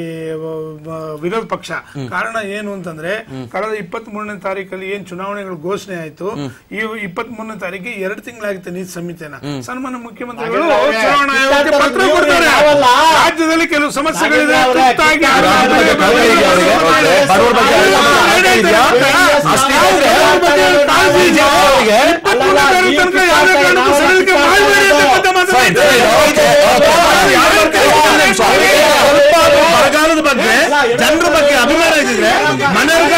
S2: ವಿರೋಧ ಪಕ್ಷ ಕಾರಣ ಏನು ಅಂತಂದ್ರೆ ಕಳೆದ ಇಪ್ಪತ್ತ್ ಮೂರನೇ ತಾರೀಕಲ್ಲಿ ಏನ್ ಚುನಾವಣೆಗಳು ಘೋಷಣೆ ಆಯ್ತು ಈ ಇಪ್ಪತ್ತ್ ಮೂರನೇ ತಾರೀಕಿಗೆ ಎರಡು ತಿಂಗಳಾಗಿತ್ತು ನೀತಿ ಸಂಹಿತೆನ ಸನ್ಮಾನ್ಯ ಮುಖ್ಯಮಂತ್ರಿಗಳು
S3: ಹಾಗೆಲ್ಲ ಅವ್ರೆ,
S2: ಚುನಾವಣಾ ಆಯೋಗಕ್ಕೆ
S3: ಕಿತ್ತಾಡ್ತಾರೆ,
S2: ಪತ್ರ
S3: ನೀವು
S2: ಕೊಡ್ತಾರೆ
S3: ನಾವಲ್ಲ.
S2: ರಾಜ್ಯದಲ್ಲಿ ಕೆಲವು ಸಮಸ್ಯೆಗಳಿದೆ
S3: ಹಾಗೆಲ್ಲ ಅವ್ರೆ,
S2: ತುರ್ತಾಗಿ
S3: ಕಿತ್ತಾಡ್ತಾರೆ,
S2: ಆಡಳಿತ
S3: ಕೌಲಿಗೆ
S2: ಬಗ್ಗೆ
S3: ಅವ್ರಿಗೆ,
S2: ಬಗ್ಗೆ
S4: ಬಡವ್ರ ಬಗ್ಗೆ
S2: ಎಲ್ಲ
S4: ಎಲ್ಲ
S2: ಏನಾಯ್ತು
S4: ಇದೆಯಾ?
S2: ಅಂತ
S4: ಅಷ್ಟೇ
S2: ನಾವು
S4: ಇದ್ರೆ
S2: ಬಡವ್ರ ಬಗ್ಗೆ ಕಾಳಜಿ ಇಲ್ಲ.
S4: ಅವ್ರಿಗೆ
S2: ಇಪ್ಪತ್ಮೂರನೇ ತಾರೀಕು ತನಕ ಯಾವುದೇ ಕಾರಣಕ್ಕೂ ಸಡಿಲಿಕೆ ಮಾಡಬೇಡಿ ಅಂತಕ್ಕಂಥ ಮಾತನ್ನ
S1: Fine,
S2: ಹೇಳ್ತಾರೆ.
S1: okay, okay. ಒಂದು ನಿಮಿಷ.
S4: ಸ್ವಲ್ಪ ಬರಗಾಲದ ಬಗ್ಗೆ ಜನರ ಬಗ್ಗೆ ಅಭಿಮಾನ ಇದ್ದಿದ್ರೆ ಮನರೇಗಾ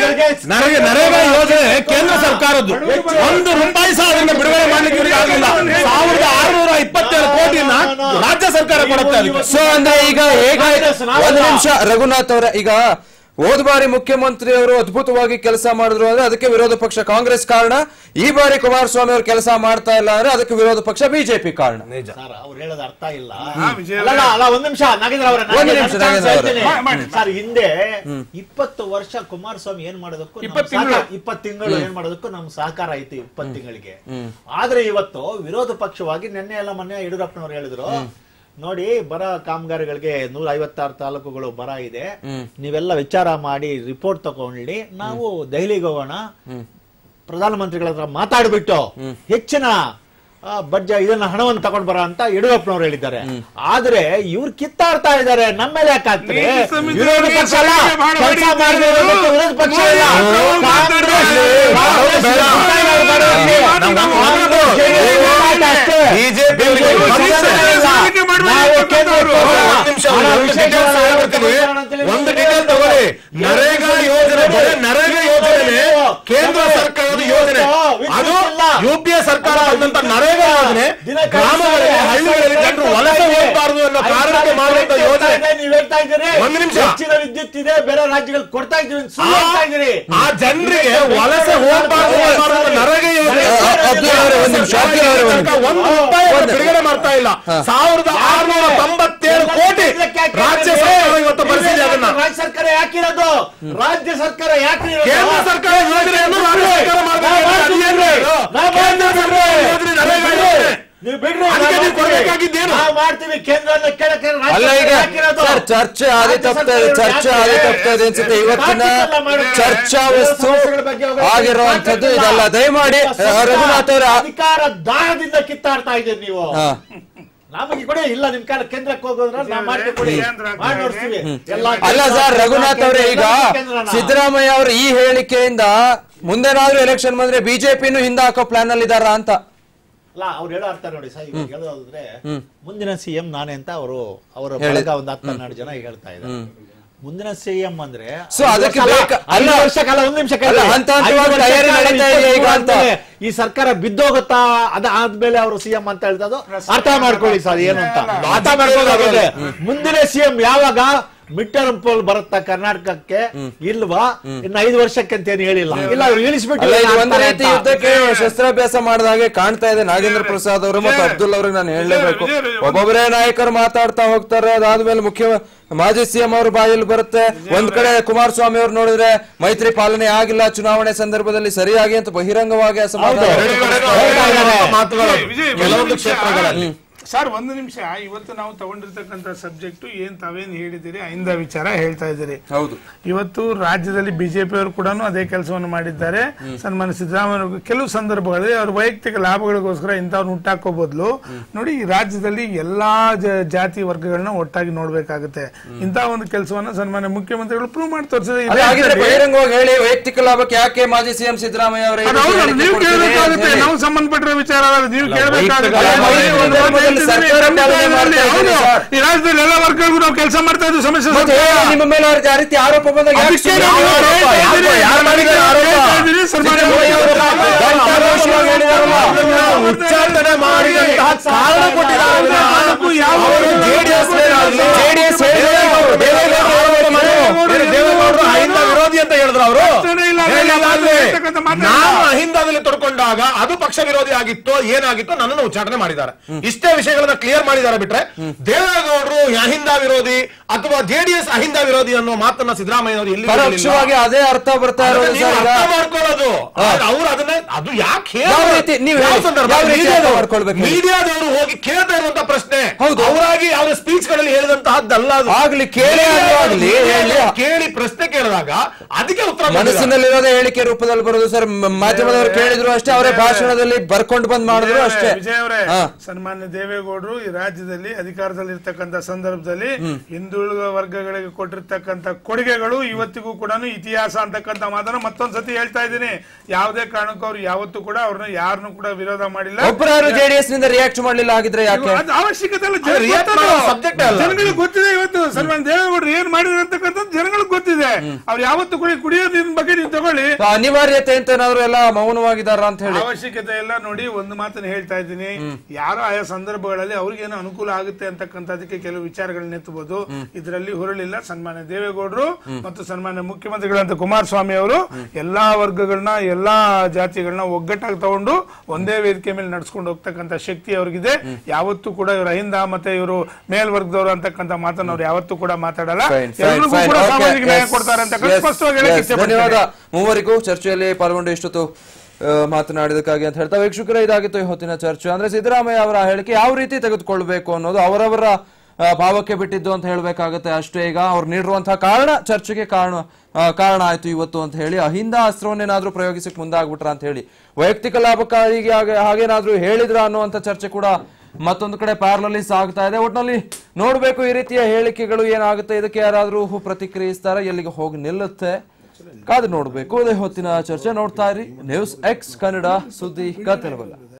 S4: ನರೇಗಾ ನರೇಗಾ ಯೋಜನೆ ಕೇಂದ್ರ ಸರ್ಕಾರದ್ದು ಒಂದು ರೂಪಾಯಿ ಸಹ ಅದನ್ನ ಬಿಡುಗಡೆ ಮಾಡ್ಲಿಕ್ಕೆ ಇವರಿಗೆ ಆಗಿಲ್ಲ ಸಾವಿರದ ಆರುನೂರ ಇಪ್ಪತ್ತೇಳು ಕೋಟಿಯನ್ನ ರಾಜ್ಯ ಸರ್ಕಾರ ಕೊಡುತ್ತೆ ಅದಕ್ಕೆ
S1: ಸೊ ಅಂದ್ರೆ ಈಗ ಹೇಗಾಯ್ತು ಒಂದು ನಿಮಿಷ ರಘುನಾಥ್ ಅವರ ಈಗ ಹೋದ ಬಾರಿ ಮುಖ್ಯಮಂತ್ರಿ ಅವರು ಅದ್ಭುತವಾಗಿ ಕೆಲಸ ಮಾಡಿದ್ರು ಅಂದ್ರೆ ಅದಕ್ಕೆ ವಿರೋಧ ಪಕ್ಷ ಕಾಂಗ್ರೆಸ್ ಕಾರಣ ಈ ಬಾರಿ ಕುಮಾರಸ್ವಾಮಿ ಅವರು ಕೆಲಸ ಮಾಡ್ತಾ ಇಲ್ಲ ಅಂದ್ರೆ ಅದಕ್ಕೆ ವಿರೋಧ ಪಕ್ಷ ಬಿಜೆಪಿ ಕಾರಣ
S3: ಸರ್ ಅವ್ರು ಹೇಳೋದು ಅರ್ಥ ಇಲ್ಲ
S2: ಹಾ, ವಿಜಯ್
S3: ಅಲ್ಲ ಅಲ್ಲ, ಅಲ್ಲ ಒಂದ್ ನಿಮಿಷ ನಾಗೇಂದ್ರ ಅವರೇ,
S1: ಒಂದು
S3: ನಾನು
S1: ನಿಮಿಷ,
S3: ನನ್ನ ಚಾನ್ಸ್
S1: ನಾಗೇಂದ್ರ ಅವರೇ.
S3: ಹೇಳ್ತೀನಿ.
S2: ಮಾಡಿ, ಮಾಡಿ.
S3: ಸರ್ ಹಿಂದೆ ಇಪ್ಪತ್ತು ವರ್ಷ ಕುಮಾರಸ್ವಾಮಿ ಏನ್ ಮಾಡೋದಕ್ಕೂ ನಮ್ಗೆ
S2: ಇಪ್ಪತ್ತು ತಿಂಗಳು.
S3: ಸಹಕಾರ- ಇಪ್ಪತ್ತು ತಿಂಗಳು ಏನ್ ಮಾಡೋದಕ್ಕೂ ನಮ್ ಸಹಕಾರ ಐತಿ ಇಪ್ಪತ್ತು ತಿಂಗಳಿಗೆ ಆದ್ರೆ ಇವತ್ತು ವಿರೋಧ ಪಕ್ಷವಾಗಿ ನಿನ್ನೆ ಎಲ್ಲ ಮೊನ್ನೆ ಯಡಿಯೂರಪ್ಪನವ್ರು ಹೇಳಿದ್ರು ನೋಡಿ ಬರ ಕಾಮಗಾರಿಗಳಿಗೆ ನೂರ ಐವತ್ತಾರು ತಾಲೂಕುಗಳು ಬರ ಇದೆ ನೀವೆಲ್ಲ ವಿಚಾರ ಮಾಡಿ ರಿಪೋರ್ಟ್ ತಗೊಂಡ್ಲಿ ನಾವು ದೆಹಲಿಗೆ ಹೋಗೋಣ ಪ್ರಧಾನಮಂತ್ರಿಗಳ ಹತ್ರ ಮಾತಾಡ್ಬಿಟ್ಟು ಹೆಚ್ಚಿನ ಬಡ್ಜೆಟ್ ಇದನ್ನ ಹಣವನ್ನು ತಗೊಂಡ್ ಬರ ಅಂತ ಯಡಿಯೂರಪ್ಪನವ್ರು ಹೇಳಿದ್ದಾರೆ ಆದ್ರೆ ಇವ್ರು ಕಿತ್ತಾಡ್ತಾ ಇದ್ದಾರೆ ನಮ್ಮ ಮೇಲೆ ಯಾಕೆ ಆಗ್ತದೆ
S2: ನೀತಿ ಸಂಹಿತೆ
S3: ವಿರೋಧ ಪಕ್ಷ ಅಲ್ಲ
S2: ಬಹಳ
S3: ಕೆಲಸ
S2: ಹೊಡಿತಾರೆ
S3: ಮಾಡಿರೋದಕ್ಕೆ ವಿರೋಧ ಪಕ್ಷ ಇಲ್ಲ
S2: ನಾವು
S3: ಕಾಂಗ್ರೆಸ್
S2: ಮಾತಾಡ್ತಾರೆ.
S3: ಕಾಂಗ್ರೆಸ್ ಸರ್ಕಾರ ಬರೋದು.
S2: ನಾವು
S3: ಕಾಂಗ್ರೆಸ್ ಜೆಡಿಎಸ್ ಹೋರಾಟ ಅಷ್ಟೇ.
S4: ಬಿಜೆಪಿ
S3: ಬಿಜೆಪಿ
S2: ಸಲ್ಲಿಕೆ
S3: ಇಲ್ಲ.
S2: ಸಲ್ಲಿಕೆ ಮಾಡ್ಬೇಡಿ
S3: ನಾವು
S2: ಅಂತ
S3: ಕೇಂದ್ರ
S2: ಅವರು.
S3: ಸರ್ಕಾರ-
S4: ಒಂದ್ ನಿಮಿಷ,
S3: ಹಣ
S4: ಒಂದು
S3: ವಿಶೇಷವಾಗಿ
S4: details ಹೇಳ್ಬಿಡ್ತೀನಿ. ಒಂದು ಡೀಟೇಲ್ ತಗೊಳ್ಳಿ ನರೇಗಾ ಯೋಜನೆ ಬರೀ ನರೇಗಾ ಯೋಜನೆ ಕೇಂದ್ರ ಸರ್ಕಾರದ ಯೋಜನೆ ಅದು ಯು ಪಿ ಎ ಸರ್ಕಾರ ಬಂದಂತ ನರೇಗಾ ಯೋಜನೆ ಗ್ರಾಮಗಳಲ್ಲಿ ಹಳ್ಳಿಗಳಲ್ಲಿ ಜನರು ವಲಸೆ ಹೋಗಬಾರದು ಅನ್ನೋ ಕಾರಣಕ್ಕೆ ಮಾಡುವಂತ ಯೋಜನೆ
S3: ನೀವ್ ಹೇಳ್ತಾ ಇದ್ದೀರಿ
S4: ಒಂದು ನಿಮಿಷ.
S3: ಹೆಚ್ಚಿನ ವಿದ್ಯುತ್ ಇದೆ ಬೇರೆ ರಾಜ್ಯಗಳು ಕೊಡ್ತಾ ಇದ್ದೀವಿ ಅಂತ ಸುಳ್ಳು ಹೇಳ್ತಾ ಇದ್ದೀರಿ
S4: ಆ ಜನರಿಗೆ ವಲಸೆ ಹೋಗಬಾರದು ಅನ್ನೋ ನರೇಗಾ ಯೋಜನೆ
S1: ಆ, ಅಬ್ದುಲ್ ಅವರೇ, ಒಂದು ನಿಮಿಷ, ಅಬ್ದುಲ್ ಅವರೇ, ಒಂದು ನಿಮಿಷ.
S4: ಒಂದು ರೂಪಾಯಿ ಅವ್ರು ಬಿಡುಗಡೆ ಮಾಡ್ತಾ ಇಲ್ಲ ಸಾವಿರದ ಆರುನೂರ ತೊಂಬತ್ತೇಳು ಕೋಟಿ ರಾಜ್ಯ ಸರ್ಕಾರ ಇವತ್ತು ಪರಿಸ್ಥಿತಿ ಅದನ್ನ
S3: ರಾಜ್ಯ ಸರ್ಕಾರ ಯಾಕಿರೋದು ರಾಜ್ಯ ಸರ್ಕಾರ ಯಾಕಿರೋದು
S4: ಕೇಂದ್ರ ಸರ್ಕಾರ ಯೋಜನೆಯನ್ನು ರಾಜ್ಯ ಸರ್ಕಾರ ಮಾಡ್ಬೇಕು. ಅದು ಏನ್ರಿ? ಕೇಂದ್ರ ಸರ್ಕಾರ ಯೋಜನೆ ನರೇಗಾ ಯೋಜನೆ.
S3: ನೀವು ಬಿಡ್ರಿ
S4: ಅದಕ್ಕೆ
S3: ನಾವು
S4: ನೀವು ಕೊಡ್ಬೇಕಾಗಿದ್ದೇನು?
S3: ನಾವು ಮಾಡ್ತೀವಿ ಕೇಂದ್ರ ಕೇಳಕ್ಕೆ ರಾಜ್ಯ
S1: ಅಲ್ಲ ಈಗ
S3: ಸರ್ಕಾರ ಯಾಕಿರೋದು?
S1: ಸರ್ ಚರ್ಚೆ ಆದಿ
S3: ರಾಜ್ಯ
S1: ತಪ್ತಾ ಇದೆ
S3: ಸರ್ಕಾರ
S1: ಚರ್ಚೆ
S3: ಯಾಕೆ?
S1: ಆದಿ ತಪ್ತಾ ಇದೆ ಅನ್ಸುತ್ತೆ ಇವತ್ತಿನ
S3: ತಾರ್ಕಿಕ ಮಾಡುತ್ತೆ.
S1: ಚರ್ಚಾ ವಸ್ತು
S3: ಸಮಸ್ಯೆಗಳ ಬಗ್ಗೆ ಅವರಿಗೆ
S1: ಆಗಿರುವಂತದ್ದು
S3: ತಾರ್ಕಿಕ
S1: ಇದಲ್ಲ ದಯಮಾಡಿ
S3: ನಿಮ್ಮ ಸ್ವಂತ
S1: ರಘುನಾಥ್ ಅವರ
S3: ಅಧಿಕಾರ ದಾಹದಿಂದ ಕಿತ್ತಾಡ್ತಾ ಇದ್ದೀರಿ ನೀವು
S1: ಹಾ.
S3: ನಮಗೆ ಕೊಡಿ ಇಲ್ಲ ನಿಮ್ ಕಾಲ ಕೇಂದ್ರಕ್ಕೆ ಹೋಗೋದ್ರ ನಾವು ಮಾಡ್ತೀವಿ ಕೊಡಿ
S2: ಕೇಂದ್ರ ಆಗ್ತದೆ.
S3: ಮಾಡಿ ನೋಡ್ತೀವಿ ಎಲ್ಲ
S1: ಅಲ್ಲ
S3: ಕೇಂದ್ರ,
S1: ಸರ್ ರಘುನಾಥ್ ಅವರೇ ಈಗ
S3: ಕೇಂದ್ರನ.
S1: ಸಿದ್ದರಾಮಯ್ಯ ಅವರ ಈ ಹೇಳಿಕೆಯಿಂದ ಮುಂದೇನಾದ್ರೂ ಎಲೆಕ್ಷನ್ ಬಂದ್ರೆ ಬಿಜೆಪಿನೂ ಹಿಂದೆ ಹಾಕೋ ಪ್ಲಾನ್ ಅಲ್ಲಿ ಇದಾರ ಅಂತ
S3: ಅಲ್ಲ ಅವ್ರು ಹೇಳೋ ಅರ್ಥ ನೋಡಿ ಸರ್ ಇವಾಗ ಹೇಳೋದಾದ್ರೆ ಮುಂದಿನ ಸಿಎಂ ನಾನೇ ಅಂತ ಅವರು ಅವರ
S1: ಹೇಳಿ.
S3: ಬಳಗ ಒಂದು ಹತ್ತು ಹನ್ನೆರಡು ಜನ ಹೇಳ್ತಾ ಇದ್ದಾರೆ ಮುಂದಿನ ಸಿಎಂ ಅಂದ್ರೆ
S1: So,
S3: ಐದು
S1: ಅದಕ್ಕೆ
S3: ವರ್ಷ
S1: ಬೇಕಾ-
S3: ಅಲ್ಲ, ಐದು
S1: ಅಲ್ಲ.
S3: ವರ್ಷ ಕಾಲ ಒಂದ್ ನಿಮಿಷ
S1: ಅಲ್ಲ, ಹಂತ ಹಂತವಾಗಿ ತಯಾರಿ ನಡೀತಾ ಇದೆ ಈಗ ಅಂತ.
S3: ಈ ಸರ್ಕಾರ ಬಿದ್ದೋಗುತ್ತಾ ಅದ ಆದ್ಮೇಲೆ ಅವರು ಸಿಎಂ ಅಂತ ಹೇಳ್ತದ್ದು ಅರ್ಥ ಮಾಡ್ಕೊಳ್ಳಿ ಸರ್ ಏನು ಅಂತ ಅರ್ಥ ಮಾಡ್ಕೊಳ್ಳೋದಾಗುತ್ತೆ ಮುಂದಿನ ಸಿಎಂ ಯಾವಾಗ ಮಿಡ್ ಟರ್ಮ್ ಪೋಲ್ ಬರುತ್ತಾ ಕರ್ನಾಟಕಕ್ಕೆ ಇಲ್ವಾ ಇನ್ನು ಐದು ವರ್ಷಕ್ಕೆ ಅಂತ ಏನು ಹೇಳಿಲ್ಲ ಇಲ್ಲ ಅವ್ರು ಇಳಿಸ್ಬಿಟ್ಟು
S1: ಅಲ್ಲ ಇದು
S3: ಏನ್
S1: ಒಂದು
S3: ಆಗ್ತಾರೆ
S1: ರೀತಿ
S3: ಅಂತ.
S1: ಯುದ್ಧಕ್ಕೆ ಶಸ್ತ್ರಾಭ್ಯಾಸ ಮಾಡಿದ ಹಾಗೆ ಕಾಣ್ತಾ ಇದೆ ನಾಗೇಂದ್ರ ಪ್ರಸಾದ್ ಅವರು ಮತ್ತು
S2: ವಿಜಯ್
S1: ಅಬ್ದುಲ್ ಅವ್ರಿಗೆ ನಾನು ಹೇಳಲೇಬೇಕು
S2: ವಿಜಯ್ ವಿಜಯ್
S1: ಒಬ್ಬೊಬ್ಬರೇ ನಾಯಕರು ಮಾತಾಡ್ತಾ ಹೋಗ್ತಾರೆ ಅದಾದ್ಮೇಲೆ ಮುಖ್ಯ ಮಾಜಿ ಸಿಎಂ ಅವ್ರ ಬಾಯಲ್ಲಿ ಬರುತ್ತೆ ಒಂದ್ ಕಡೆ ಕುಮಾರಸ್ವಾಮಿ ಅವ್ರು ನೋಡಿದ್ರೆ ಮೈತ್ರಿ ಪಾಲನೆ ಆಗಿಲ್ಲ ಚುನಾವಣೆ ಸಂದರ್ಭದಲ್ಲಿ ಸರಿಯಾಗಿ ಅಂತ ಬಹಿರಂಗವಾಗಿ ಅಸಮಾಧಾನ
S3: ಹೌದು.
S4: ಎರಡೆರಡು ಮಾತುಗಳು
S2: ವಿಜಯ್, ವಿಜಯ್, ಒಂದು
S4: ಕೆಲವೊಂದು
S2: ನಿಮಿಷ.
S4: ಕ್ಷೇತ್ರಗಳಲ್ಲಿ
S2: ಸರ್ ಒಂದು ನಿಮಿಷ ಇವತ್ತು ನಾವು ತಗೊಂಡಿರ್ತಕ್ಕಂಥ ಸಬ್ಜೆಕ್ಟ್ ಏನ್ ತಾವೇನ್ ಹೇಳಿದಿರಿ ಐಂದ ವಿಚಾರ ಹೇಳ್ತಾ ಇದ್ದೀರಿ
S1: ಹೌದು
S2: ಇವತ್ತು ರಾಜ್ಯದಲ್ಲಿ ಬಿಜೆಪಿ ಅವರು ಕೂಡ ಅದೇ ಕೆಲಸವನ್ನು ಮಾಡಿದ್ದಾರೆ ಸನ್ಮಾನ್ಯ ಸಿದ್ದರಾಮಯ್ಯ ಕೆಲವು ಸಂದರ್ಭಗಳಲ್ಲಿ ಅವ್ರ ವೈಯಕ್ತಿಕ ಲಾಭಗಳಿಗೋಸ್ಕರ ಇಂಥವ್ರನ್ನ ಹುಟ್ಟಾಕೋ ಬದಲು ನೋಡಿ ಈ ರಾಜ್ಯದಲ್ಲಿ ಎಲ್ಲಾ ಜ- ಜಾತಿ ವರ್ಗಗಳನ್ನ ಒಟ್ಟಾಗಿ ನೋಡ್ಬೇಕಾಗುತ್ತೆ ಇಂಥ ಒಂದು ಕೆಲಸವನ್ನ ಸನ್ಮಾನ್ಯ ಮುಖ್ಯಮಂತ್ರಿಗಳು ಪ್ರೂವ್ ಮಾಡಿ ತೋರಿಸಿದ್ರೆ
S1: ಅದೇ ಹಾಗಿದ್ರೆ ಬಹಿರಂಗವಾಗಿ ಹೇಳಿ ವೈಯಕ್ತಿಕ ಲಾಭಕ್ಕೆ ಯಾಕೆ ಮಾಜಿ ಸಿಎಂ ಸಿದ್ದರಾಮಯ್ಯ ಅವರ
S2: ಅದು ಹೌದು, ನೀವು ಕೇಳಬೇಕಾಗುತ್ತೆ ನಾವು ಸಂಬಂಧಪಟ್ಟಿರೋ ವಿಚಾರ ಅಲ್ಲ, ನೀವು ಕೇಳಬೇಕಾಗುತ್ತೆ
S1: ಅಲ್ಲ, ವೈಯಕ್ತಿಕ
S2: ಒಂದು ಮಾತು
S1: ಲಾಭದಲ್ಲಿ
S2: ಹೇಳ್ತಿದ್ದೀನಿ,
S1: ಸರ್ಕಾರ
S2: ಖಂಡಿತ
S1: ಪಾಲನೆ ಮಾಡ್ತಾ
S2: ಹೌದು.
S1: ಇದ್ದೀರಿ ಸರ್.
S2: ಈ ರಾಜ್ಯದಲ್ಲಿ ಎಲ್ಲ ವರ್ಗಗಳಿಗೂ ನಾವು ಕೆಲಸ ಮಾಡ್ತಾ ಇದ್ದೀವಿ ಸಮಸ್ಯೆ
S1: ಮತ್ತೆ
S2: ಸ್ವಲ್ಪ.
S1: ನಿಮ್ಮ ಮೇಲೆ ಆ ರೀತಿ ಆರೋಪ ಬಂದಾಗ ಯಾಕೆ
S2: ಅದಕ್ಕೆ
S1: ಸುಮ್ಮನೆ
S2: ನಾವು
S1: ಆರೋಪ?
S2: ಹೇಳ್ತಾ
S1: ಯಾಕೆ-
S2: ಇದ್ದೀರಿ,
S1: ಯಾರು ಮಾಡಿದ್ದಾರೆ ಆರೋಪ?
S2: ಹೇಳ್ತಾ ಇದ್ದೀರಿ, ಸನ್ಮಾನ್ಯ
S1: ಸಿದ್ದರಾಮಯ್ಯ ಅವರು ಘಂಟಾಘೋಷವಾಗಿ ಹೇಳಿದಾರಲ್ಲ.
S4: ಉಚ್ಚಾಟನೆ ಮಾಡಿದಂತಹ ಕಾರಣ ಕೊಟ್ಟಿದ್ದಾರೆ
S2: ಅದಕ್ಕೂ ಯಾವ
S4: ಅವರು JDS ನೇನಾಗ್ಲಿ,
S1: JDS ಹೇಳಿದ್ರೆ ಇವರು ದೇವೇಗೌಡರು ಆರೋಪ ಮಾಡಿದ್ರು.
S4: ಬೇರೆ ದೇವೇಗೌಡರು ಅಹಿಂದ ವಿರೋಧಿ ಅಂತ ಹೇಳಿದ್ರು ಅವರು
S2: ಪ್ರಶ್ನೆ ಇಲ್ಲ,
S4: ಹೇಳಿಲ್ಲ ಅಲ್ವೇ?
S2: ಹೇಳ್ತಕ್ಕಂಥ ಮಾತೇ ಇಲ್ಲ.
S4: ನಾನು ಅಹಿಂದದಲ್ಲಿ ತೊಡ್ಕೊಂಡಾಗ ಅದು ಪಕ್ಷ ವಿರೋಧಿ ಆಗಿತ್ತೋ ಏನಾಗಿತ್ತೋ ನನ್ನನ್ನು ಉಚ್ಚಾಟನೆ ಮಾಡಿದ್ದಾರೆ ಇಷ್ಟೇ ವಿಷಯಗಳನ್ನ ಕ್ಲಿಯರ್ ಮಾಡಿದ್ದಾರೆ ಬಿಟ್ರೆ ದೇವೇಗೌಡರು ಅಹಿಂದ ವಿರೋಧಿ ಅಥವಾ ಜೆಡಿಎಸ್ ಅಹಿಂದ ವಿರೋಧಿ ಅನ್ನೋ ಮಾತನ್ನ ಸಿದ್ದರಾಮಯ್ಯ ಅವರು ಎಲ್ಲಿ
S1: ಪರೋಕ್ಷವಾಗಿ ಅದೇ ಅರ್ಥ ಬರ್ತಾ ಇರೋದು
S4: ನೀವು
S1: ಸರ್ ಈಗ
S4: ಅರ್ಥ ಮಾಡ್ಕೊಳ್ಳೋದು ಅವ್ರು ಅದನ್ನ ಅದು ಯಾಕೆ
S1: ಯಾವ ರೀತಿ ನೀವು ಹೇಳಿ, ಯಾವ ರೀತಿ ಅರ್ಥ ಮಾಡ್ಕೊಳ್ಬೇಕು ಹೇಳಿ?
S4: ಮೀಡಿಯಾದವರು ಹೋಗಿ ಕೇಳ್ತಾ ಇರುವಂತ ಪ್ರಶ್ನೆ
S1: ಹೌದು.
S4: ಅವರಾಗಿ ಯಾವುದೇ ಸ್ಪೀಚ್ ಗಳಲ್ಲಿ ಹೇಳಿದಂತಹದ್ದಲ್ಲ ಅದು
S1: ಆಗ್ಲಿ, ಕೇಳಿ ಆದ್ರೂ ಆಗ್ಲಿ, ಹೇಳಿ.
S4: ಕೇಳಿ ಪ್ರಶ್ನೆ ಕೇಳಿದಾಗ ಅದಕ್ಕೆ ಉತ್ತರ ಕೊಟ್ಟಿದ್ದಾರೆ.
S1: ಮನಸ್ಸಿನಲ್ಲಿರೋದೇ ಹೇಳಿಕೆ ರೂಪದಲ್ಲಿ ಬರೋದು ಸರ್ ಮ- ಮಾಧ್ಯಮದವರು ಕೇಳಿದ್ರು ಅಷ್ಟೇ ಅವರೇ ಭಾಷಣದಲ್ಲಿ ಬರ್ಕೊಂಡು ಬಂದ್ ಮಾಡಿದ್ರು ಅಷ್ಟೇ
S2: ವಿಜಯ್ ಅವರೇ
S1: ಹಾ.
S2: ಸನ್ಮಾನ್ಯ ದೇವೇಗೌಡರು ಈ ರಾಜ್ಯದಲ್ಲಿ ಅಧಿಕಾರದಲ್ಲಿ ಇರ್ತಕ್ಕಂಥ ಸಂದರ್ಭದಲ್ಲಿ ಹಿಂದುಳಿದ ವರ್ಗಗಳಿಗೆ ಕೊಟ್ಟಿರ್ತಕ್ಕಂಥ ಕೊಡುಗೆಗಳು ಇವತ್ತಿಗೂ ಕೂಡ ಇತಿಹಾಸ ಅಂತಕ್ಕಂಥ ಮಾತನ್ನ ಮತ್ತೊಂದ್ಸತಿ ಹೇಳ್ತಾ ಇದ್ದೀನಿ ಯಾವುದೇ ಕಾರಣಕ್ಕೂ ಅವ್ರು ಯಾವತ್ತೂ ಕೂಡ ಅವ್ರನ್ನ ಯಾರನ್ನು ಕೂಡ ವಿರೋಧ ಮಾಡಿಲ್ಲ
S1: ಒಬ್ಬರಾರು ಜೆಡಿಎಸ್ ನಿಂದ ರಿಯಾಕ್ಟ್ ಮಾಡ್ಲಿಲ್ಲ ಆಗಿದ್ರೆ ಯಾಕೆ
S2: ಅದು ಅವಶ್ಯಕತೆ ಇಲ್ಲ
S4: ಅದು react ಮಾಡೋ subject ಅಲ್ಲ.
S2: ಜನಗಳಿಗೆ ಗೊತ್ತಿದೆ ಇವತ್ತು ಸನ್ಮಾನ್ಯ ದೇವೇಗೌಡರು ಏನ್ ಮಾಡಿದ್ರು ಅಂತಕ್ಕಂಥದ್ದು ಜನಗಳಿಗೆ ಗೊತ್ತಿದೆ ಅವ್ರು ಯಾವತ್ತು ಕೂಡ ಕುಡಿಯೋ ನೀರಿನ ಬಗ್ಗೆ ನೀವು ತಗೊಳ್ಳಿ
S1: ಅನಿವಾರ್ಯತೆ ಅಂತ ಏನಾದ್ರು ಎಲ್ಲ ಮೌನವಾಗಿದಾರ ಅಂತ ಹೇಳಿ
S2: ಅವಶ್ಯಕತೆ ಎಲ್ಲ ನೋಡಿ ಒಂದು ಮಾತನ್ನ ಹೇಳ್ತಾ ಇದ್ದೀನಿ ಯಾರೋ ಆಯಾ ಸಂದರ್ಭಗಳಲ್ಲಿ ಅವ್ರಿಗೇನೋ ಅನುಕೂಲ ಆಗುತ್ತೆ ಅಂತಕ್ಕಂಥದಕ್ಕೆ ಕೆಲವು ವಿಚಾರಗಳನ್ನ ಎತ್ತಬಹುದು ಇದರಲ್ಲಿ ಹುರಳಿಲ್ಲ ಸನ್ಮಾನ್ಯ ದೇವೇಗೌಡರು ಮತ್ತು ಸನ್ಮಾನ್ಯ ಮುಖ್ಯಮಂತ್ರಿಗಳಂತ ಕುಮಾರಸ್ವಾಮಿ ಅವರು ಎಲ್ಲಾ ವರ್ಗಗಳನ್ನ ಎಲ್ಲಾ ಜಾತಿಗಳನ್ನ ಒಗ್ಗಟ್ಟಾಗಿ ತಗೊಂಡು ಒಂದೇ ವೇದಿಕೆ ಮೇಲೆ ನಡ್ಸ್ಕೊಂಡು ಹೋಗ್ತಕ್ಕಂಥ ಶಕ್ತಿ ಅವ್ರಿಗಿದೆ ಯಾವತ್ತೂ ಕೂಡ ಇವರು ಅಹಿಂದ ಮತ್ತೆ ಇವರು ಮೇಲ್ವರ್ಗದವರು ಅಂತಕ್ಕಂಥ ಮಾತನ್ನ ಅವ್ರು ಯಾವತ್ತೂ ಕೂಡ ಮಾತಾಡಲ್ಲ
S1: Fine, fine,
S2: ಎಲ್ರಿಗೂ
S1: fine.
S2: ಕೂಡ
S1: Okay,
S2: ಸಾಮಾಜಿಕ ನ್ಯಾಯ
S1: yes,
S2: ಕೊಡ್ತಾರೆ ಅಂತ
S1: yes,
S2: ಸ್ಪಷ್ಟವಾಗಿ ಹೇಳಕ್ಕೆ
S1: yes.
S2: ಇಷ್ಟಪಡ್ತೀನಿ.
S1: ಧನ್ಯವಾದ ಮೂವರಿಗೂ ಚರ್ಚೆಯಲ್ಲಿ ಪಾಲ್ಗೊಂಡು ಇಷ್ಟೊತ್ತು ಆ, ಮಾತನಾಡಿದಕ್ಕಾಗಿ ಅಂತ ಹೇಳ್ತಾ ವೀಕ್ಷಕರೇ ಇದಾಗಿತ್ತು ಈ ಹೊತ್ತಿನ ಚರ್ಚೆ ಅಂದ್ರೆ ಸಿದ್ದರಾಮಯ್ಯ ಅವರ ಹೇಳಿಕೆ ಯಾವ ರೀತಿ ತೆಗೆದುಕೊಳ್ಬೇಕು ಅನ್ನೋದು ಅವರವರ ಆ, ಭಾವಕ್ಕೆ ಬಿಟ್ಟಿದ್ದು ಅಂತ ಹೇಳಬೇಕಾಗುತ್ತೆ ಅಷ್ಟೇ ಈಗ ಅವ್ರು ನೀಡಿರುವಂತಹ ಕಾರಣ ಚರ್ಚೆಗೆ ಕಾರಣ ಆ, ಕಾರಣ ಆಯ್ತು ಇವತ್ತು ಅಂತ ಹೇಳಿ ಅಹಿಂದ ಅಸ್ತ್ರವನ್ನೇನಾದ್ರೂ ಪ್ರಯೋಗಿಸಕ್ಕೆ ಮುಂದಾಗ್ಬಿಟ್ರ ಅಂತ ಹೇಳಿ ವೈಯಕ್ತಿಕ ಲಾಭಕ್ಕಾಗಿ ಹಾಗೆ ಹಾಗೇನಾದ್ರೂ ಹೇಳಿದ್ರ ಅನ್ನುವಂಥ ಚರ್ಚೆ ಕೂಡ ಮತ್ತೊಂದು ಕಡೆ ಪ್ಯಾರಲಲ್ಲಿ ಸಾಗ್ತಾ ಇದೆ ಒಟ್ನಲ್ಲಿ ನೋಡ್ಬೇಕು ಈ ರೀತಿಯ ಹೇಳಿಕೆಗಳು ಏನಾಗುತ್ತೆ ಇದಕ್ಕೆ ಯಾರಾದ್ರೂ ಪ್ರತಿಕ್ರಿಯಿಸ್ತಾರೆ ಎಲ್ಲಿಗೆ ಹೋಗಿ ನಿಲ್ಲುತ್ತೆ ಕಾದು ನೋಡ್ಬೇಕು ಅದೇ ಹೊತ್ತಿನ ಚರ್ಚೆ ನೋಡ್ತಾ ಇರಿ ನ್ಯೂಸ್ ಎಕ್ಸ್ ಕನ್ನಡ ಸುದ್ದಿ ಕತ್ತಲವಲ್ಲ